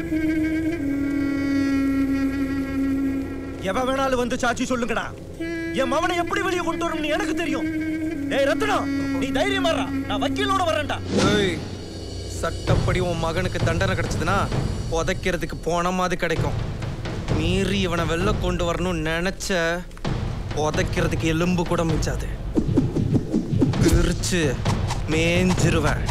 எவன் வேணாலும் வந்து சாட்சி சொல்லுங்கடா என் மவனை எப்படி வெளியே கொண்டு வரணும்னு எனக்கு தெரியும் ஏய் ரத்னம் நீ தைரியம் வர்றா நான் வக்கீலோட வரேன்டா ஏய் சட்டப்படி உன் மகனுக்கு தண்டனை கிடைச்சதுன்னா புதைக்கிறதுக்கு போனமாது கிடைக்கும் மீறி இவனை வெளில கொண்டு வரணும்னு நினைச்ச புதைக்கிறதுக்கு எலும்பு கூட மிஞ்சாது பிரிச்சு மேஞ்சிருவேன்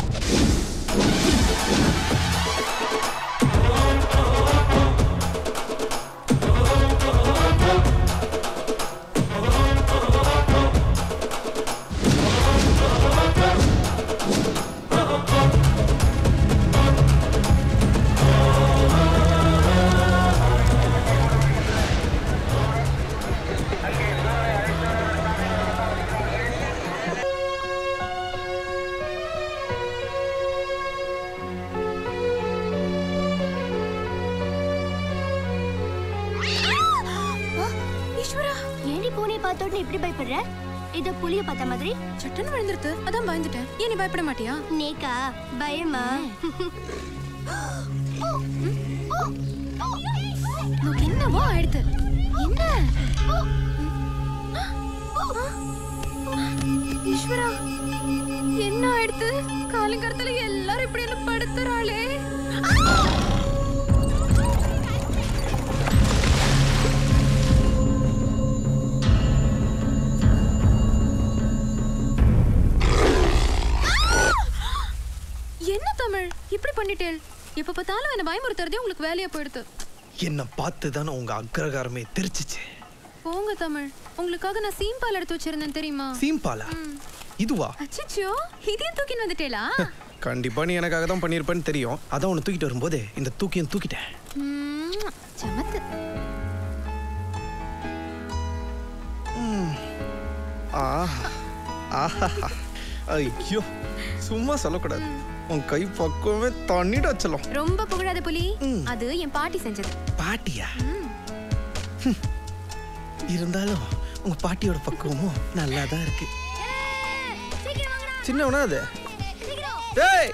ஈஸ்வரா ஏன் நீ பூனையை பார்த்த உடனே இப்படி பயப்படுற இத புலிய பார்த்த மாதிரி சட்டுன்னு விழுந்துருத்து அதான் பயந்துட்டேன் ஏன் நீ பயப்பட மாட்டியா நேக்கா பயமா உனக்கு என்னவோ ஆயிடுத்து என்ன ஈஸ்வரா என்ன ஆயிடுத்து காலங்கரத்துல எல்லாரும் இப்படி என்ன படுத்துறாளே என்ன தமிழ் இப்படி பண்ணிட்டேள் எப்ப பார்த்தாலும் என்ன பயமுறுத்துறதே உங்களுக்கு வேலையா போயிடுது என்னை பார்த்து தானே உங்க அக்ரகாரமே தெரிச்சிச்சு போங்க தமிழ் உங்களுக்காக நான் சீம்பால் எடுத்து வச்சிருந்தேன் தெரியுமா சீம்பாலா இதுவா அச்சச்சோ இதையும் தூக்கின்னு வந்துட்டேளா கண்டிப்பா நீ எனக்காக தான் பண்ணியிருப்பேன்னு தெரியும் அதான் உன்னை தூக்கிட்டு வரும்போது இந்த தூக்கியும் தூக்கிட்டேன் ம்ம். சமத்து ம். ஆஹா ஆஹா ஐயோ சும்மா சொல்லக்கூடாது உன் கை பக்குவமே தண்ணிட வச்சலாம் ரொம்ப புகழாத புலி அது என் பாட்டி செஞ்சது பாட்டியா ஹம். இருந்தாலும் உங்க பாட்டியோட பக்குவமும் நல்லா தான் இருக்கு சின்னவனா அது டேய்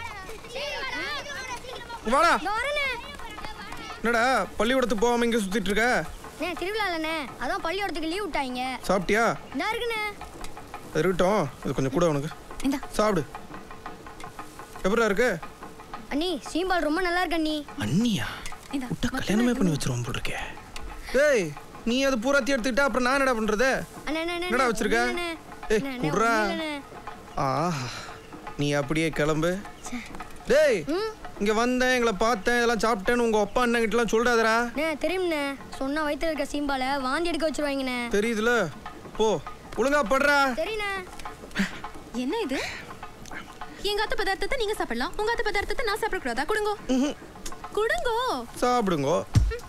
வாடா என்னடா பள்ளிக்கூடத்துக்கு போகாம இங்க சுத்திட்டு இருக்க அண்ணே திருவிழாலண்ணே அதான் பள்ளிக்கூடத்துக்கு லீவ் விட்டாங்க சாப்பிட்டியா இதா இருக்குண்ணே அது இருக்கட்டும் இது கொஞ்சம் கூட உனக்கு இந்தா சாப்பிடு எப்படா இருக்கு அண்ணி சீம்பால் ரொம்ப நல்லா இருக்கு அண்ணி அண்ணியா விட்டா கல்யாணமே பண்ணி வச்சிருவோம் போல் இருக்கே டேய் நீ அது பூராத்தி எடுத்துக்கிட்டா அப்புறம் நான் என்னடா பண்றது அண்ணே அண்ணே, அண்ணே என்னடா வச்சிருக்க அண்ணே, ஏய் அண்ணே, அண்ணே, குட்ரா ஒண்ணும் இல்லண்ணே. ஆஹா நீ அப்படியே கிளம்பு டேய் இங்க வந்தேன் எங்களை பார்த்தேன் இதெல்லாம் சாப்பிட்டேன்னு உங்க அப்பா அண்ணன் கிட்டலாம் சொல்றாதடா அண்ணே தெரியும்ண்ணே சொன்னா வயித்துல இருக்க சீம்பாலை வாந்தி எடுக்க வச்சிருவாங்கண்ணே தெரியுதுல போ ஒழுங்கா படுறா சரிண்ணே என்ன இது எங்க அத்தை பதார்த்தத்தை நீங்க சாப்பிடலாம் உங்க அத்தை பதார்த்தத்தை நான் சாப்பிடக்கூடாதா கொடுங்கோ கொடுங்கோ சாப்பிடுங்கோ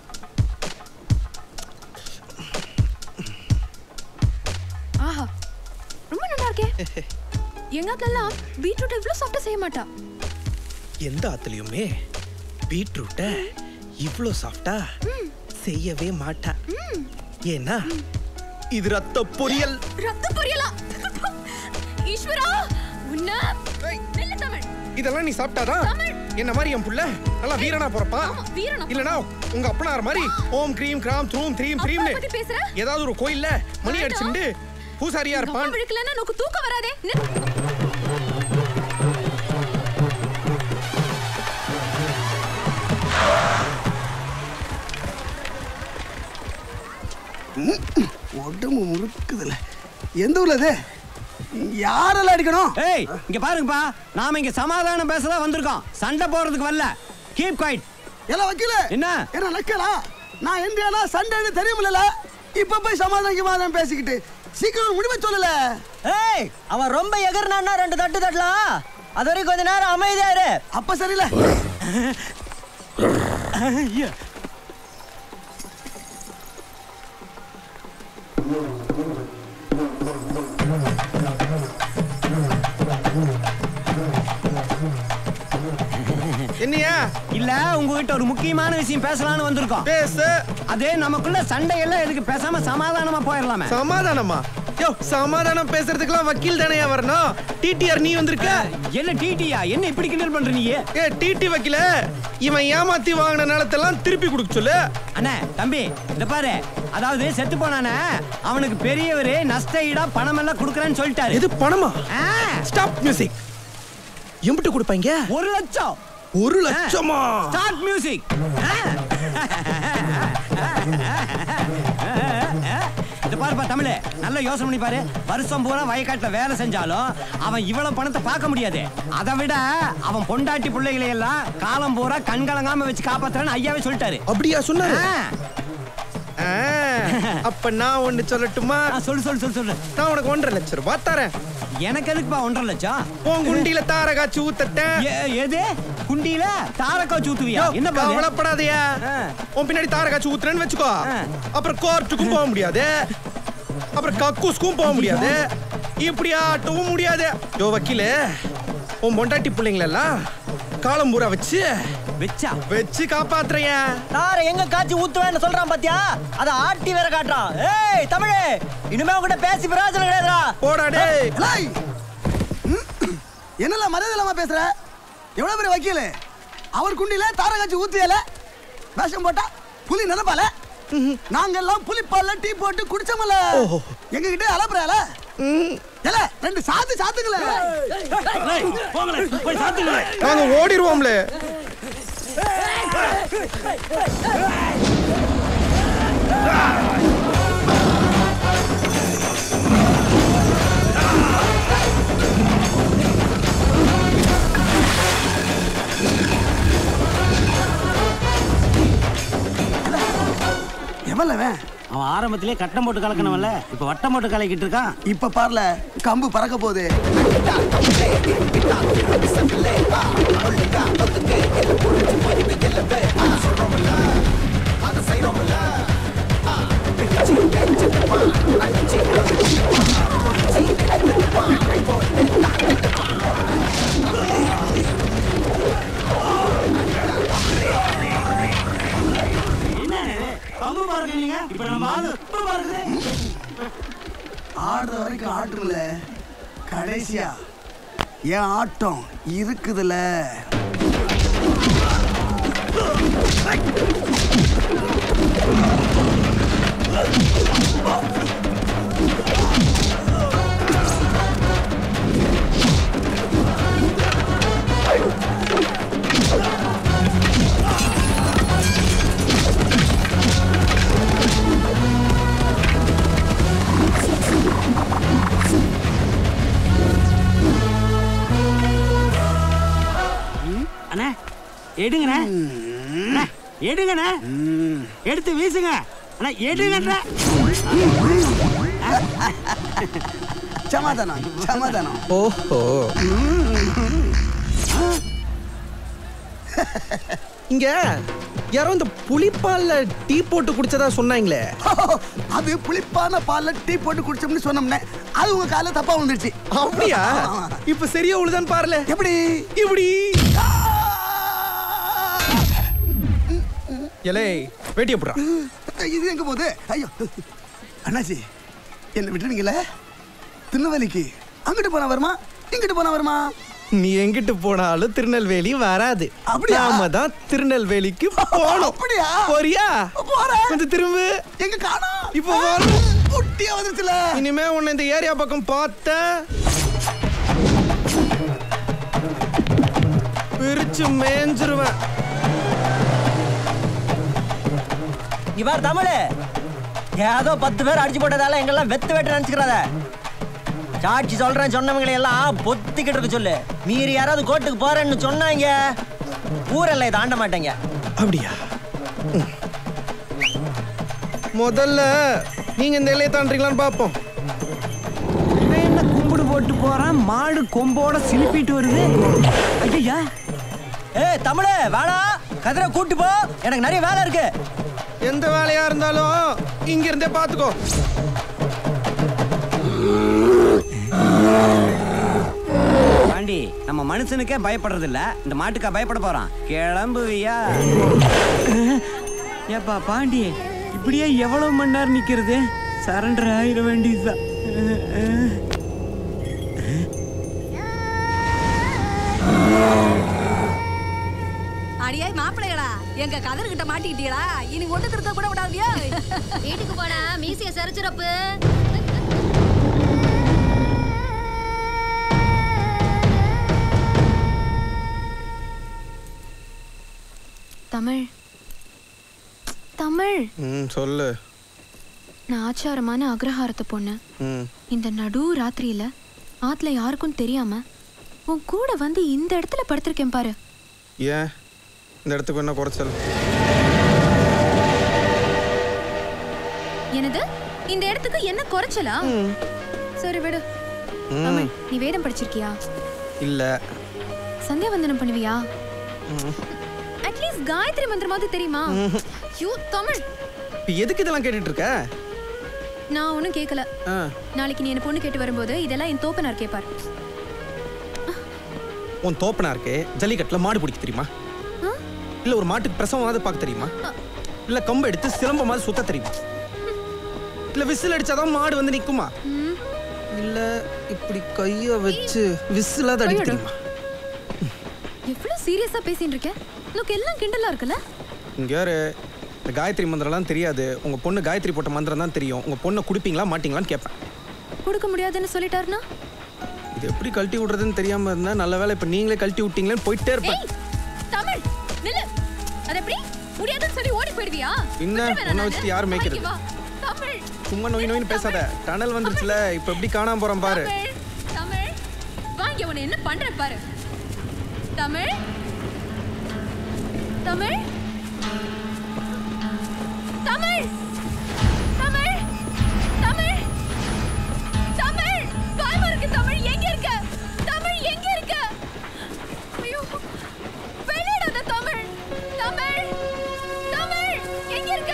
ஆஹா ரொம்ப நல்லா இருக்கே எங்க அத்தெல்லாம் பீட்ரூட் இவ்வளவு சாப்பிட்டு செய்ய மாட்டா எந்த ஆத்துலயுமே பீட்ரூட்டை இவ்வளோ சாஃப்டா செய்யவே மாட்டா ஏன்னா இது ரத்த பொரியல் ரத்த பொரியலா ஈஸ்வரா உன்ன நல்ல தமிழ் இதெல்லாம் நீ சாப்பிட்டாதான் என்ன மாதிரி என் புள்ள நல்லா வீரனா போறப்பா வீரனா? இல்லனா உங்க அப்பனார் மாதிரி ஓம் கிரீம் கிராம் த்ரூம் த்ரீம் த்ரீம்னு பத்தி பேசுற? ஏதாவது ஒரு கோயில்ல மணி வேண்டாம். அடிச்சுட்டு பூசாரியா இருப்பான் விழுக்கலன்னா நோக்கு தூக்கம் வராதே நிறு. உடம்பு முறுக்குதுல எந்த ஊர்ல அது யாரெல்லாம் அடிக்கணும் ஏய் இங்க பாருங்கப்பா நாம இங்க சமாதானம் பேசதான் வந்திருக்கோம் சண்டை போடுறதுக்கு வரல கீப் குவைட் எல்லாம் வைக்கல என்ன என்ன நக்கலா நான் எந்தியானா சண்டைன்னு தெரியுமில்ல இப்ப போய் சமாதானம் சமாதானம் பேசிக்கிட்டு சீக்கிரம் முடிவை சொல்லல ஏய் அவன் ரொம்ப எகர்னான்னா ரெண்டு தட்டு தட்டலாம் அது வரைக்கும் கொஞ்ச நேரம் அமைதியா இரு அப்ப சரியில்ல என்னையா இல்ல உங்ககிட்ட ஒரு முக்கியமான விஷயம் பேசலாம்னு வந்திருக்கோம் பேசு அதே நமக்குள்ள சண்டை எல்லாம் எதுக்கு பேசாம சமாதானமா போயிடலாமே சமாதானமா யோ சமாதானம் பேசுறதுக்குலாம் வக்கீல் தானேயா வரணும் டிடிஆர் நீ வந்திருக்க என்ன டிடியா என்ன இப்படி கிண்டல் பண்ற நீ ஏ டிடி வக்கீல இவன் ஏமாத்தி வாங்கின நிலத்தெல்லாம் திருப்பி கொடுக்க சொல்லு அண்ணே தம்பி இந்த பாரு அதாவது செத்து போனானே அவனுக்கு பெரியவரு நஷ்ட ஈடா பணம் எல்லாம் கொடுக்குறேன்னு சொல்லிட்டாரு இது பணமா ஸ்டாப் மியூசிக் எம்பிட்டு கொடுப்பாங்க ஒரு லட்சம் ஒரு லட்சமா ஸ்டார்ட் மியூசிக் இது பாருப்பா தமிழ் நல்ல யோசனை பண்ணி பாரு வருஷம் பூரா வயக்காட்டுல வேலை செஞ்சாலும் அவன் இவ்வளவு பணத்தை பார்க்க முடியாது அதை விட அவன் பொண்டாட்டி பிள்ளைகளை எல்லாம் காலம் பூரா கண்கலங்காம வச்சு காப்பாத்துறேன்னு ஐயாவே சொல்லிட்டாரு அப்படியா சொன்னாரு ஆ. ஆ, அப்ப நான் ஒண்ணு சொல்லட்டுமா சொல்லு சொல்லு சொல்லு சொல்லு நான் உனக்கு ஒன்றரை லட்சம் ரூபாய் தரேன் எனக்கு எதுக்குப்பா ஒன்றரை லட்சம் உன் குண்டியில தார காய்ச்சி ஊத்தட்டேன் எ- எது குண்டியில தாரக்கா ஊத்துவியா என்ன பாரு? கவலைப்படாதயா உன் பின்னாடி தார காய்ச்சி ஊத்துறேன்னு வச்சுக்கோ அப்புறம் கோர்ட்டுக்கும் போக முடியாது அப்புறம் கக்கூஸ்க்கும் போக முடியாது இப்படி ஆட்டவும் முடியாது யோ வக்கீலு உன் பொண்டாட்டி பிள்ளைங்களெல்லாம் காலம் பூரா வச்சு வச்சா வச்சு காப்பாத்துறையா தார எங்க காய்ச்சி ஊத்துவேன்னு சொல்றான் பாத்தியா அத ஆட்டி வேற காட்டுறான் ஏய் தமிழே இனிமே உன்கிட்ட பேசி பிரயோஜனம் கிடையாதுடா போடா டேய் ஏய்! ம், என்னல மரியாதை இல்லாம பேசுற எவ்வளவு பெரிய வக்கீல் அவர் குண்டில தாரகாச்சி ஊத்தியல வேஷம் போட்டா புலி நினைப்பால நாங்கெல்லாம் புலிப்பால்ல டீ போட்டு குடிச்சோமல எங்க கிட்ட அலப்புறால ஏல ரெண்டு சாத்து சாத்துங்களே நாங்க ஓடிடுவோம்ல எவன்லவன் அவன் ஆரம்பத்திலே கட்டம் போட்டு கலக்கணும்ல இப்ப வட்டம் போட்டு கலக்கிட்டு இருக்கான் இப்ப பாருல கம்பு பறக்க போகுது கம்பு பாருங்க நீங்க இப்ப நம்ம ஆளு இப்ப பாருங்க ஆடுற வரைக்கும் ஆட்டுங்கள கடைசியா என் ஆட்டம் இருக்குதுல அண்ணா எடுங்கண்ணே அண்ணா, எடுங்கண்ணே எடுத்து வீசுங்க அண்ணா எடுங்கண்ணா சமாதானம் சமாதானம் ஓஹோ இங்க யாரோ இந்த புளிப்பால்ல டீ போட்டு குடிச்சதா சொன்னாங்களே அது புளிப்பான பால்ல டீ போட்டு குடிச்சோம்னு சொன்னோம்னே அது உங்க கால தப்பா வந்துருச்சு அப்படியா இப்ப சரியா உழுதான் பாருல எப்படி இப்படி எலே வேட்டிய போடுறா இது எங்க போகுது ஐயோ அண்ணாச்சி என்ன விட்டுருங்களே திருநெல்வேலிக்கு அங்கிட்டு போனா வருமா இங்கிட்டு போனா வருமா நீ எங்கிட்டு போனாலும் திருநெல்வேலி வராது அப்படியா? நாம தான் திருநெல்வேலிக்கு போனோம் அப்படியா? போறியா போறேன். கொஞ்சம் திரும்ப எங்க காணோம் இப்போ வரும் குட்டியா வந்துருச்சுல இனிமே உன்னை இந்த ஏரியா பக்கம் பார்த்தேன் பிரிச்சு மேஞ்சிருவேன் இவர் தமிழ் ஏதோ பத்து பேர் அடிச்சு போட்டதால எங்கெல்லாம் வெத்து வெட்டு நினைச்சுக்கிறத சாட்சி சொல்றேன் சொன்னவங்களை எல்லாம் பொத்திக்கிட்டு இருக்க சொல்லு மீறி யாராவது கோர்ட்டுக்கு போறேன்னு சொன்னாங்க ஊரெல்லாம் இதை ஆண்ட மாட்டேங்க அப்படியா ம். முதல்ல நீங்க இந்த எல்லையை தாண்டீங்களான்னு பார்ப்போம் இவன் என்ன கும்பிடு போட்டு போறான் மாடு கொம்போட சிலுப்பிட்டு வருது ஐயா ஏய் தமிழே வேணா கதிரை கூட்டு போ எனக்கு நிறைய வேலை இருக்கு எந்த வேலையா இருந்தாலும் இங்க இருந்தே பாத்துக்கோ பாண்டி நம்ம மனுஷனுக்கே பயப்படுறது இல்ல இந்த மாட்டுக்கா பயப்பட போறான் கிளம்புவியா ஏப்பா பாண்டி இப்படியே எவ்வளவு மணி நேரம் நிக்கிறது சரண்டர் ஆயிட வேண்டியதுதான் அடியாய் மாப்பிள்ளைகளா எங்க கதறு கிட்ட மாட்டிக்கிட்டீங்களா இனி ஒண்ணு திருத்த கூட விடாதியோ வீட்டுக்கு போனா மீசிய சரிச்சிரப்பு தமிழ் தமிழ் ம் சொல்லு நான் ஆச்சாரமான அக்ரஹாரத்தை பொண்ணு ம் இந்த நடு ராத்திரியில ஆத்துல யாருக்கும் தெரியாம உன் கூட வந்து இந்த இடத்துல படுத்திருக்கேன் பாரு ஏன் இந்த இடத்துக்கு என்ன குறைச்சல் என்னது இந்த இடத்துக்கு என்ன குறைச்சலா சரி விடு ம் தமிழ் நீ வேதம் படிச்சிருக்கியா இல்லை சந்தியாவந்தனம் பண்ணுவியா அட்லீஸ்ட் காயத்ரி மந்திரமாவது தெரியுமா யூ தமிழ் இப்போ எதுக்கு இதெல்லாம் கேட்டுட்டு இருக்க நான் ஒன்றும் கேட்கல ஆ நாளைக்கு நீ என்ன பொண்ணு கேட்டு வரும்போது இதெல்லாம் என் தோப்பனார் கேட்பார் உன் தோப்பனா இருக்கு ஜல்லிக்கட்டில் மாடு பிடிக்க தெரியுமா இல்லை ஒரு மாட்டுக்கு பிரசவமாவது பார்க்க தெரியுமா இல்லை கம்பு எடுத்து சிலம்பமாவது சுத்த தெரியுமா இல்லை விசில் அடிச்சாதான் மாடு வந்து நிற்குமா இல்லை இப்படி கையை வச்சு விசிலாவது அடிக்க கையெடு. தெரியுமா எவ்வளவு சீரியஸா பேசிட்டு இருக்கேன் உனக்கு எல்லாம் கிண்டலா இருக்குல்ல இங்க யாரு இந்த காயத்ரி மந்திரம்லாம் தெரியாது உங்க பொண்ணு காயத்ரி போட்ட மந்திரம் தான் தெரியும் உங்க பொண்ணை குடிப்பீங்களா மாட்டீங்களான்னு கேட்பேன் கொடுக்க முடியாதுன்னு சொல்லிட்டாருன்னா இது எப்படி கழட்டி விடுறதுன்னு தெரியாம இருந்தா நல்ல வேலை இப்ப நீங்களே கழட்டி விட்டீங்களேன்னு போயிட்டே இருப்பேன் ஏய் தமிழ் நில்லு அது எப்படி முடியாதுன்னு சொல்லி ஓடி போயிடுவியா என்ன விட்டுருவேனா உன்னை நானு? வச்சுட்டு யார் மேய்க்கிறது ஓகேவா? தமிழ் சும்மா நோய் நோயின்னு பேசாத டனல் வந்துருச்சுல இப்ப எப்படி காணாம போறோம் பாரு தமிழ் தமிழ் வாங்க உன்னை என்ன பண்றேன் பாரு தமிழ் தமிழ் தமிழ் தமிழ் தமிழ் தமிழ் பயமா இருக்கு தமிழ் எங்க இருக்க தமிழ் எங்க இருக்க ஐயோ வெளியிடாத தமிழ் தமிழ் தமிழ் எங்க இருக்க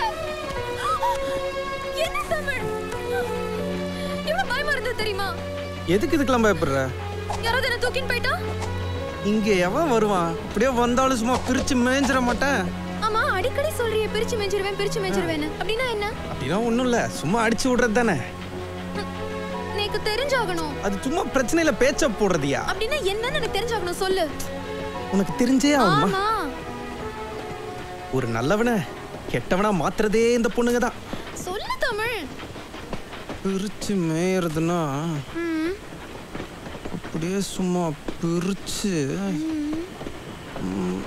என்ன தமிழ் எவ்வளவு பயமா இருந்தது தெரியுமா எதுக்கு இதுக்கெல்லாம் பயப்படுற யாராவது என்ன தூக்கின்னு போயிட்டா இங்க எவன் வருவான் அப்படியே வந்தாலும் சும்மா பிரிச்சு மேய்ஞ்சிட மாட்டேன் ஆமா அடிக்கடி சொல்றியே பிரிச்சு மேஞ்சிருவேன் பிரிச்சு மேஞ்சிருவேன்னு அப்படின்னா என்ன அப்படின்னா ஒண்ணும் இல்ல சும்மா அடிச்சு விடுறது தானே எனக்கு தெரிஞ்சாகணும் அது சும்மா பிரச்சனையில பேச்ச போடுறதியா அப்படின்னா என்னன்னு எனக்கு தெரிஞ்சாகணும் சொல்லு உனக்கு தெரிஞ்சே ஆகுமா ஆமா ஒரு நல்லவனை கெட்டவனா மாத்துறதே இந்த பொண்ணுங்க தான் சொல்லு தமிழ் பிரிச்சு மேயறதுன்னா ம், அப்படியே சும்மா பிரிச்சு ம்,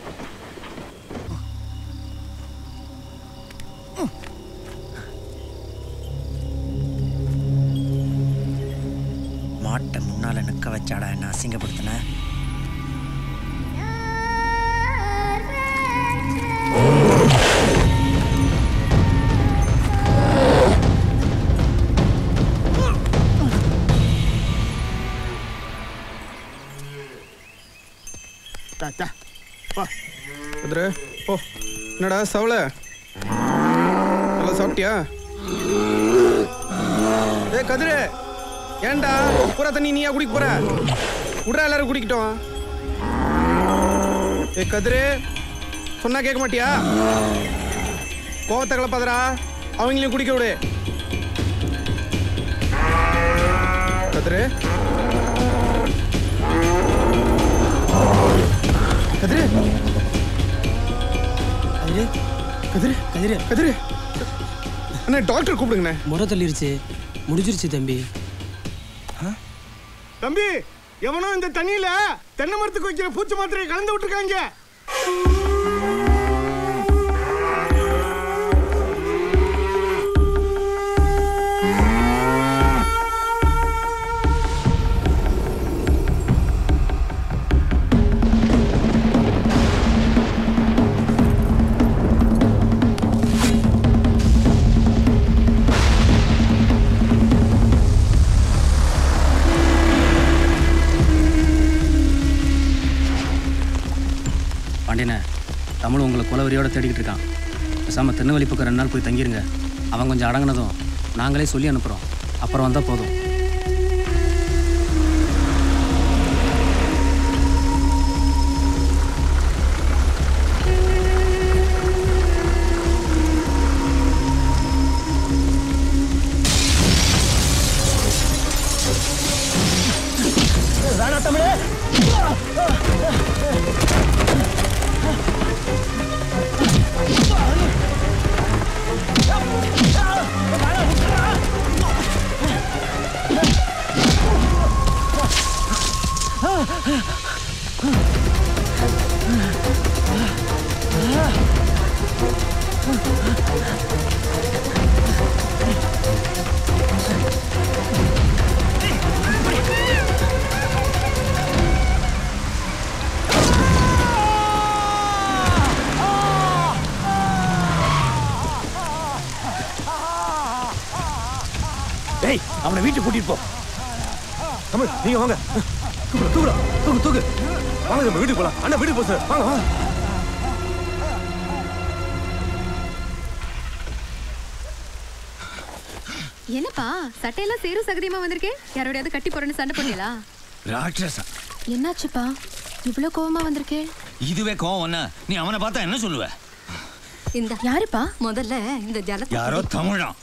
மாட்டை முன்னால நிற்க வச்சாடா என்ன அசிங்கப்படுத்தின கதிரு ஓ என்னடா சவல நல்லா சாப்பிட்டியா ஏ கதிரு ஏன்டா பூரா தண்ணி நீயா குடிக்க போற விட்றா எல்லாரும் குடிக்கட்டும் ஏ கதிரு சொன்னா கேட்க மாட்டியா கோவத்தை கலப்பாதடா அவங்களையும் குடிக்க விடு கதிரு கதிரு கதிரு கதிரு கதிரு கதிரு அண்ணா டாக்டர் கூப்பிடுங்கண்ணே முறை தள்ளிருச்சு முடிஞ்சிருச்சு தம்பி தம்பி எவனோ இந்த தண்ணியில தென்னை மரத்துக்கு வைக்கிற பூச்சி மாத்திரையை கலந்து விட்டுருக்காங்க பாண்டியனே தமிழ் உங்களை குலவரியோட தேடிக்கிட்டு இருக்கான் பேசாமல் திருநெல்வேலி பக்கம் ரெண்டு நாள் போய் தங்கிருங்க அவன் கொஞ்சம் அடங்கினதும் நாங்களே சொல்லி அனுப்புகிறோம் அப்புறம் வந்தால் போதும் வேணா தமிழே டேய் அவனை வீட்டுக்கு கூட்டிட்டு போ தமிழ் நீங்க வாங்க தூக்குடா தூக்குடா தூக்கு தூக்கு வாங்க நம்ம வீட்டுக்கு போலாம் அண்ணா வீட்டுக்கு போ சார் வாங்க வாங்க என்னப்பா சட்டையெல்லாம் சேரும் சகதியமா வந்திருக்கேன் யாரோடையாவது கட்டி போறேன்னு சண்டை பண்ணீங்களா ராட்சசா என்னாச்சுப்பா இவ்ளோ கோவமா வந்திருக்கே இதுவே கோவம்னா நீ அவனை பார்த்தா என்ன சொல்லுவ இந்த யாருப்பா முதல்ல இந்த ஜலத்தை யாரோ தமிழான்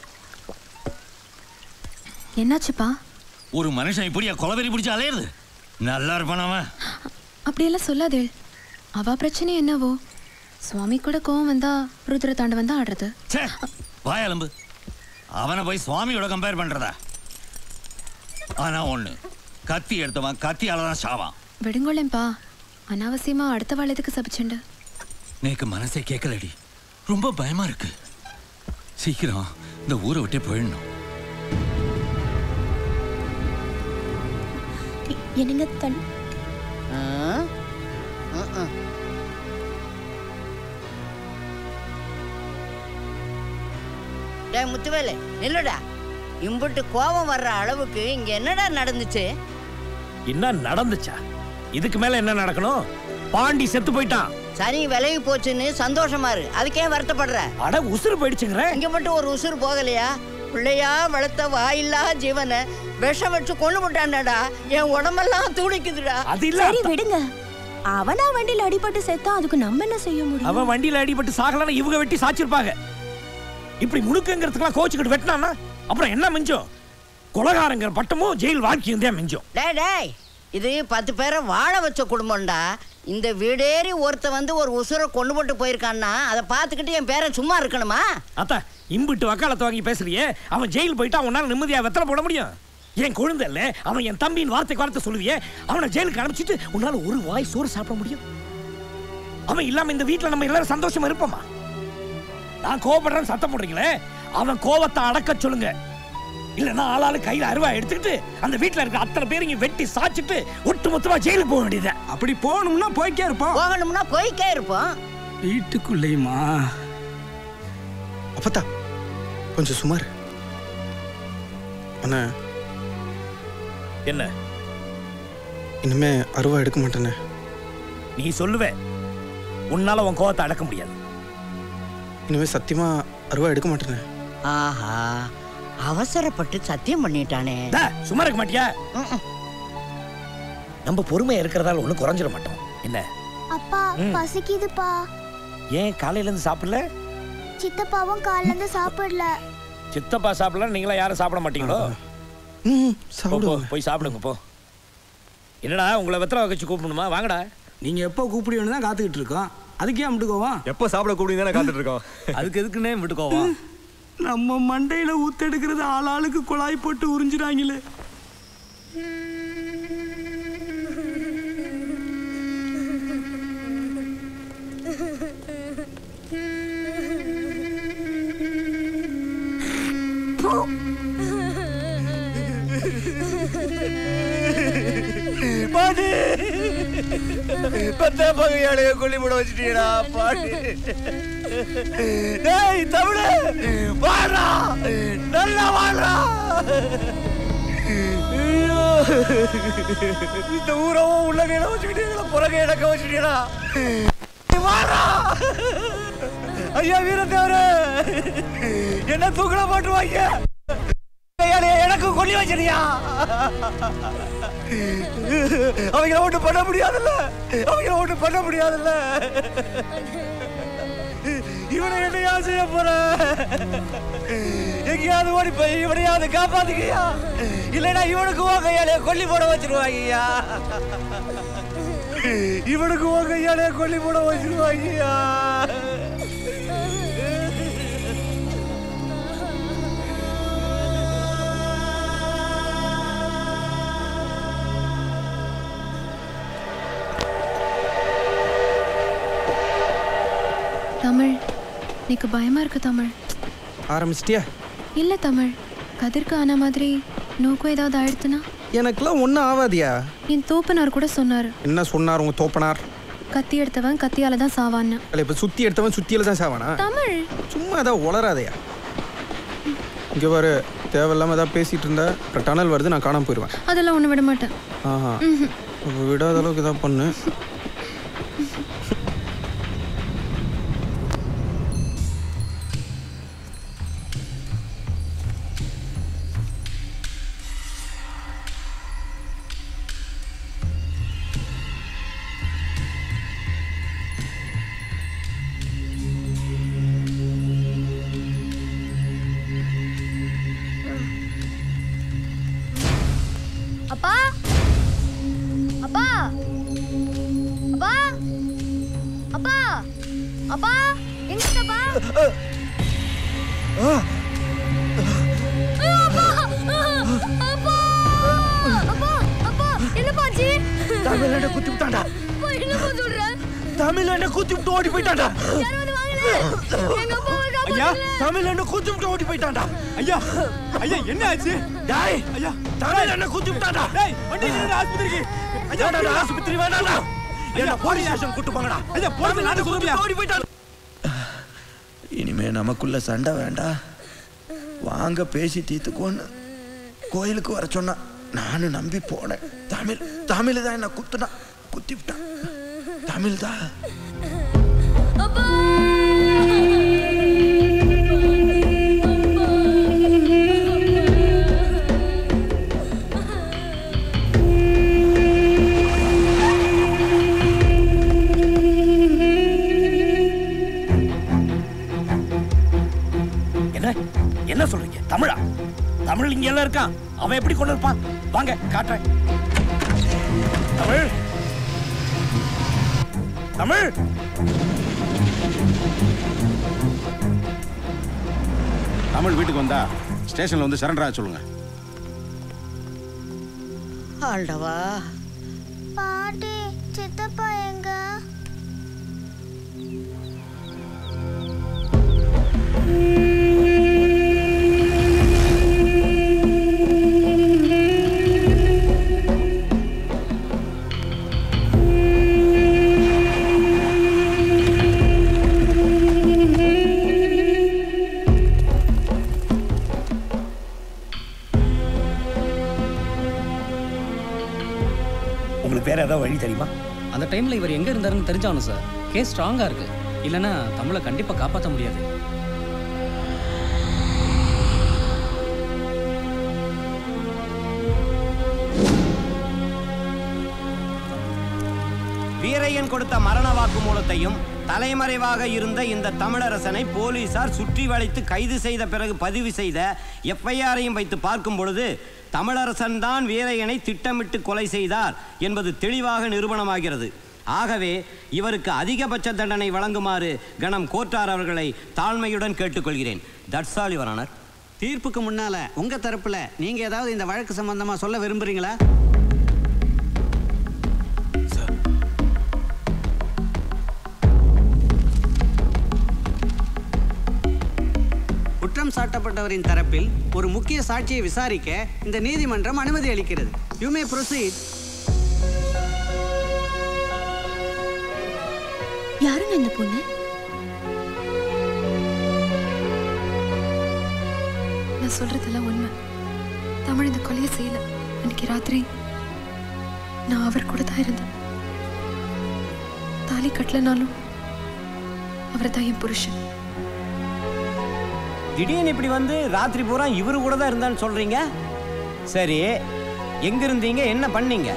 என்னாச்சுப்பா ஒரு மனுஷன் இப்படியா கொலவெறி பிடிச்சு அலையிறது நல்லா இருப்பான் அவன் அப்படியெல்லாம் சொல்லாதே அவ பிரச்சனை என்னவோ சுவாமி கூட கோவம் வந்தா ருத்ர தாண்டவன் தான் ஆடுறது ச்சே வாயலம்பு அவனை போய் சுவாமியோட கம்பேர் பண்றதா ஆனா ஒண்ணு கத்தி எடுத்தவன் கத்தியால தான் சாவான் விடுங்கோளேன்பா அனாவசியமா அடுத்த வாழ் எதுக்கு சபிச்சுண்டு நேக்கு மனசே கேட்கலடி ரொம்ப பயமா இருக்கு சீக்கிரம் இந்த ஊரை விட்டே போயிடணும் என்னங்க தன் டேய் முத்துவேலு நில்லுடா இம்புட்டு கோபம் வர்ற அளவுக்கு இங்க என்னடா நடந்துச்சு என்ன நடந்துச்சா இதுக்கு மேல என்ன நடக்கணும் பாண்டி செத்து போயிட்டான் சனி விலகி போச்சுன்னு சந்தோஷமா இரு அதுக்கே வருத்தப்படுற அட உசுறு போயிடுச்சுங்கிற இங்க மட்டும் ஒரு உசுறு போகலையா பிள்ளையா வளர்த்த வாயில்லா ஜீவனை விஷம் வச்சு கொண்டு விட்டான்டா என் உடம்பெல்லாம் துடிக்குதுடா சரி விடுங்க அவனா வண்டியில அடிபட்டு செத்தா அதுக்கு நம்ம என்ன செய்ய முடியும் அவன் வண்டியில அடிபட்டு சாகலன்னு இவங்க வெட்டி சாச்சிருப்பாங்க இப்படி முழுக்கங்கிறதுக்கெல்லாம் கோச்சுக்கிட்டு வெட்டினான்னா அப்புறம் என்ன மிஞ்சம் கொலகாரங்கிற பட்டமும் ஜெயில் வாழ்க்கையும் தான் மிஞ்சம் டேய் டேய் இது பத்து பேரை வாழ வச்ச குடும்பம்டா இந்த வீடேறி ஒருத்த வந்து ஒரு உசுரை கொண்டு போட்டு போயிருக்கான்னா அதை பார்த்துக்கிட்டு என் பேரன் சும்மா இருக்கணுமா அத்தா இம்பிட்டு வக்காலத்தை வாங்கி பேசுறியே அவன் ஜெயில் போயிட்டா அவனால நிம்மதியா வெத்தலை போட முடியும் என் குழந்தை இல்ல அவன் என் தம்பியின் வார்த்தைக்கு வார்த்தை சொல்லுவியே அவனை ஜெயிலுக்கு அனுப்பிச்சிட்டு உன்னால ஒரு வாய் சோறு சாப்பிட முடியும் அவன் இல்லாம இந்த வீட்டுல நம்ம எல்லாரும் சந்தோஷமா இருப்போமா நான் கோவப்படுறேன்னு சத்தம் போடுறீங்களே அவன் கோவத்தை அடக்க சொல்லுங்க இல்லைன்னா ஆளாளு கையில அருவா எடுத்துக்கிட்டு அந்த வீட்டுல இருக்க அத்தனை பேரையும் வெட்டி சாச்சிட்டு ஒட்டு மொத்தமா ஜெயிலுக்கு போக வேண்டியது அப்படி போகணும்னா போய்க்கே இருப்போம் போகணும்னா போய்க்கே இருப்போம் வீட்டுக்குள்ளேயுமா அப்பத்தா கொஞ்சம் சுமார் அண்ணா என்ன இனிமே அருவா எடுக்க மாட்டேனே நீ சொல்லுவ உன்னால உன் கோவத்தை அடக்க முடியாது இனிமே சத்தியமா அருவா எடுக்க மாட்டேனே ஆஹா அவசரப்பட்டு சத்தியம் பண்ணிட்டானே டா, சும்மா இருக்க மாட்டியா நம்ம பொறுமையா இருக்கிறதால ஒண்ணும் குறைஞ்சிட மாட்டோம் என்ன அப்பா ம். பசிக்குதுப்பா ஏன் காலையில இருந்து சாப்பிடல சித்தப்பாவும் காலைல இருந்து சாப்பிடல சித்தப்பா சாப்பிடல நீங்களா யாரும் சாப்பிட மாட்டீங்களோ போ, போ, போய் சாப்பிடுங்க போ என்னடா உங்களை வெத்தலை வச்சு கூப்பிடணுமா வாங்கடா நீங்க எப்போ கூப்பிடுவீங்கன்னு தான் காத்துக்கிட்டு இருக்கோம் அதுக்கே அம்பிட்டு கோவம் எப்போ சாப்பிட கூப்பிடுங்க தானே காத்துட்டு இருக்கோம் அதுக்கு எதுக்குன்னே விட்டு கோவம் நம்ம மண்டையில ஊத்தெடுக்கிறது ஆளாளுக்கு குழாய் போட்டு உறிஞ்சிடாங்களே பாட்டி பத்த பகையாளைய கொல்லி போட வச்சுட்டீடா பாட்டி டேய் தமிழ வாடா நல்லா வாடா ஐயோ இந்த ஊரவும் உள்ள கையில வச்சுக்கிட்டீங்களா புறக இடக்க வச்சுட்டீங்களா வாடா ஐயா வீரத்தேவர என்ன தூக்கில போட்டுருவாங்க கையாளைய எனக்கு கொல்லி வச்சிருக்கியா அவங்கள ஒன்றும் பண்ண முடியாதுல்ல அவங்கள ஒன்றும் பண்ண முடியாதுல்ல இவனை என்னையா செய்ய போற எங்கேயாவது ஓடி போய் இவனையாவது காப்பாத்துக்கியா இல்லைன்னா இவனுக்கு உன் கையாலே கொல்லி போட வச்சிருவாங்கய்யா இவனுக்கு உன் கையாலே கொல்லி போட வச்சிருவாங்கய்யா தமிழ் నీకు భయமா இருக்கு தமிழ் ஆரம்பிச்சிட்டியா இல்ல தமிழ் கதிர்க்கு ஆன மாதிரி நோக்கும் ஏதாவது ஆயிடுத்துனா எனக்குலாம் ஒன்றும் ஆகாதியா என் தோப்பனார் கூட சொன்னாரு என்ன சொன்னார் உங்க தோப்பனார் கத்தி எடுத்தவன் கத்தியால தான் சாவான்னு இல்லை இப்போ சுற்றி எடுத்தவன் சுற்றியில் தான் சாவானா தமிழ் சும்மா ஏதாவது உளராதையா இங்கே பாரு தேவையில்லாமல் ஏதாவது பேசிகிட்டு இருந்தா அப்புறம் டனல் வருது நான் காணாம போயிடுவேன் அதெல்லாம் ஒண்ணு விட மாட்டேன் ஆஹா ம்ஹும். அப்ப விடாத அளவுக்கு ஏதாவது பண்ணு அப்பா அப்பா அப்பா அப்பா அப்பா எங்க இருக்கப்பா அப்பா அப்பா அப்பா என்னப்பாச்சு தமிழ் என்ன குத்தி விட்டான்டா அப்பா என்னப்பா சொல்ற தமிழ் என்ன குத்தி விட்டு ஓடி போயிட்டான்டா யாராவது வாங்கல எங்க அப்பாவை ஐயா காப்பாத்துங்க தமிழ் என்ன குத்தி விட்டு ஓடி போயிட்டான்டா ஐயா ஐயா என்ன ஆச்சு டேய் ஐயா தமிழ் என்ன குத்தி விட்டான்டா டேய் வண்டி நிறுத்து ஆஸ்பத்திரிக்கு ஐயா வேண்டாம்டா ஆஸ்பத்திரி வேண்டாம்டா என்ன போலீஸ் ஸ்டேஷன் கூட்டு போங்கடா ஐயா போலீஸ் நாட்டு குத்தி ஓடி போயிட்டான் இனிமே நமக்குள்ள சண்டை வேண்டாம் வாங்க பேசி தீர்த்துக்கோன்னு கோயிலுக்கு வர சொன்னா நானும் நம்பி போனேன் தமிழ் தமிழ் தான் என்ன குத்துனா குத்தி விட்டான் தமிழ் தான் என்ன என்ன சொல்றீங்க தமிழா தமிழ் இங்க எல்லாம் இருக்கான் அவன் எப்படி கொண்டு இருப்பான் வாங்க காட்டுறேன் தமிழ் தமிழ் தமிழ் வீட்டுக்கு வந்தா ஸ்டேஷன்ல வந்து சரண்டர் ஆக சொல்லுங்க ஆண்டவா பாட்டி சித்தப்பா எங்க உங்களுக்கு வேற ஏதாவது வழி தெரியுமா அந்த டைம்ல இவர் எங்க இருந்தாருன்னு தெரிஞ்சாகணும் சார் கேஸ் ஸ்ட்ராங்கா இருக்கு இல்லைன்னா தமிழை கண்டிப்பா காப்பாற்ற முடியாது வீரையன் கொடுத்த மரண வாக்குமூலத்தையும் தலைமறைவாக இருந்த இந்த தமிழரசனை போலீசார் சுற்றி வளைத்து கைது செய்த பிறகு பதிவு செய்த எஃப்ஐஆரையும் வைத்து பார்க்கும் பொழுது தமிழரசன் தான் வீரையனை திட்டமிட்டு கொலை செய்தார் என்பது தெளிவாக நிரூபணமாகிறது ஆகவே இவருக்கு அதிகபட்ச தண்டனை வழங்குமாறு கணம் கோட்டார் அவர்களை தாழ்மையுடன் கேட்டுக்கொள்கிறேன் தட்ஸ் ஆல் யுவர் ஆனர் தீர்ப்புக்கு முன்னால உங்க தரப்புல நீங்க ஏதாவது இந்த வழக்கு சம்பந்தமா சொல்ல விரும்புறீங்களா குற்றம் சாட்டப்பட்டவரின் தரப்பில் ஒரு முக்கிய சாட்சியை விசாரிக்க இந்த நீதிமன்றம் அனுமதி அளிக்கிறது யூ மே ப்ரொசீட் யாருங்க இந்த பொண்ணு நான் சொல்றதெல்லாம் உண்மை தமிழ் இந்த கொலையை செய்யல இன்னைக்கு ராத்திரி நான் அவர் கூட தான் இருந்தேன் தாலி கட்டலனாலும் அவர் தான் என் புருஷன் திடீர்னு இப்படி வந்து ராத்திரி பூரா இவரு கூட தான் இருந்தான்னு சொல்றீங்க சரி எங்க இருந்தீங்க என்ன பண்ணீங்க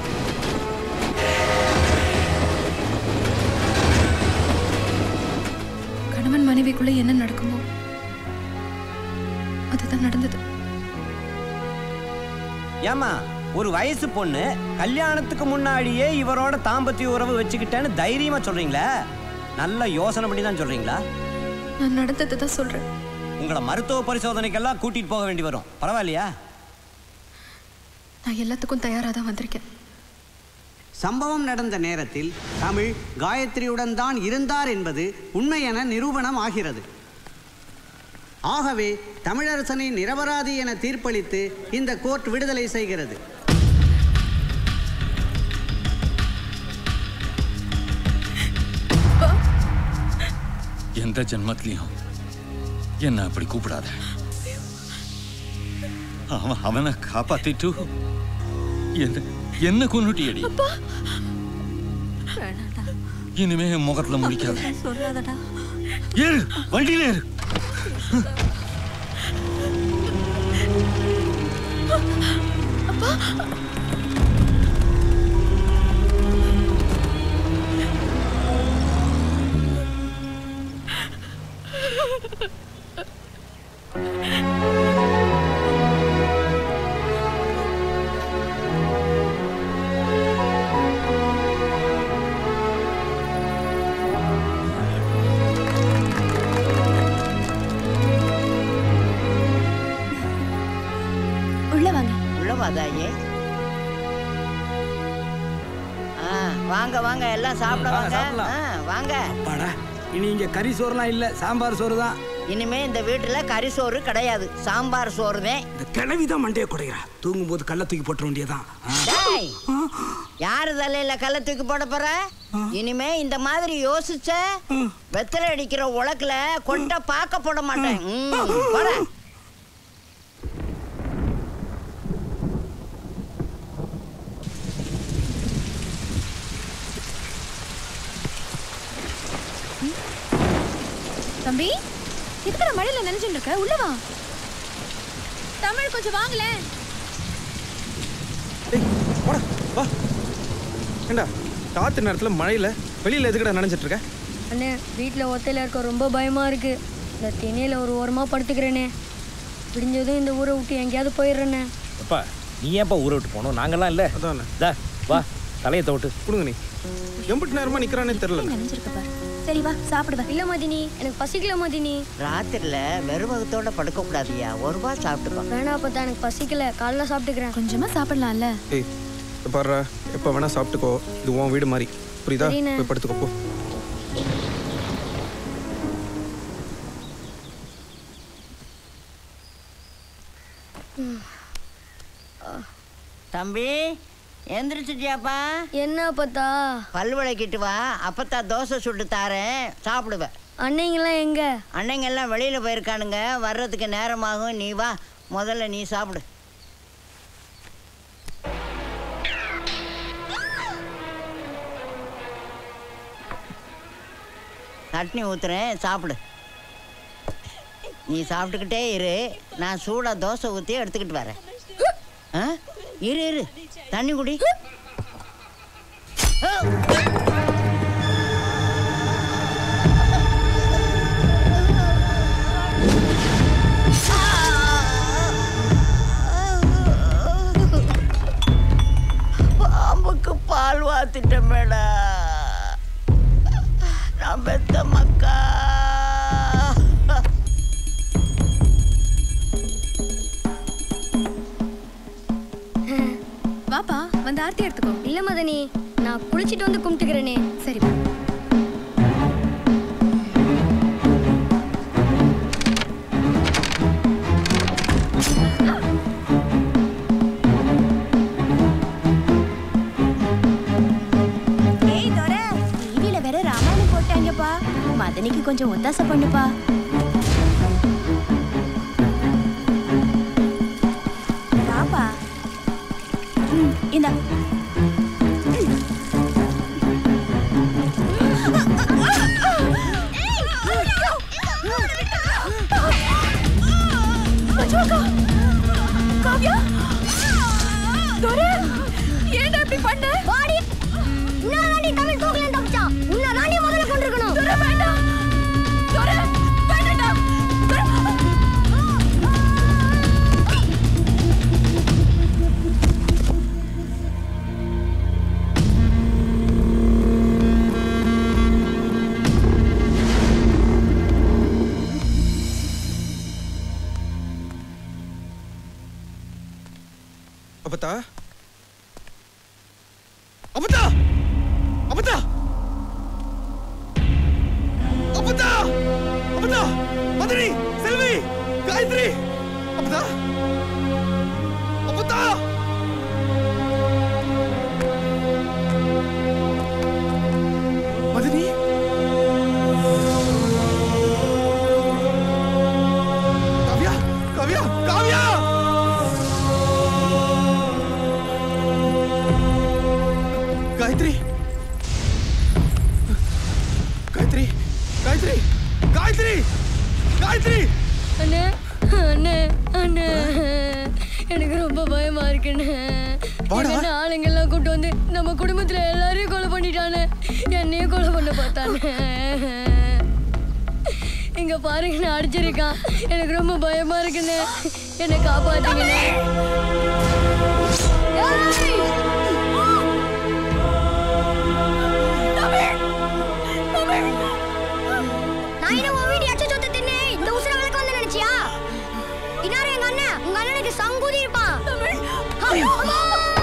கணவன் மனைவிக்குள்ள என்ன நடக்குமோ அதுதான் நடந்தது ஏமா ஒரு வயசு பொண்ணு கல்யாணத்துக்கு முன்னாடியே இவரோட தாம்பத்திய உறவு வச்சுக்கிட்டேன்னு தைரியமா சொல்றீங்களா நல்ல யோசனை பண்ணி தான் சொல்றீங்களா நான் நடந்ததை தான் சொல்றேன் உங்களை மருத்துவ பரிசோதனைக்கெல்லாம் கூட்டிட்டு போக வேண்டி வரும் பரவாயில்லையா நான் எல்லாத்துக்கும் தயாராக தான் வந்திருக்கேன் சம்பவம் நடந்த நேரத்தில் தமிழ் காயத்ரியுடன் தான் இருந்தார் என்பது உண்மை என நிரூபணம் ஆகிறது ஆகவே தமிழரசனை நிரபராதி என தீர்ப்பளித்து இந்த கோர்ட் விடுதலை செய்கிறது எந்த ஜென்மத்திலையும் என்ன அப்படி கூப்பிடாத அவன் அவனை காப்பாத்திட்டு என்ன என்ன கொன்னுட்டியடி வேணாடா இனிமே என் முகத்துல முடிக்காத சொல்லாதடா ஏறு வண்டியில ஏறு அப்பா உள்ள வாங்க உள்ள வாதாயே ஆ வாங்க வாங்க எல்லாம் சாப்பிட ஆ, வாங்க சாப்பிடலாம். ஆ, வாங்க அப்பாடா இனி இங்க கறி சோறுலாம் இல்ல சாம்பார் சோறு தான் இனிமே இந்த வீட்டுல கறி சோறு கிடையாது சாம்பார் சோறு தான் இந்த கிழவி தான் மண்டையை குடைகிறா தூங்கும் போது கள்ள தூக்கி போட்டுற வேண்டியதான் டேய், யாரு தலையில கல்ல தூக்கி போட போற இனிமே இந்த மாதிரி யோசிச்ச வெத்தலை அடிக்கிற உலக்குல கொண்ட பார்க்க போட மாட்டேன் ம், போட. தம்பி எதுக்கு நான் மழையில நினைச்சுட்டு இருக்க உள்ள வா தமிழ் கொஞ்சம் வாங்களேன் வா ஏண்டா காத்து நேரத்துல மழையில வெளியில எதுக்குடா நினைச்சிட்டு இருக்க அண்ணே வீட்டில் ஒத்தையில் இருக்க ரொம்ப பயமாக இருக்கு இந்த திணையில் ஒரு ஓரமாக படுத்துக்கிறேனே விடிஞ்சதும் இந்த ஊரை விட்டு எங்கேயாவது போயிடுறேண்ணே அப்பா நீ ஏன்ப்பா ஊரை விட்டு போகணும் நாங்கெல்லாம் இல்லை தா வா தலையை தவிட்டு கொடுங்க நீ எம்பிட்டு நேரமா நிக்கிறானே தெரியல சரி வா சாப்பிடுவேன் இல்லை மதினி எனக்கு பசிக்கல மதினி ராத்திரில வெறுவகத்தோட படுக்க கூடாதியா ஒரு ரூபா சாப்பிட்டுக்கோ வேணா அப்போ எனக்கு பசிக்கல காலைல சாப்பிட்டுக்கிறேன் கொஞ்சமா சாப்பிடலாம்ல ஏய் இத பாருடா எப்போ வேணா சாப்பிட்டுக்கோ இது உன் வீடு மாதிரி புரியுதா சரிண்ணே. போய் படுத்துக்கோ போ தம்பி எந்திரிச்சிட்டியாப்பா என்ன அப்பத்தா பல் விளக்கிட்டு வா அப்பத்தா தோசை சுட்டு தாரேன் சாப்பிடுவேன் அன்னைங்கெல்லாம் எங்க அன்னைங்க எல்லாம் வெளியில போயிருக்கானுங்க வர்றதுக்கு நேரமாகும் நீ வா முதல்ல நீ சாப்பிடு சட்னி ஊத்துறேன் சாப்பிடு நீ சாப்பிட்டுக்கிட்டே இரு நான் சூடாக தோசை ஊற்றி எடுத்துக்கிட்டு வரேன் ஆ இரு இரு தண்ணி குடி பாம்புக்கு பால் வாத்திட்டேன் மேடா நான் பெத்த மக்கா வாப்பா வந்து ஆர்த்தி எடுத்துக்கோ இல்லை மதனி நான் குளிச்சிட்டு வந்து கும்பிட்டுக்கிறேனே சரி ஏய் தோர டிவில வேற ராமாயணம் போட்டாங்கப்பா மதனிக்கு கொஞ்சம் ஒத்தாசை பண்ணுப்பா வாப்பா ம், இந்தா காவ்யா தோரே ஏன்டா இப்படி பண்ண வாடி இன்னும் ராணி தமிழ் தூக்கல தப்பிச்சான் இன்னும் ராணி முதல்ல கொண்டிருக்கணும் தோரே வேண்டாம் தோரே வேண்டாம்டா அப்பத்தா அப்பத்தா அப்பத்தா அப்பத்தா அப்பத்தா மதுரி செல்வி காயத்ரி அப்பத்தா அப்பத்தா மதுரி காவ்யா காவ்யா காவ்யா காயத்ரி காயத்ரி காயத்ரி காயத்ரி காயத்ரி அண்ணே அண்ணே அண்ணே எனக்கு ரொம்ப பயமா இருக்குண்ணே என்ன ஆளுங்கெல்லாம் கூட்டு வந்து நம்ம குடும்பத்துல எல்லாரையும் கொலை பண்ணிட்டானே என்னையும் கொலை பண்ண பார்த்தானே இங்க பாருங்க நான் அடிச்சிருக்கான் எனக்கு ரொம்ப பயமா இருக்குண்ணே என்னை காப்பாத்துங்கண்ணே நான் என்ன உன் வீடு எச்ச சொத்து தின்னு இந்த உசுர விளக்கு வந்து நினைச்சியா இன்னாரு எங்க அண்ணன் உங்க அண்ணனுக்கு சங்குதி இருப்பான் அம்மா!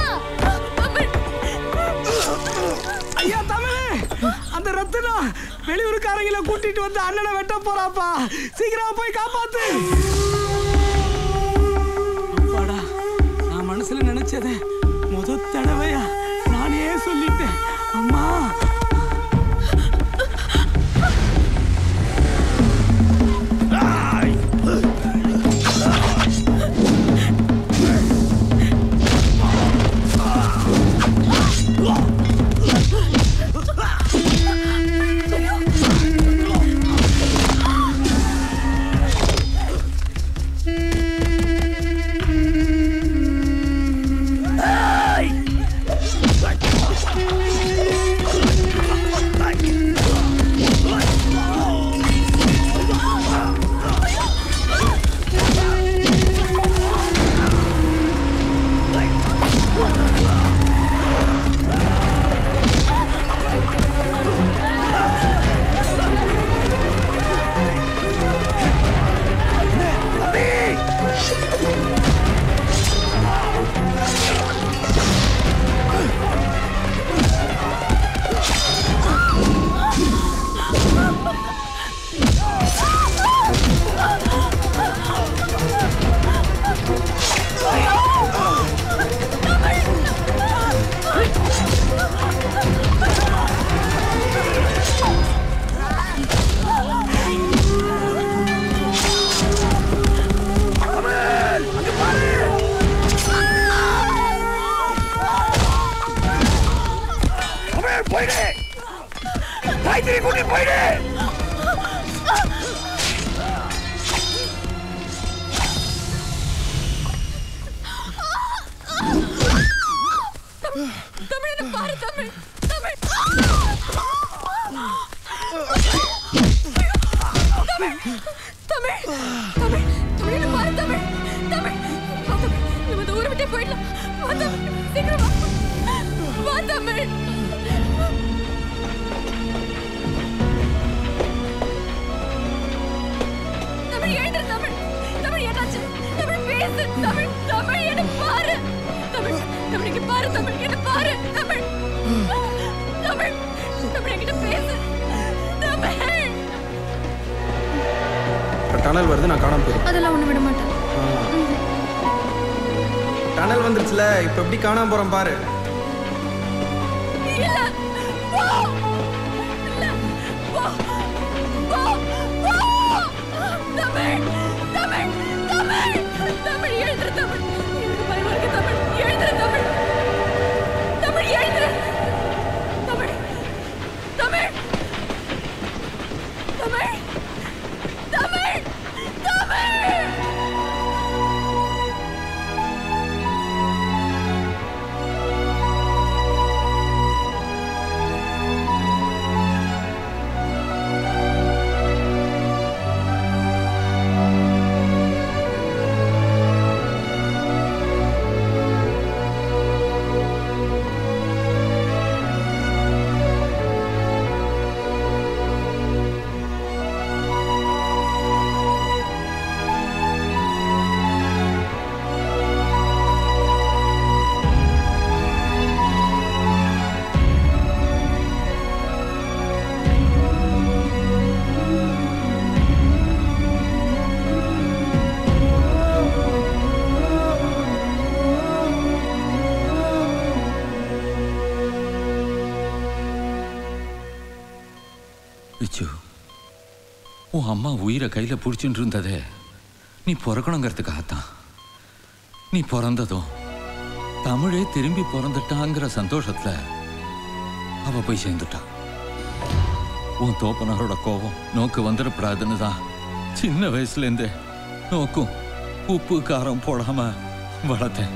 ஐயா தமிழே அந்த ரத்தினா வெளியூருக்காரங்கள கூட்டிட்டு வந்து அண்ணனை வெட்ட போறாப்பா சீக்கிரமா போய் காப்பாத்து அப்பாடா நான் மனசுல நினைச்சத முத தடவையா நானே சொல்லிட்டேன் அம்மா போயிடு காய்கறி கூட்டி போயிடு தமிழ் என்ன பாரு தமிழ் தமிழ் தமிழ் தமிழ் தமிழ் தமிழ் என்ன பாரு தமிழ் தமிழ் வா தமிழ் நம்ம இந்த ஊரை விட்டே போயிடலாம் வா தமிழ் சீக்கிரம் வா வா தமிழ் தமிழ் எழுந்துரு தமிழ் தமிழ் என்னாச்சு தமிழ் பேசு தமிழ் தமிழ் என்ன பாரு தமிழ் தமிழ் இங்க பாரு தமிழ் என்ன பாரு தமிழ் தமிழ் தமிழ் என்கிட்ட பேசு தமிழ் டனல் வருது நான் காணாம போயிடும் அதெல்லாம் ஒண்ணு விட மாட்டேன் டனல் வந்துருச்சுல இப்ப எப்படி காணாம போறோம் பாரு இல்ல போ இல்ல போ போ போ தமிழ் தமிழ் தமிழ் தமிழ் எழுதுற தமிழ் எனக்கு பயமா இருக்கு தமிழ் எழுதுற தமிழ் தமிழ் எழுதுற தமிழ் தமிழ் தமிழ் தமிழ் தமிழ் விச்சு உன் அம்மா உயிரை கையில பிடிச்சிட்டு இருந்ததே நீ பிறக்கணுங்கிறதுக்காகத்தான் நீ பிறந்ததும் தமிழே திரும்பி பிறந்துட்டாங்கிற சந்தோஷத்துல அவ போய் சேர்ந்துட்டான் உன் தோப்பனாரோட கோபம் நோக்கு வந்துடக்கூடாதுன்னு தான் சின்ன வயசுல இருந்தே நோக்கும் உப்பு காரம் போடாம வளர்த்தேன்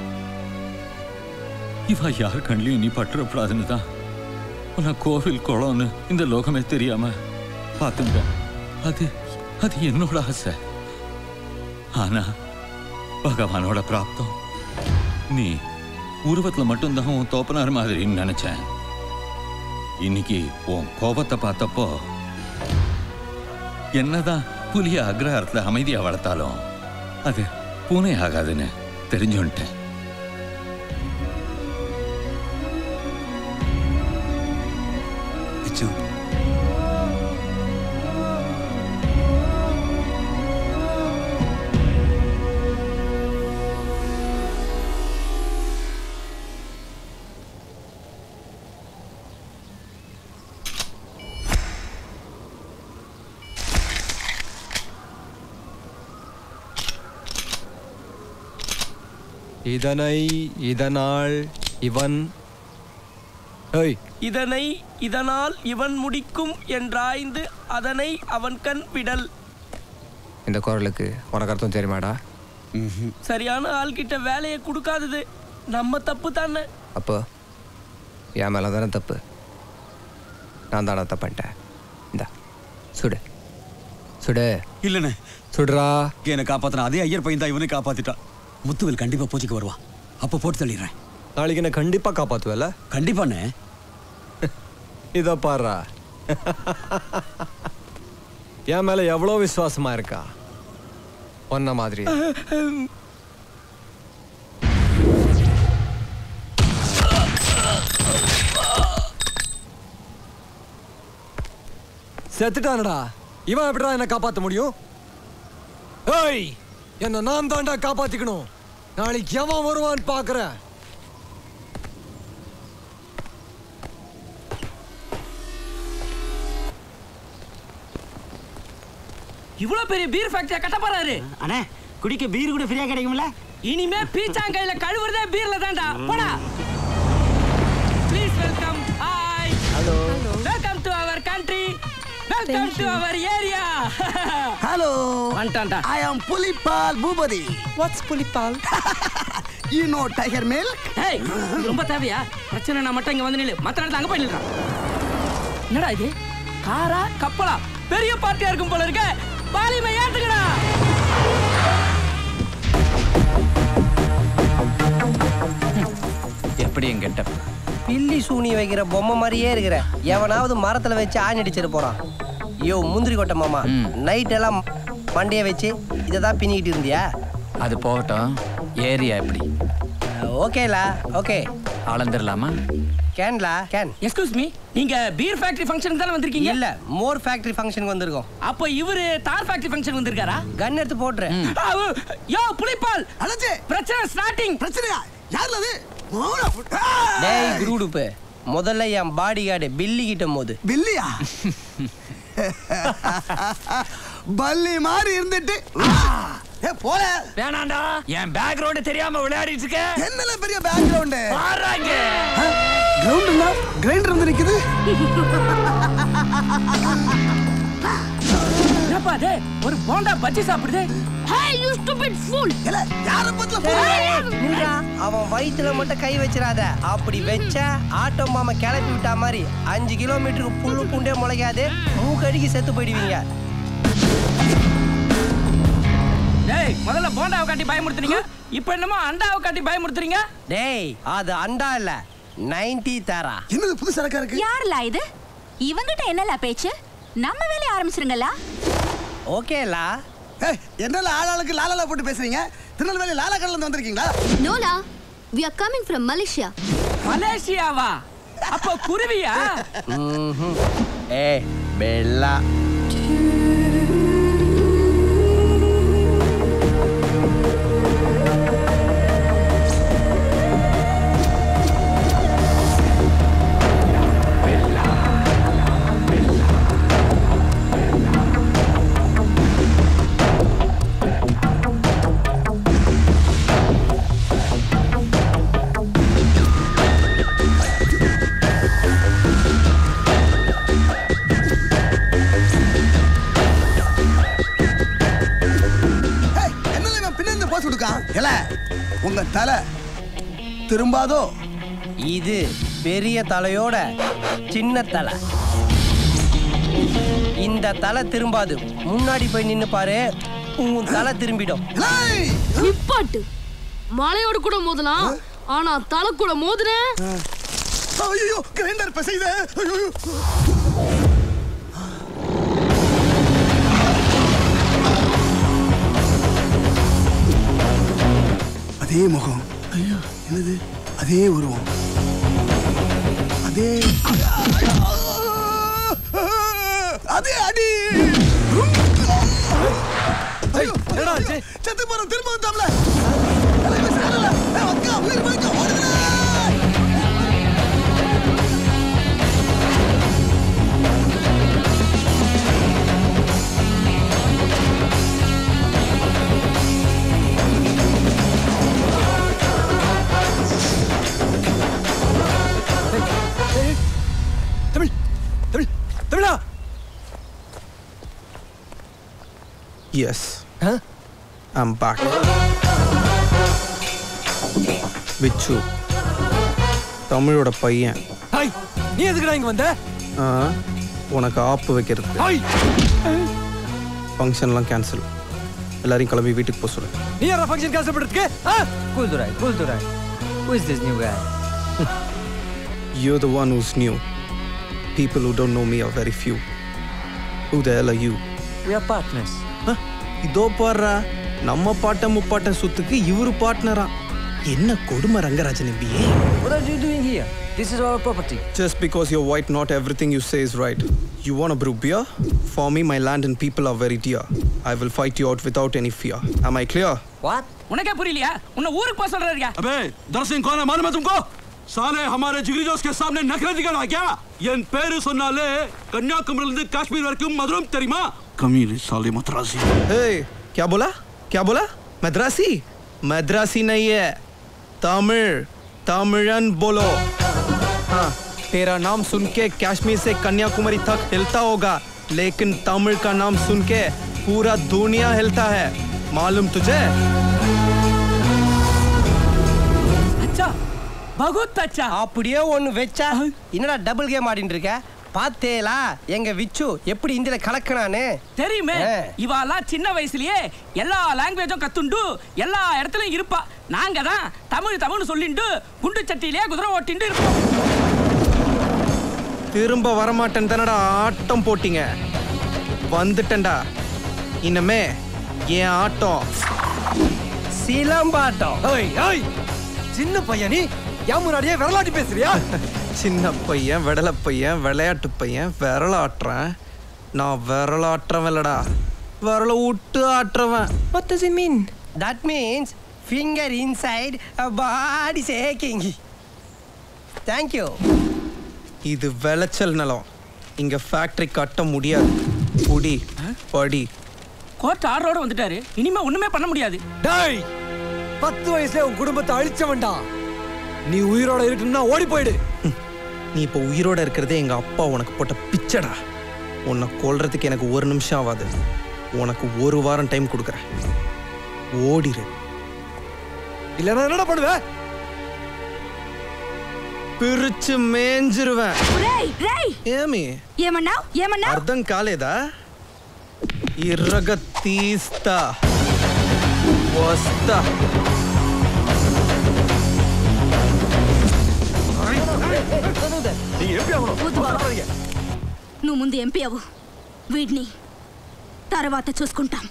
இவ யார் கண்ணிலையும் நீ பட்டுறப்படாதுன்னு தான் உன்னை கோவில் குளம்னு இந்த லோகமே தெரியாம பார்த்துங்க அது அது என்னோட ஆசை ஆனா பகவானோட பிராப்தம் நீ உருவத்துல மட்டும்தான் உன் தோப்பனார் மாதிரின்னு நினைச்சேன் இன்னைக்கு உன் கோபத்தை பார்த்தப்போ என்னதான் புலிய அக்ரஹாரத்துல அமைதியா வளர்த்தாலும் அது பூனை ஆகாதுன்னு தெரிஞ்சுன்ட்டேன் பிச்சு இதனை இதனால் இவன் ஏய் இதனை இதனால் இவன் முடிக்கும் என்றாய்ந்து அதனை அவன் கண் விடல் இந்த குரலுக்கு உனக்கு அர்த்தம் தெரியுமாடா சரியான ஆள்கிட்ட வேலையை கொடுக்காதது நம்ம தப்பு தானே அப்போ என் மேலே தானே தப்பு நான் தானே தப்புன்ட்டேன் இந்தா சுடு சுடு இல்லைண்ணே சுடுறா என்னை காப்பாத்தின அதே ஐயர் பையன் தான் இவனை காப்பாத்திட்டான் முத்துவேல் கண்டிப்பா பூஜைக்கு வருவான் அப்போ போட்டு தள்ளிடுறேன் நாளைக்கு என்ன கண்டிப்பா காப்பாத்துவல கண்டிப்பாண்ணே இத பாருடா என் மேல எவ்வளோ விசுவாசமா இருக்கா ஒன்ன மாதிரி செத்துட்டானடா இவன் எப்படிடா என்ன காப்பாத்த முடியும் ஏய் என்ன நான் தாண்டா காப்பாத்திக்கணும் நாளைக்கு எவன் வருவான்னு பாக்குறேன் இவ்வளவு பெரிய பீர் ஃபேக்டரியா கட்ட போறாரு அண்ணே குடிக்க பீர் கூட ஃப்ரீயா கிடைக்கும்ல இனிமே பீச்சாங்கையில கழுவுறதே பீர்ல தான்டா போடா please welcome hi hello welcome to our country welcome to our area hello வந்துட்டான்டா ஐ ஆம் புலிப்பால் பூபதி வாட்ஸ் புலிப்பால் யூ நோ டைகர் மில்க் ஏய் இது ரொம்ப தேவையா பிரச்சனை நான் மட்டும் இங்க வந்து நில்லு மத்த இடத்துல அங்க போய் நில்றான் என்னடா இது காரா கப்பலா பெரிய பார்ட்டியா இருக்கும் போல இருக்க பாலிமை ஏத்துக்கடா எப்படி என் கெட்டப் பில்லி சூனி வைக்கிற பொம்மை மாதிரியே இருக்கிற எவனாவது மரத்துல வச்சு ஆணி அடிச்சிட்டு போறான் ஐயோ முந்திரி கொட்டை மாமா நைட் எல்லாம் மண்டைய வச்சு இதை தான் பின்னிக்கிட்டு இருந்தியா அது போகட்டும் ஏரியா எப்படி ஓகேலா ஓகே அளந்துடலாமா கேன்லா கேன் எக்ஸ்கியூஸ் மீ நீங்க பீர் ஃபேக்டரி ஃபங்க்ஷனுக்கு தானே வந்திருக்கீங்க இல்ல மோர் ஃபேக்டரி ஃபங்க்ஷனுக்கு வந்திருக்கோம் அப்போ இவரு தார் ஃபேக்டரி ஃபங்க்ஷன் வந்திருக்காரா கன் எடுத்து போட்டுரு ஆவு, யோ புலிப்பால் அலஜே பிரச்சனை ஸ்டார்டிங் பிரச்சனையா யார்ல அது டேய் குரூடுப்பு முதல்ல என் பாடி கார்டு பில்லி கிட்ட போது பில்லியா பல்லி மாதிரி இருந்துட்டு ஏ போல வேணாண்டா என் பேக்ரவுண்ட் தெரியாம விளையாடிட்டு இருக்க என்னல பெரிய பேக்ரவுண்ட் பாருங்க கிரவுண்ட்னா கிரைண்டர் வந்து நிக்குது என்னப்பா அது ஒரு போண்டா பஜ்ஜி சாப்பிடுது Hey, you stupid fool! இல்ல யார பத்தில நில்றா அவன் வயித்துல மட்டும் கை வச்சிடாத அப்படி வச்ச ஆட்டோ மாமா கிளப்பி விட்டா மாதிரி அஞ்சு கிலோமீட்டருக்கு புல்லு பூண்டே முளைக்காது மூக்கடிக்கு செத்து போயிடுவீங்க டேய் முதல்ல போண்டாவை காட்டி பயமுறுத்துறீங்க இப்போ என்னமோ அண்டாவை காட்டி பயமுறுத்துறீங்க டேய் அது அண்டா இல்ல நைன்டி தாரா என்னது புது சரக்கா இருக்கு யாருலா இது இவங்கிட்ட என்னலா பேச்சு நம்ம வேலையை ஆரம்பிச்சிருங்களா ஓகேலா ஏய் என்னல ஆளாளுக்கு லாலால போட்டு பேசுறீங்க திருநெல்வேலி லாலா கடல இருந்து வந்திருக்கீங்களா நோலா we are coming from Malaysia. மலேசியாவா அப்போ குருவியா ஏ பெல்லா தலை திரும்பாதோ இது பெரிய தலையோட சின்ன தலை இந்த தலை திரும்பாது முன்னாடி போய் நின்னு பாரு உன் தலை திரும்பிடும் நிப்பாட்டு மலையோட கூட மோதலாம் ஆனா தலை கூட மோதுன ஐயோ கிரைண்டர் பிசைத ஐயோ அதே முகம் ஐயோ என்னது அதே உருவம் அதே அதே அடி ஐயோ என்னடா செத்து போற திரும்ப வந்தாம்ல அக்கா உயிர் போயிட்டு ஓடுங்களே தமிழ் தமிழ் தமிழா எஸ் ஐம் பேக் விச்சு தமிழோட பையன் ஹாய் நீ எதுக்குடா இங்க வந்த ஆ, உனக்கு ஆப்பு வைக்கிறது ஹாய் ஃபங்க்ஷன்லாம் கேன்சல் எல்லாரையும் கிளம்பி வீட்டுக்கு போக சொல்லு நீ யாரா ஃபங்க்ஷன் கேன்சல் பண்றதுக்கு Cool Durai, cool Durai. Who is this new guy? You're the one who's new. People who don't know me are very few. Who the hell are you? We are partners. இதோ பாடுறா நம்ம பாட்ட முப்பாட்ட சுத்துக்கு இவரு பார்ட்னரா என்ன கொடுமை Rangarajan எம்பியே What are you doing here? This is our property. Just because you're white, not everything you say is right. You want to brew beer? For me, my land and people are very dear. I will fight you out without any fear. Am I clear? What? உனக்கே புரியலையா உன்னை ஊருக்கு போக சொல்றாருயா अबे दरसिंह कौन है मालूम है तुमको साले हमारे जिगरी दोस्त के सामने नखरे दिखाना क्या என் பேரு சொன்னாலே கன்னியாகுமரியில இருந்து காஷ்மீர் வரைக்கும் மதுரம் தெரியுமா कमीने साले मद्रासी Hey, क्या बोला क्या बोला मद्रासी मद्रासी नहीं है तमिल तमिळन बोलो हाँ तेरा नाम सुन के कश्मीर से कन्याकुमारी तक हिलता होगा लेकिन तमिल का नाम सुन के पूरा दुनिया हिलता है मालूम तुझे அச்சா பகுத் அச்சா அப்படியே ஒண்ணு வச்சா என்னடா டபுள் கேம் ஆடிட்டு இருக்க பாத்தேலா எங்க விச்சு எப்படி இந்தியில கலக்கணான்னு தெரியுமே இவாலாம் சின்ன வயசுலயே எல்லா லாங்குவேஜும் கத்துண்டு எல்லா இடத்துலயும் இருப்பா நாங்க தான் தமிழ் தமிழ்னு சொல்லிண்டு குண்டு சட்டியிலே குதிரை ஓட்டிண்டு இருப்போம் திரும்ப வரமாட்டேன் தானடா ஆட்டம் போட்டீங்க வந்துட்டேன்டா இனிமே என் ஆட்டம் சிலம்பாட்டம் ஓய் ஓய் சின்ன பையன் நீ என் முன்னாடியே விரலாட்டி பேசுறியா சின்ன பையன் விடல பையன் விளையாட்டு பையன் விரலாட்டுறேன் நான் விரலாட்டுறவன் இல்லடா விரல விட்டு ஆட்டுறவன் What does it mean? That means finger inside a body shaking. Thank you. இது விளைச்சல் நிலம் இங்க ஃபேக்டரி கட்ட முடியாது குடி படி கோர்ட் ஆர்டரோட வந்துட்டாரு இனிமே ஒண்ணுமே பண்ண முடியாது டேய் பத்து வயசுல உன் குடும்பத்தை அழிச்சவன்டா நீ உயிரோட இருக்கணும்னா ஓடி போயிடு நீ இப்போ உயிரோட இருக்கிறதே எங்க அப்பா உனக்கு போட்ட பிச்சடா உன்னை கொல்றதுக்கு எனக்கு ஒரு நிமிஷம் ஆகாது உனக்கு ஒரு வாரம் டைம் கொடுக்குறேன் ஓடிரு இல்லைன்னா என்னடா பண்ணுவ பிரிச்சு మేంజిరువా రేయ్ రేయ్ ఏమి ఏమన్నావు ఏమన్నావు అర్థం కాలేదా ఇర్రగ తీస్తా వస్తా వద్దు బాబు. నువ్వు ముందు ఎంపీ అవ్వు వీడిని తర్వాత చూసుకుంటాం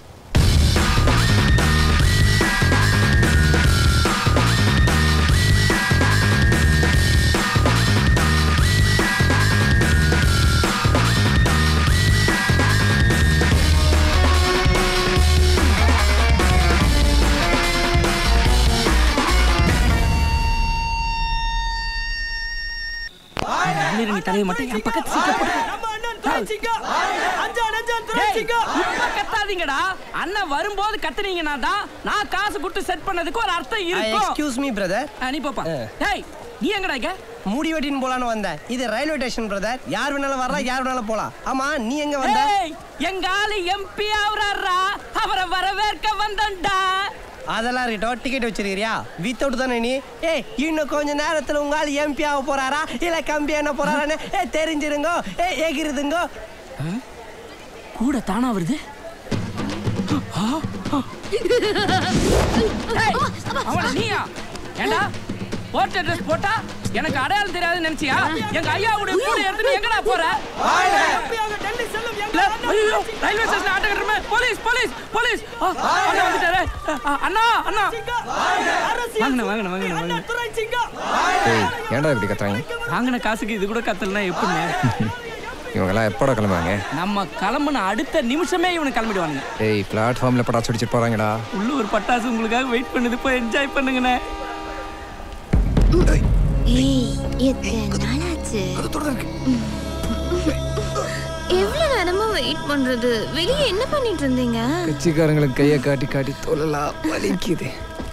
நீ தலைய மாட்டேன் என் பக்கத்து சீட்ல போட்டு டேய், இப்ப கத்தாதீங்கடா அண்ணன் வரும்போது கத்துனீங்கன்னா தான் நான் காசு கொடுத்து செட் பண்ணதுக்கு ஒரு அர்த்தம் இருக்கும் எக்ஸ்கியூஸ் மீ பிரதர் ஆ, நீ போப்பா டேய் நீ எங்கடா இங்க மூடி வெட்டின்னு போலான்னு வந்தேன் இது ரயில்வே ஸ்டேஷன் பிரதர் யார் வேணாலும் வரலாம் யார் வேணாலும் போலாம் ஆமா நீ எங்க வந்த ஏய், எங்க ஆளு எம்பி ஆகுறாரா அவரை வரவேற்க வந்தோம்டா அதெல்லாம் இருக்கட்டும் டிக்கெட் வச்சிருக்கிறியா வித்தவுட் தானே நீ ஏய் இன்னும் கொஞ்ச நேரத்துல உங்க ஆள் எம்பி ஆக போறாரா இல்ல கம்பி என்ன போறாரான்னு ஏ தெரிஞ்சிருங்க ஏ எகிருதுங்க கூட தானா வருது ஏய், அவன நீயா ஏண்டா போட்ட ட்ரெஸ் போட்டா எனக்கு அடையாளம் தெரியாதுன்னு நினைச்சியா எங்க ஐயாவுடைய கூட எடுத்துட்டு எங்கடா போற இல்ல, ஐயோ, ரயில்வே ஸ்டேஷன் ஆட்டோ கட்டுறமே போலீஸ் போலீஸ் போலீஸ் ஆ, அண்ணா வந்துட்டாரு ஆ, அண்ணா அண்ணா வாங்கண்ணா வாங்கண்ணா வாங்கண்ணா வாங்கண்ணா ஏய் ஏன்டா இப்படி கத்துறாங்க வாங்கின காசுக்கு இது கூட கத்தலனா எப்படிண்ணே இவங்கெல்லாம் எப்போட கிளம்புவாங்க நம்ம கிளம்புன அடுத்த நிமிஷமே இவனை கிளம்பிடுவானுங்க ஏய் பிளாட்ஃபார்மில் படா சுடிச்சிட்டு போகிறாங்கடா உள்ள ஒரு பட்டாசு உங்களுக்காக வெயிட் பண்ணுது போய் என்ஜாய் பண்ணுங்கண்ணே ஏய் எத்தனை நாளாச்சு எவ்வளவு நேரமா வெயிட் பண்றது வெளியே என்ன பண்ணிட்டு இருந்தீங்க கட்சிக்காரங்களுக்கு கையை காட்டி காட்டி தோலலாம் வலிக்குது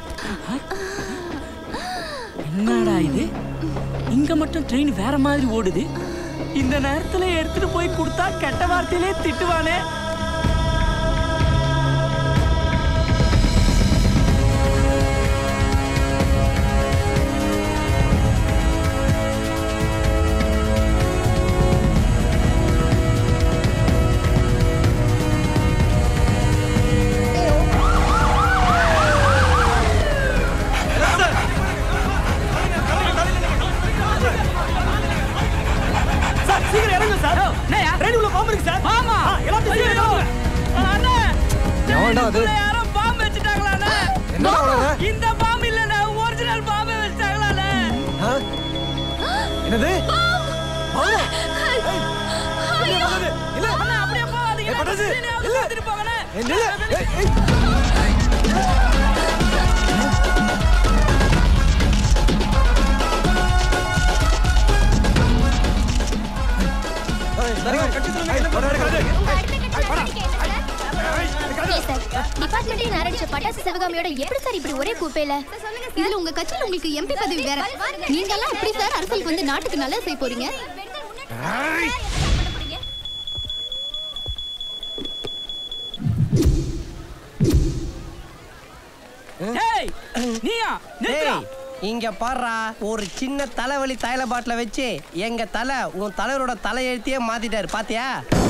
என்னடா இது இங்க மட்டும் ட்ரெயின் வேற மாதிரி ஓடுது இந்த நேரத்துல எடுத்துட்டு போய் கொடுத்தா கெட்ட வார்த்தையிலே திட்டுவானே சார் சீக்கிரம் இறங்க சார் என்னயா ட்ரெயின் உள்ள பாம்பு இருக்கு சார் ஆமா ஆ, எல்லாத்தையும் சீக்கிரம் இறங்குங்க. அண்ணா எவன்டா அது யாரோ பாம்பு வச்சுட்டாங்களாண்ணே என்னடா வளர்ற? இந்த பாம்பு இல்லண்ணே ஒரிஜினல் பாம்பு வச்சுட்டாங்களாண்ணே என்னது அண்ணா அப்படியே போகாதீங்க பட்டாசு, இல்ல எடுத்துட்டு போங்கண்ணே ஏய், நில்லு. ஏய், ஏய். டிபார்ட்மெண்ட்டே நாரடிச்ச பட்டாசு சிவகாமியோட எப்படி சார் இப்படி ஒரே கூப்பையில இதுல உங்க கட்சியில உங்களுக்கு எம்பி பதவி வேற நீங்க எல்லாம் எப்படி சார் அரசியலுக்கு வந்து நாட்டுக்கு நல்லது செய்ய போறீங்க ஏய் நீயா நிறுத்துடா ஏய் இங்க பாருடா ஒரு சின்ன தலைவலி தைல பாட்டில வச்சு எங்க தலை உன் தலைவரோட தலையெழுத்தையே மாத்திட்டாரு பாத்தியா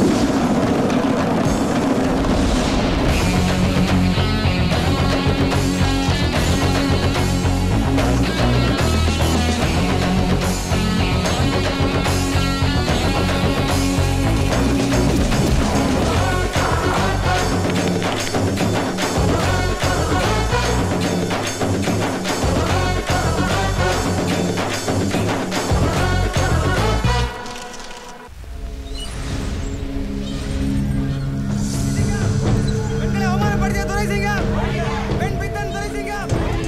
பெண்களை அவமானப்படுத்திய துரை சிங்கம் பெண் பித்தன் துரை சிங்கம்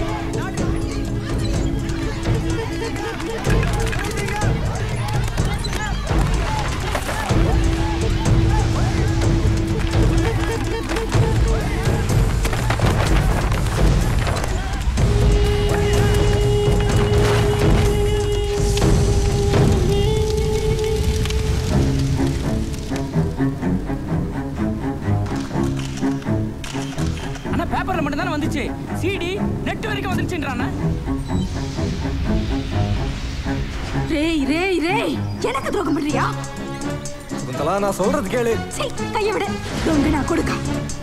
அண்ணா பேப்பர்ல மட்டும் தானே வந்துச்சு சிடி நெட் வரைக்கும் வந்துச்சுன்றானே ரேய் ரேய் ரேய் எனக்கு துரோகம் பண்றியா சகுந்தலா நான் சொல்றது கேளு சீ கைய விடு தொங்க நான் கொடுக்க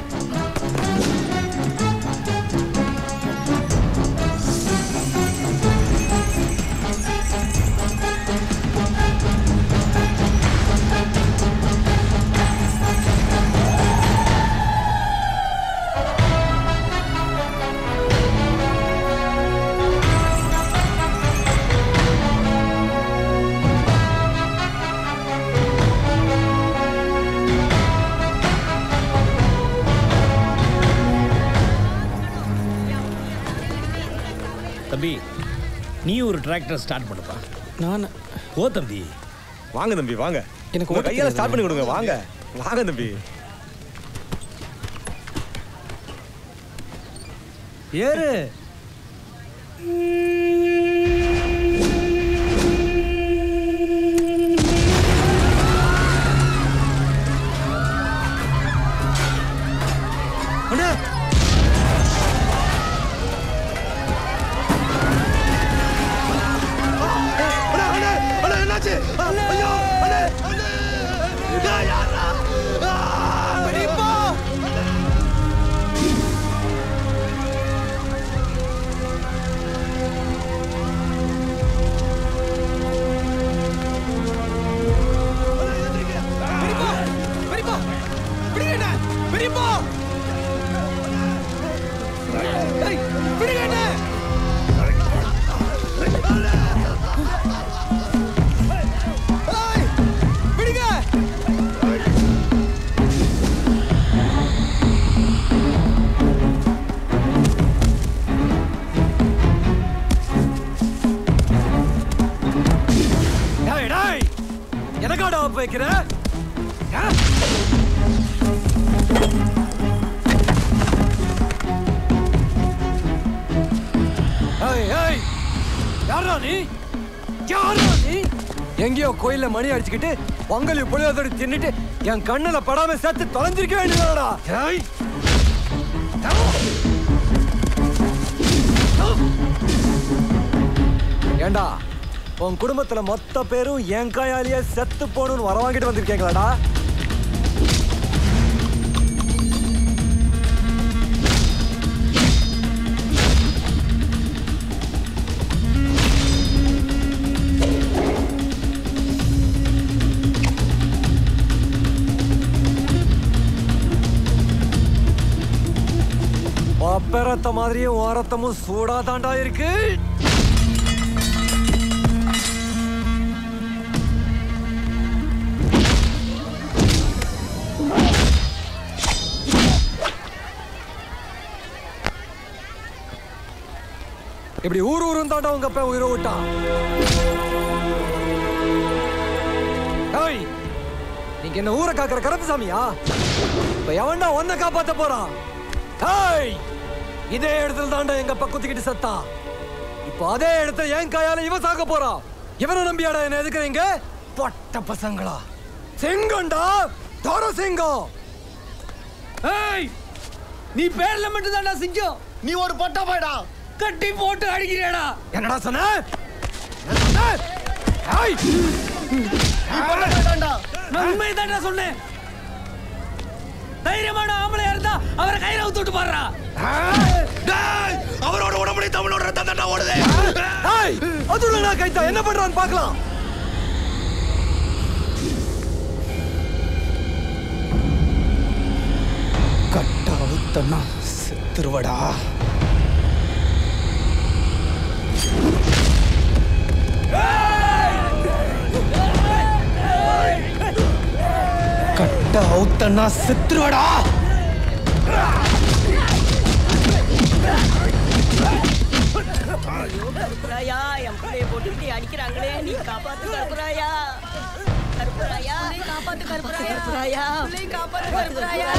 தம்பி நீ ஒரு டிராக்டர் ஸ்டார்ட் பண்ணுப்பா நான் ஓ தம்பி வாங்க தம்பி வாங்க எனக்கு உங்க ஓட்ட கையால தெரியாது. ஸ்டார்ட் பண்ணி கொடுங்க வாங்க வாங்க தம்பி ஏறு அண்ணா என்னாச்சு ஐயோ அண்ணே ஏய், யார்றா? ஆ, பெரியப்பா பெரியப்பா விடுங்க என்ன பெரியப்பா ஏய், விடுங்க என்ன ஏய், விடுங்க டேய் டேய் எனக்காடா ஆப் வைக்கிற ஆ? ஏய் ஏய் யாரா நீ யாரா நீ எங்கேயோ கோயில்ல மணி அடிச்சுக்கிட்டு பொங்கல் புளியோதரை தின்னுட்டு என் கண்ணுல படாம சேர்த்து தொலைஞ்சிருக்க வேண்டியதாடா ஏய் ஏண்டா உன் குடும்பத்துல மொத்த பேரும் என் கையாலேயே செத்து போகணும்னு வர வாங்கிட்டு வந்திருக்கீங்களாடா அப்பரத்த மாதிரியே உன் ரத்தமும் சூடா தாண்டா இருக்கு இப்படி ஊர் ஊரும் தாண்டா உங்க அப்பா உயிரை விட்டான் ஏய், நீங்க என்ன ஊரை காக்குற கருப்புசாமியா இப்ப எவன்டா ஒன்ன காப்பாத்த போறான் ஏய், இதே இடத்துல தாண்டா எங்க அப்பா குத்திக்கிட்டு செத்தா இப்போ அதே இடத்துல என் கையால இவன் சாக போறான் இவனை நம்பியாடா என்ன எதுக்குறீங்க பொட்ட பசங்களா சிங்கம்டா தோர சிங்கம் ஏய் நீ பேர்ல மட்டும் தான்டா சிங்கம் நீ ஒரு பொட்ட போய்டா கட்டி போட்டு அடிக்கிறேடா என்னடா சொன்ன என்ன சொன்ன? ஏய், நான் உண்மையை தான்டா சொன்னேன் தைரியமான ஆம்பளையா இருந்தா அவரை கயிறை விட்டு பாடுறா அவரோட உடம்புல தமிழோட ரத்தம் தாண்டா ஓடுது ஏய், அதுல நான் கைத்தா என்ன பண்றான்னு பார்க்கலாம் கட்டா ஊத்தனா செத்துருவடா கட்டா ஊத்தனா செத்துருவடா கருப்புராயா என் பிள்ளைய போட்டுக்கிட்டு அடிக்கிறாங்களே நீ காப்பாத்து கருப்புராயா கருப்புராயா காப்பாத்து கருப்புராயா கருப்புராயா காப்பாத்து கருப்புராயா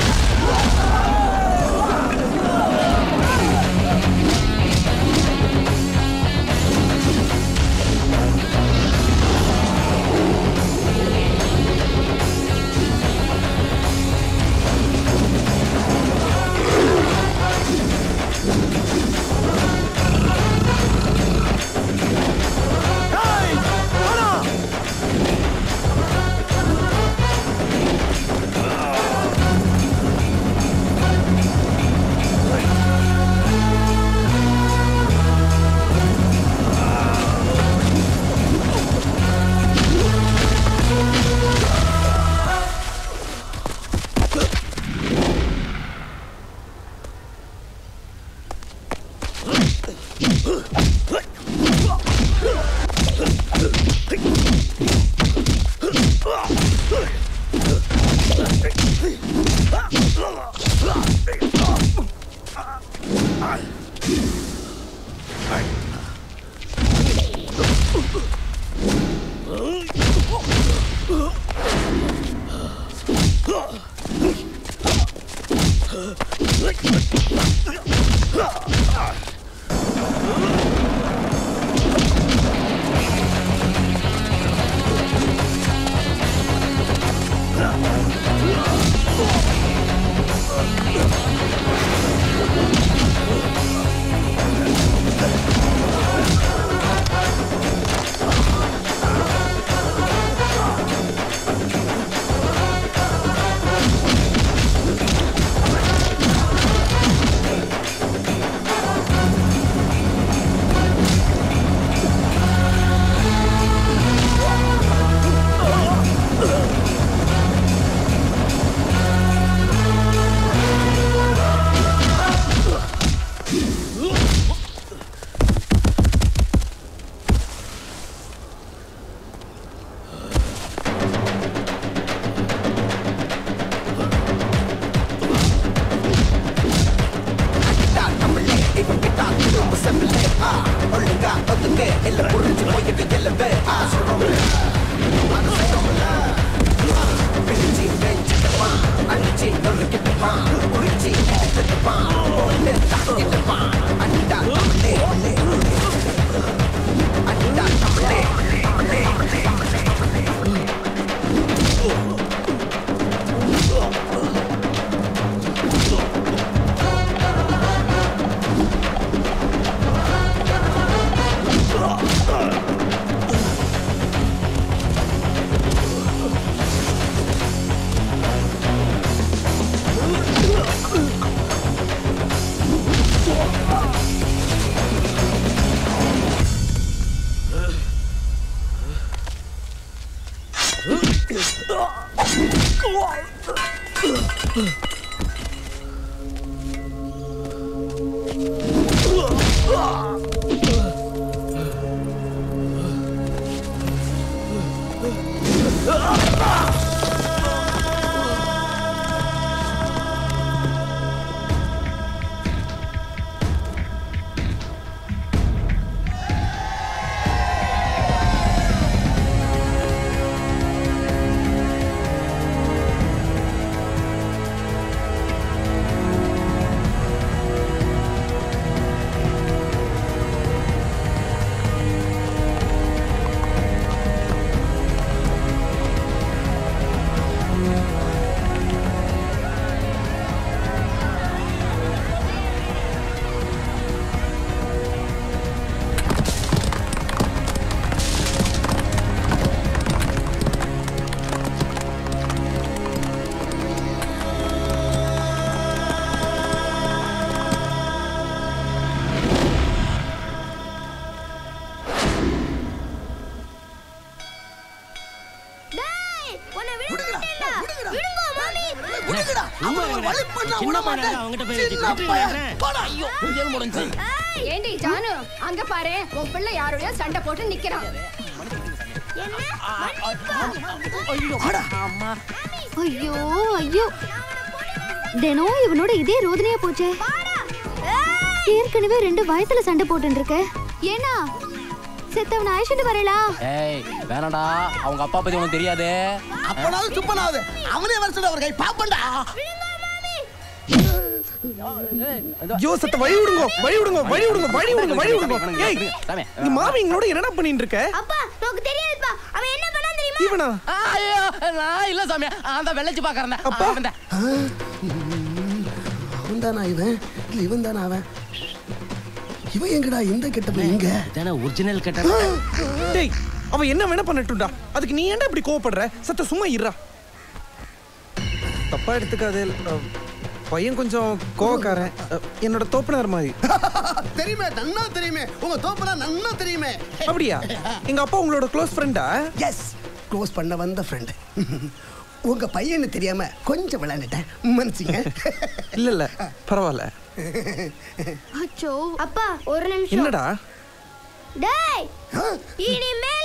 சின்ன பையன் அவங்ககிட்ட போய் விட்டுட்டு ஐயோ முடிஞ்சு ஏண்டி ஜானு அங்க பாரு உன் பிள்ளை யாரோடய சண்டை போட்டு நிக்கிறான் ஐயோ ஐயோ தினம் இவனோட இதே ரோதனையா போச்சே ஏற்கனவே ரெண்டு வயசுல சண்டை போட்டு இருக்க ஏன்னா செத்தவனை அழைச்சிட்டு வரலா ஏய் வேணாடா அவங்க அப்பா பத்தி உனக்கு தெரியாது அப்பனாவது சுப்பனாவது அவனே வர சொல்ல ஒரு கை பாப்பண்டா ஐயோ சத்த வழி விடுங்க வழி விடுங்க வழி விடுங்க வழி விடுங்க வழி விடுங்க ஏய் நீ மாமிங்களோட என்னடா பண்ணிட்டு இருக்க அப்பா உனக்கு தெரியாதுப்பா அவன் என்ன பண்ணா தெரியுமா இவனா ஐயோ நான் இல்ல சாமி அந்த வெள்ளச்சி பாக்குறேன் அவன் தான் அவன் தானா இவன் இல்ல இவன் தானா அவன் இவன் எங்கடா இந்த கெட்டப்ப இங்க தானே ஒரிஜினல் கெட்ட டேய் அவன் என்ன வேணா பண்ணட்டும்டா அதுக்கு நீ ஏன்டா இப்படி கோவப்படுற சத்த சும்மா இருடா தப்பா எடுத்துக்காதே அஹ், பையன் கொஞ்சம் கோவக்காரன் அஹ், என்னோட தோப்பனார் மாதிரி தெரியுமே நன்னா தெரியுமே உங்க தோப்பனா நன்னா தெரியுமே அப்படியா எங்க அப்பா உங்களோட க்ளோஸ் ஃப்ரெண்டா எஸ் க்ளோஸ் பண்ண வந்த ஃப்ரெண்ட் உங்க பையன்னு தெரியாம கொஞ்சம் விளையாண்டுட்டேன் மன்னிச்சிங்க இல்ல இல்ல பரவாயில்ல அச்சோ அப்பா ஒரு நிமிஷம் என்னடா டேய் இனிமே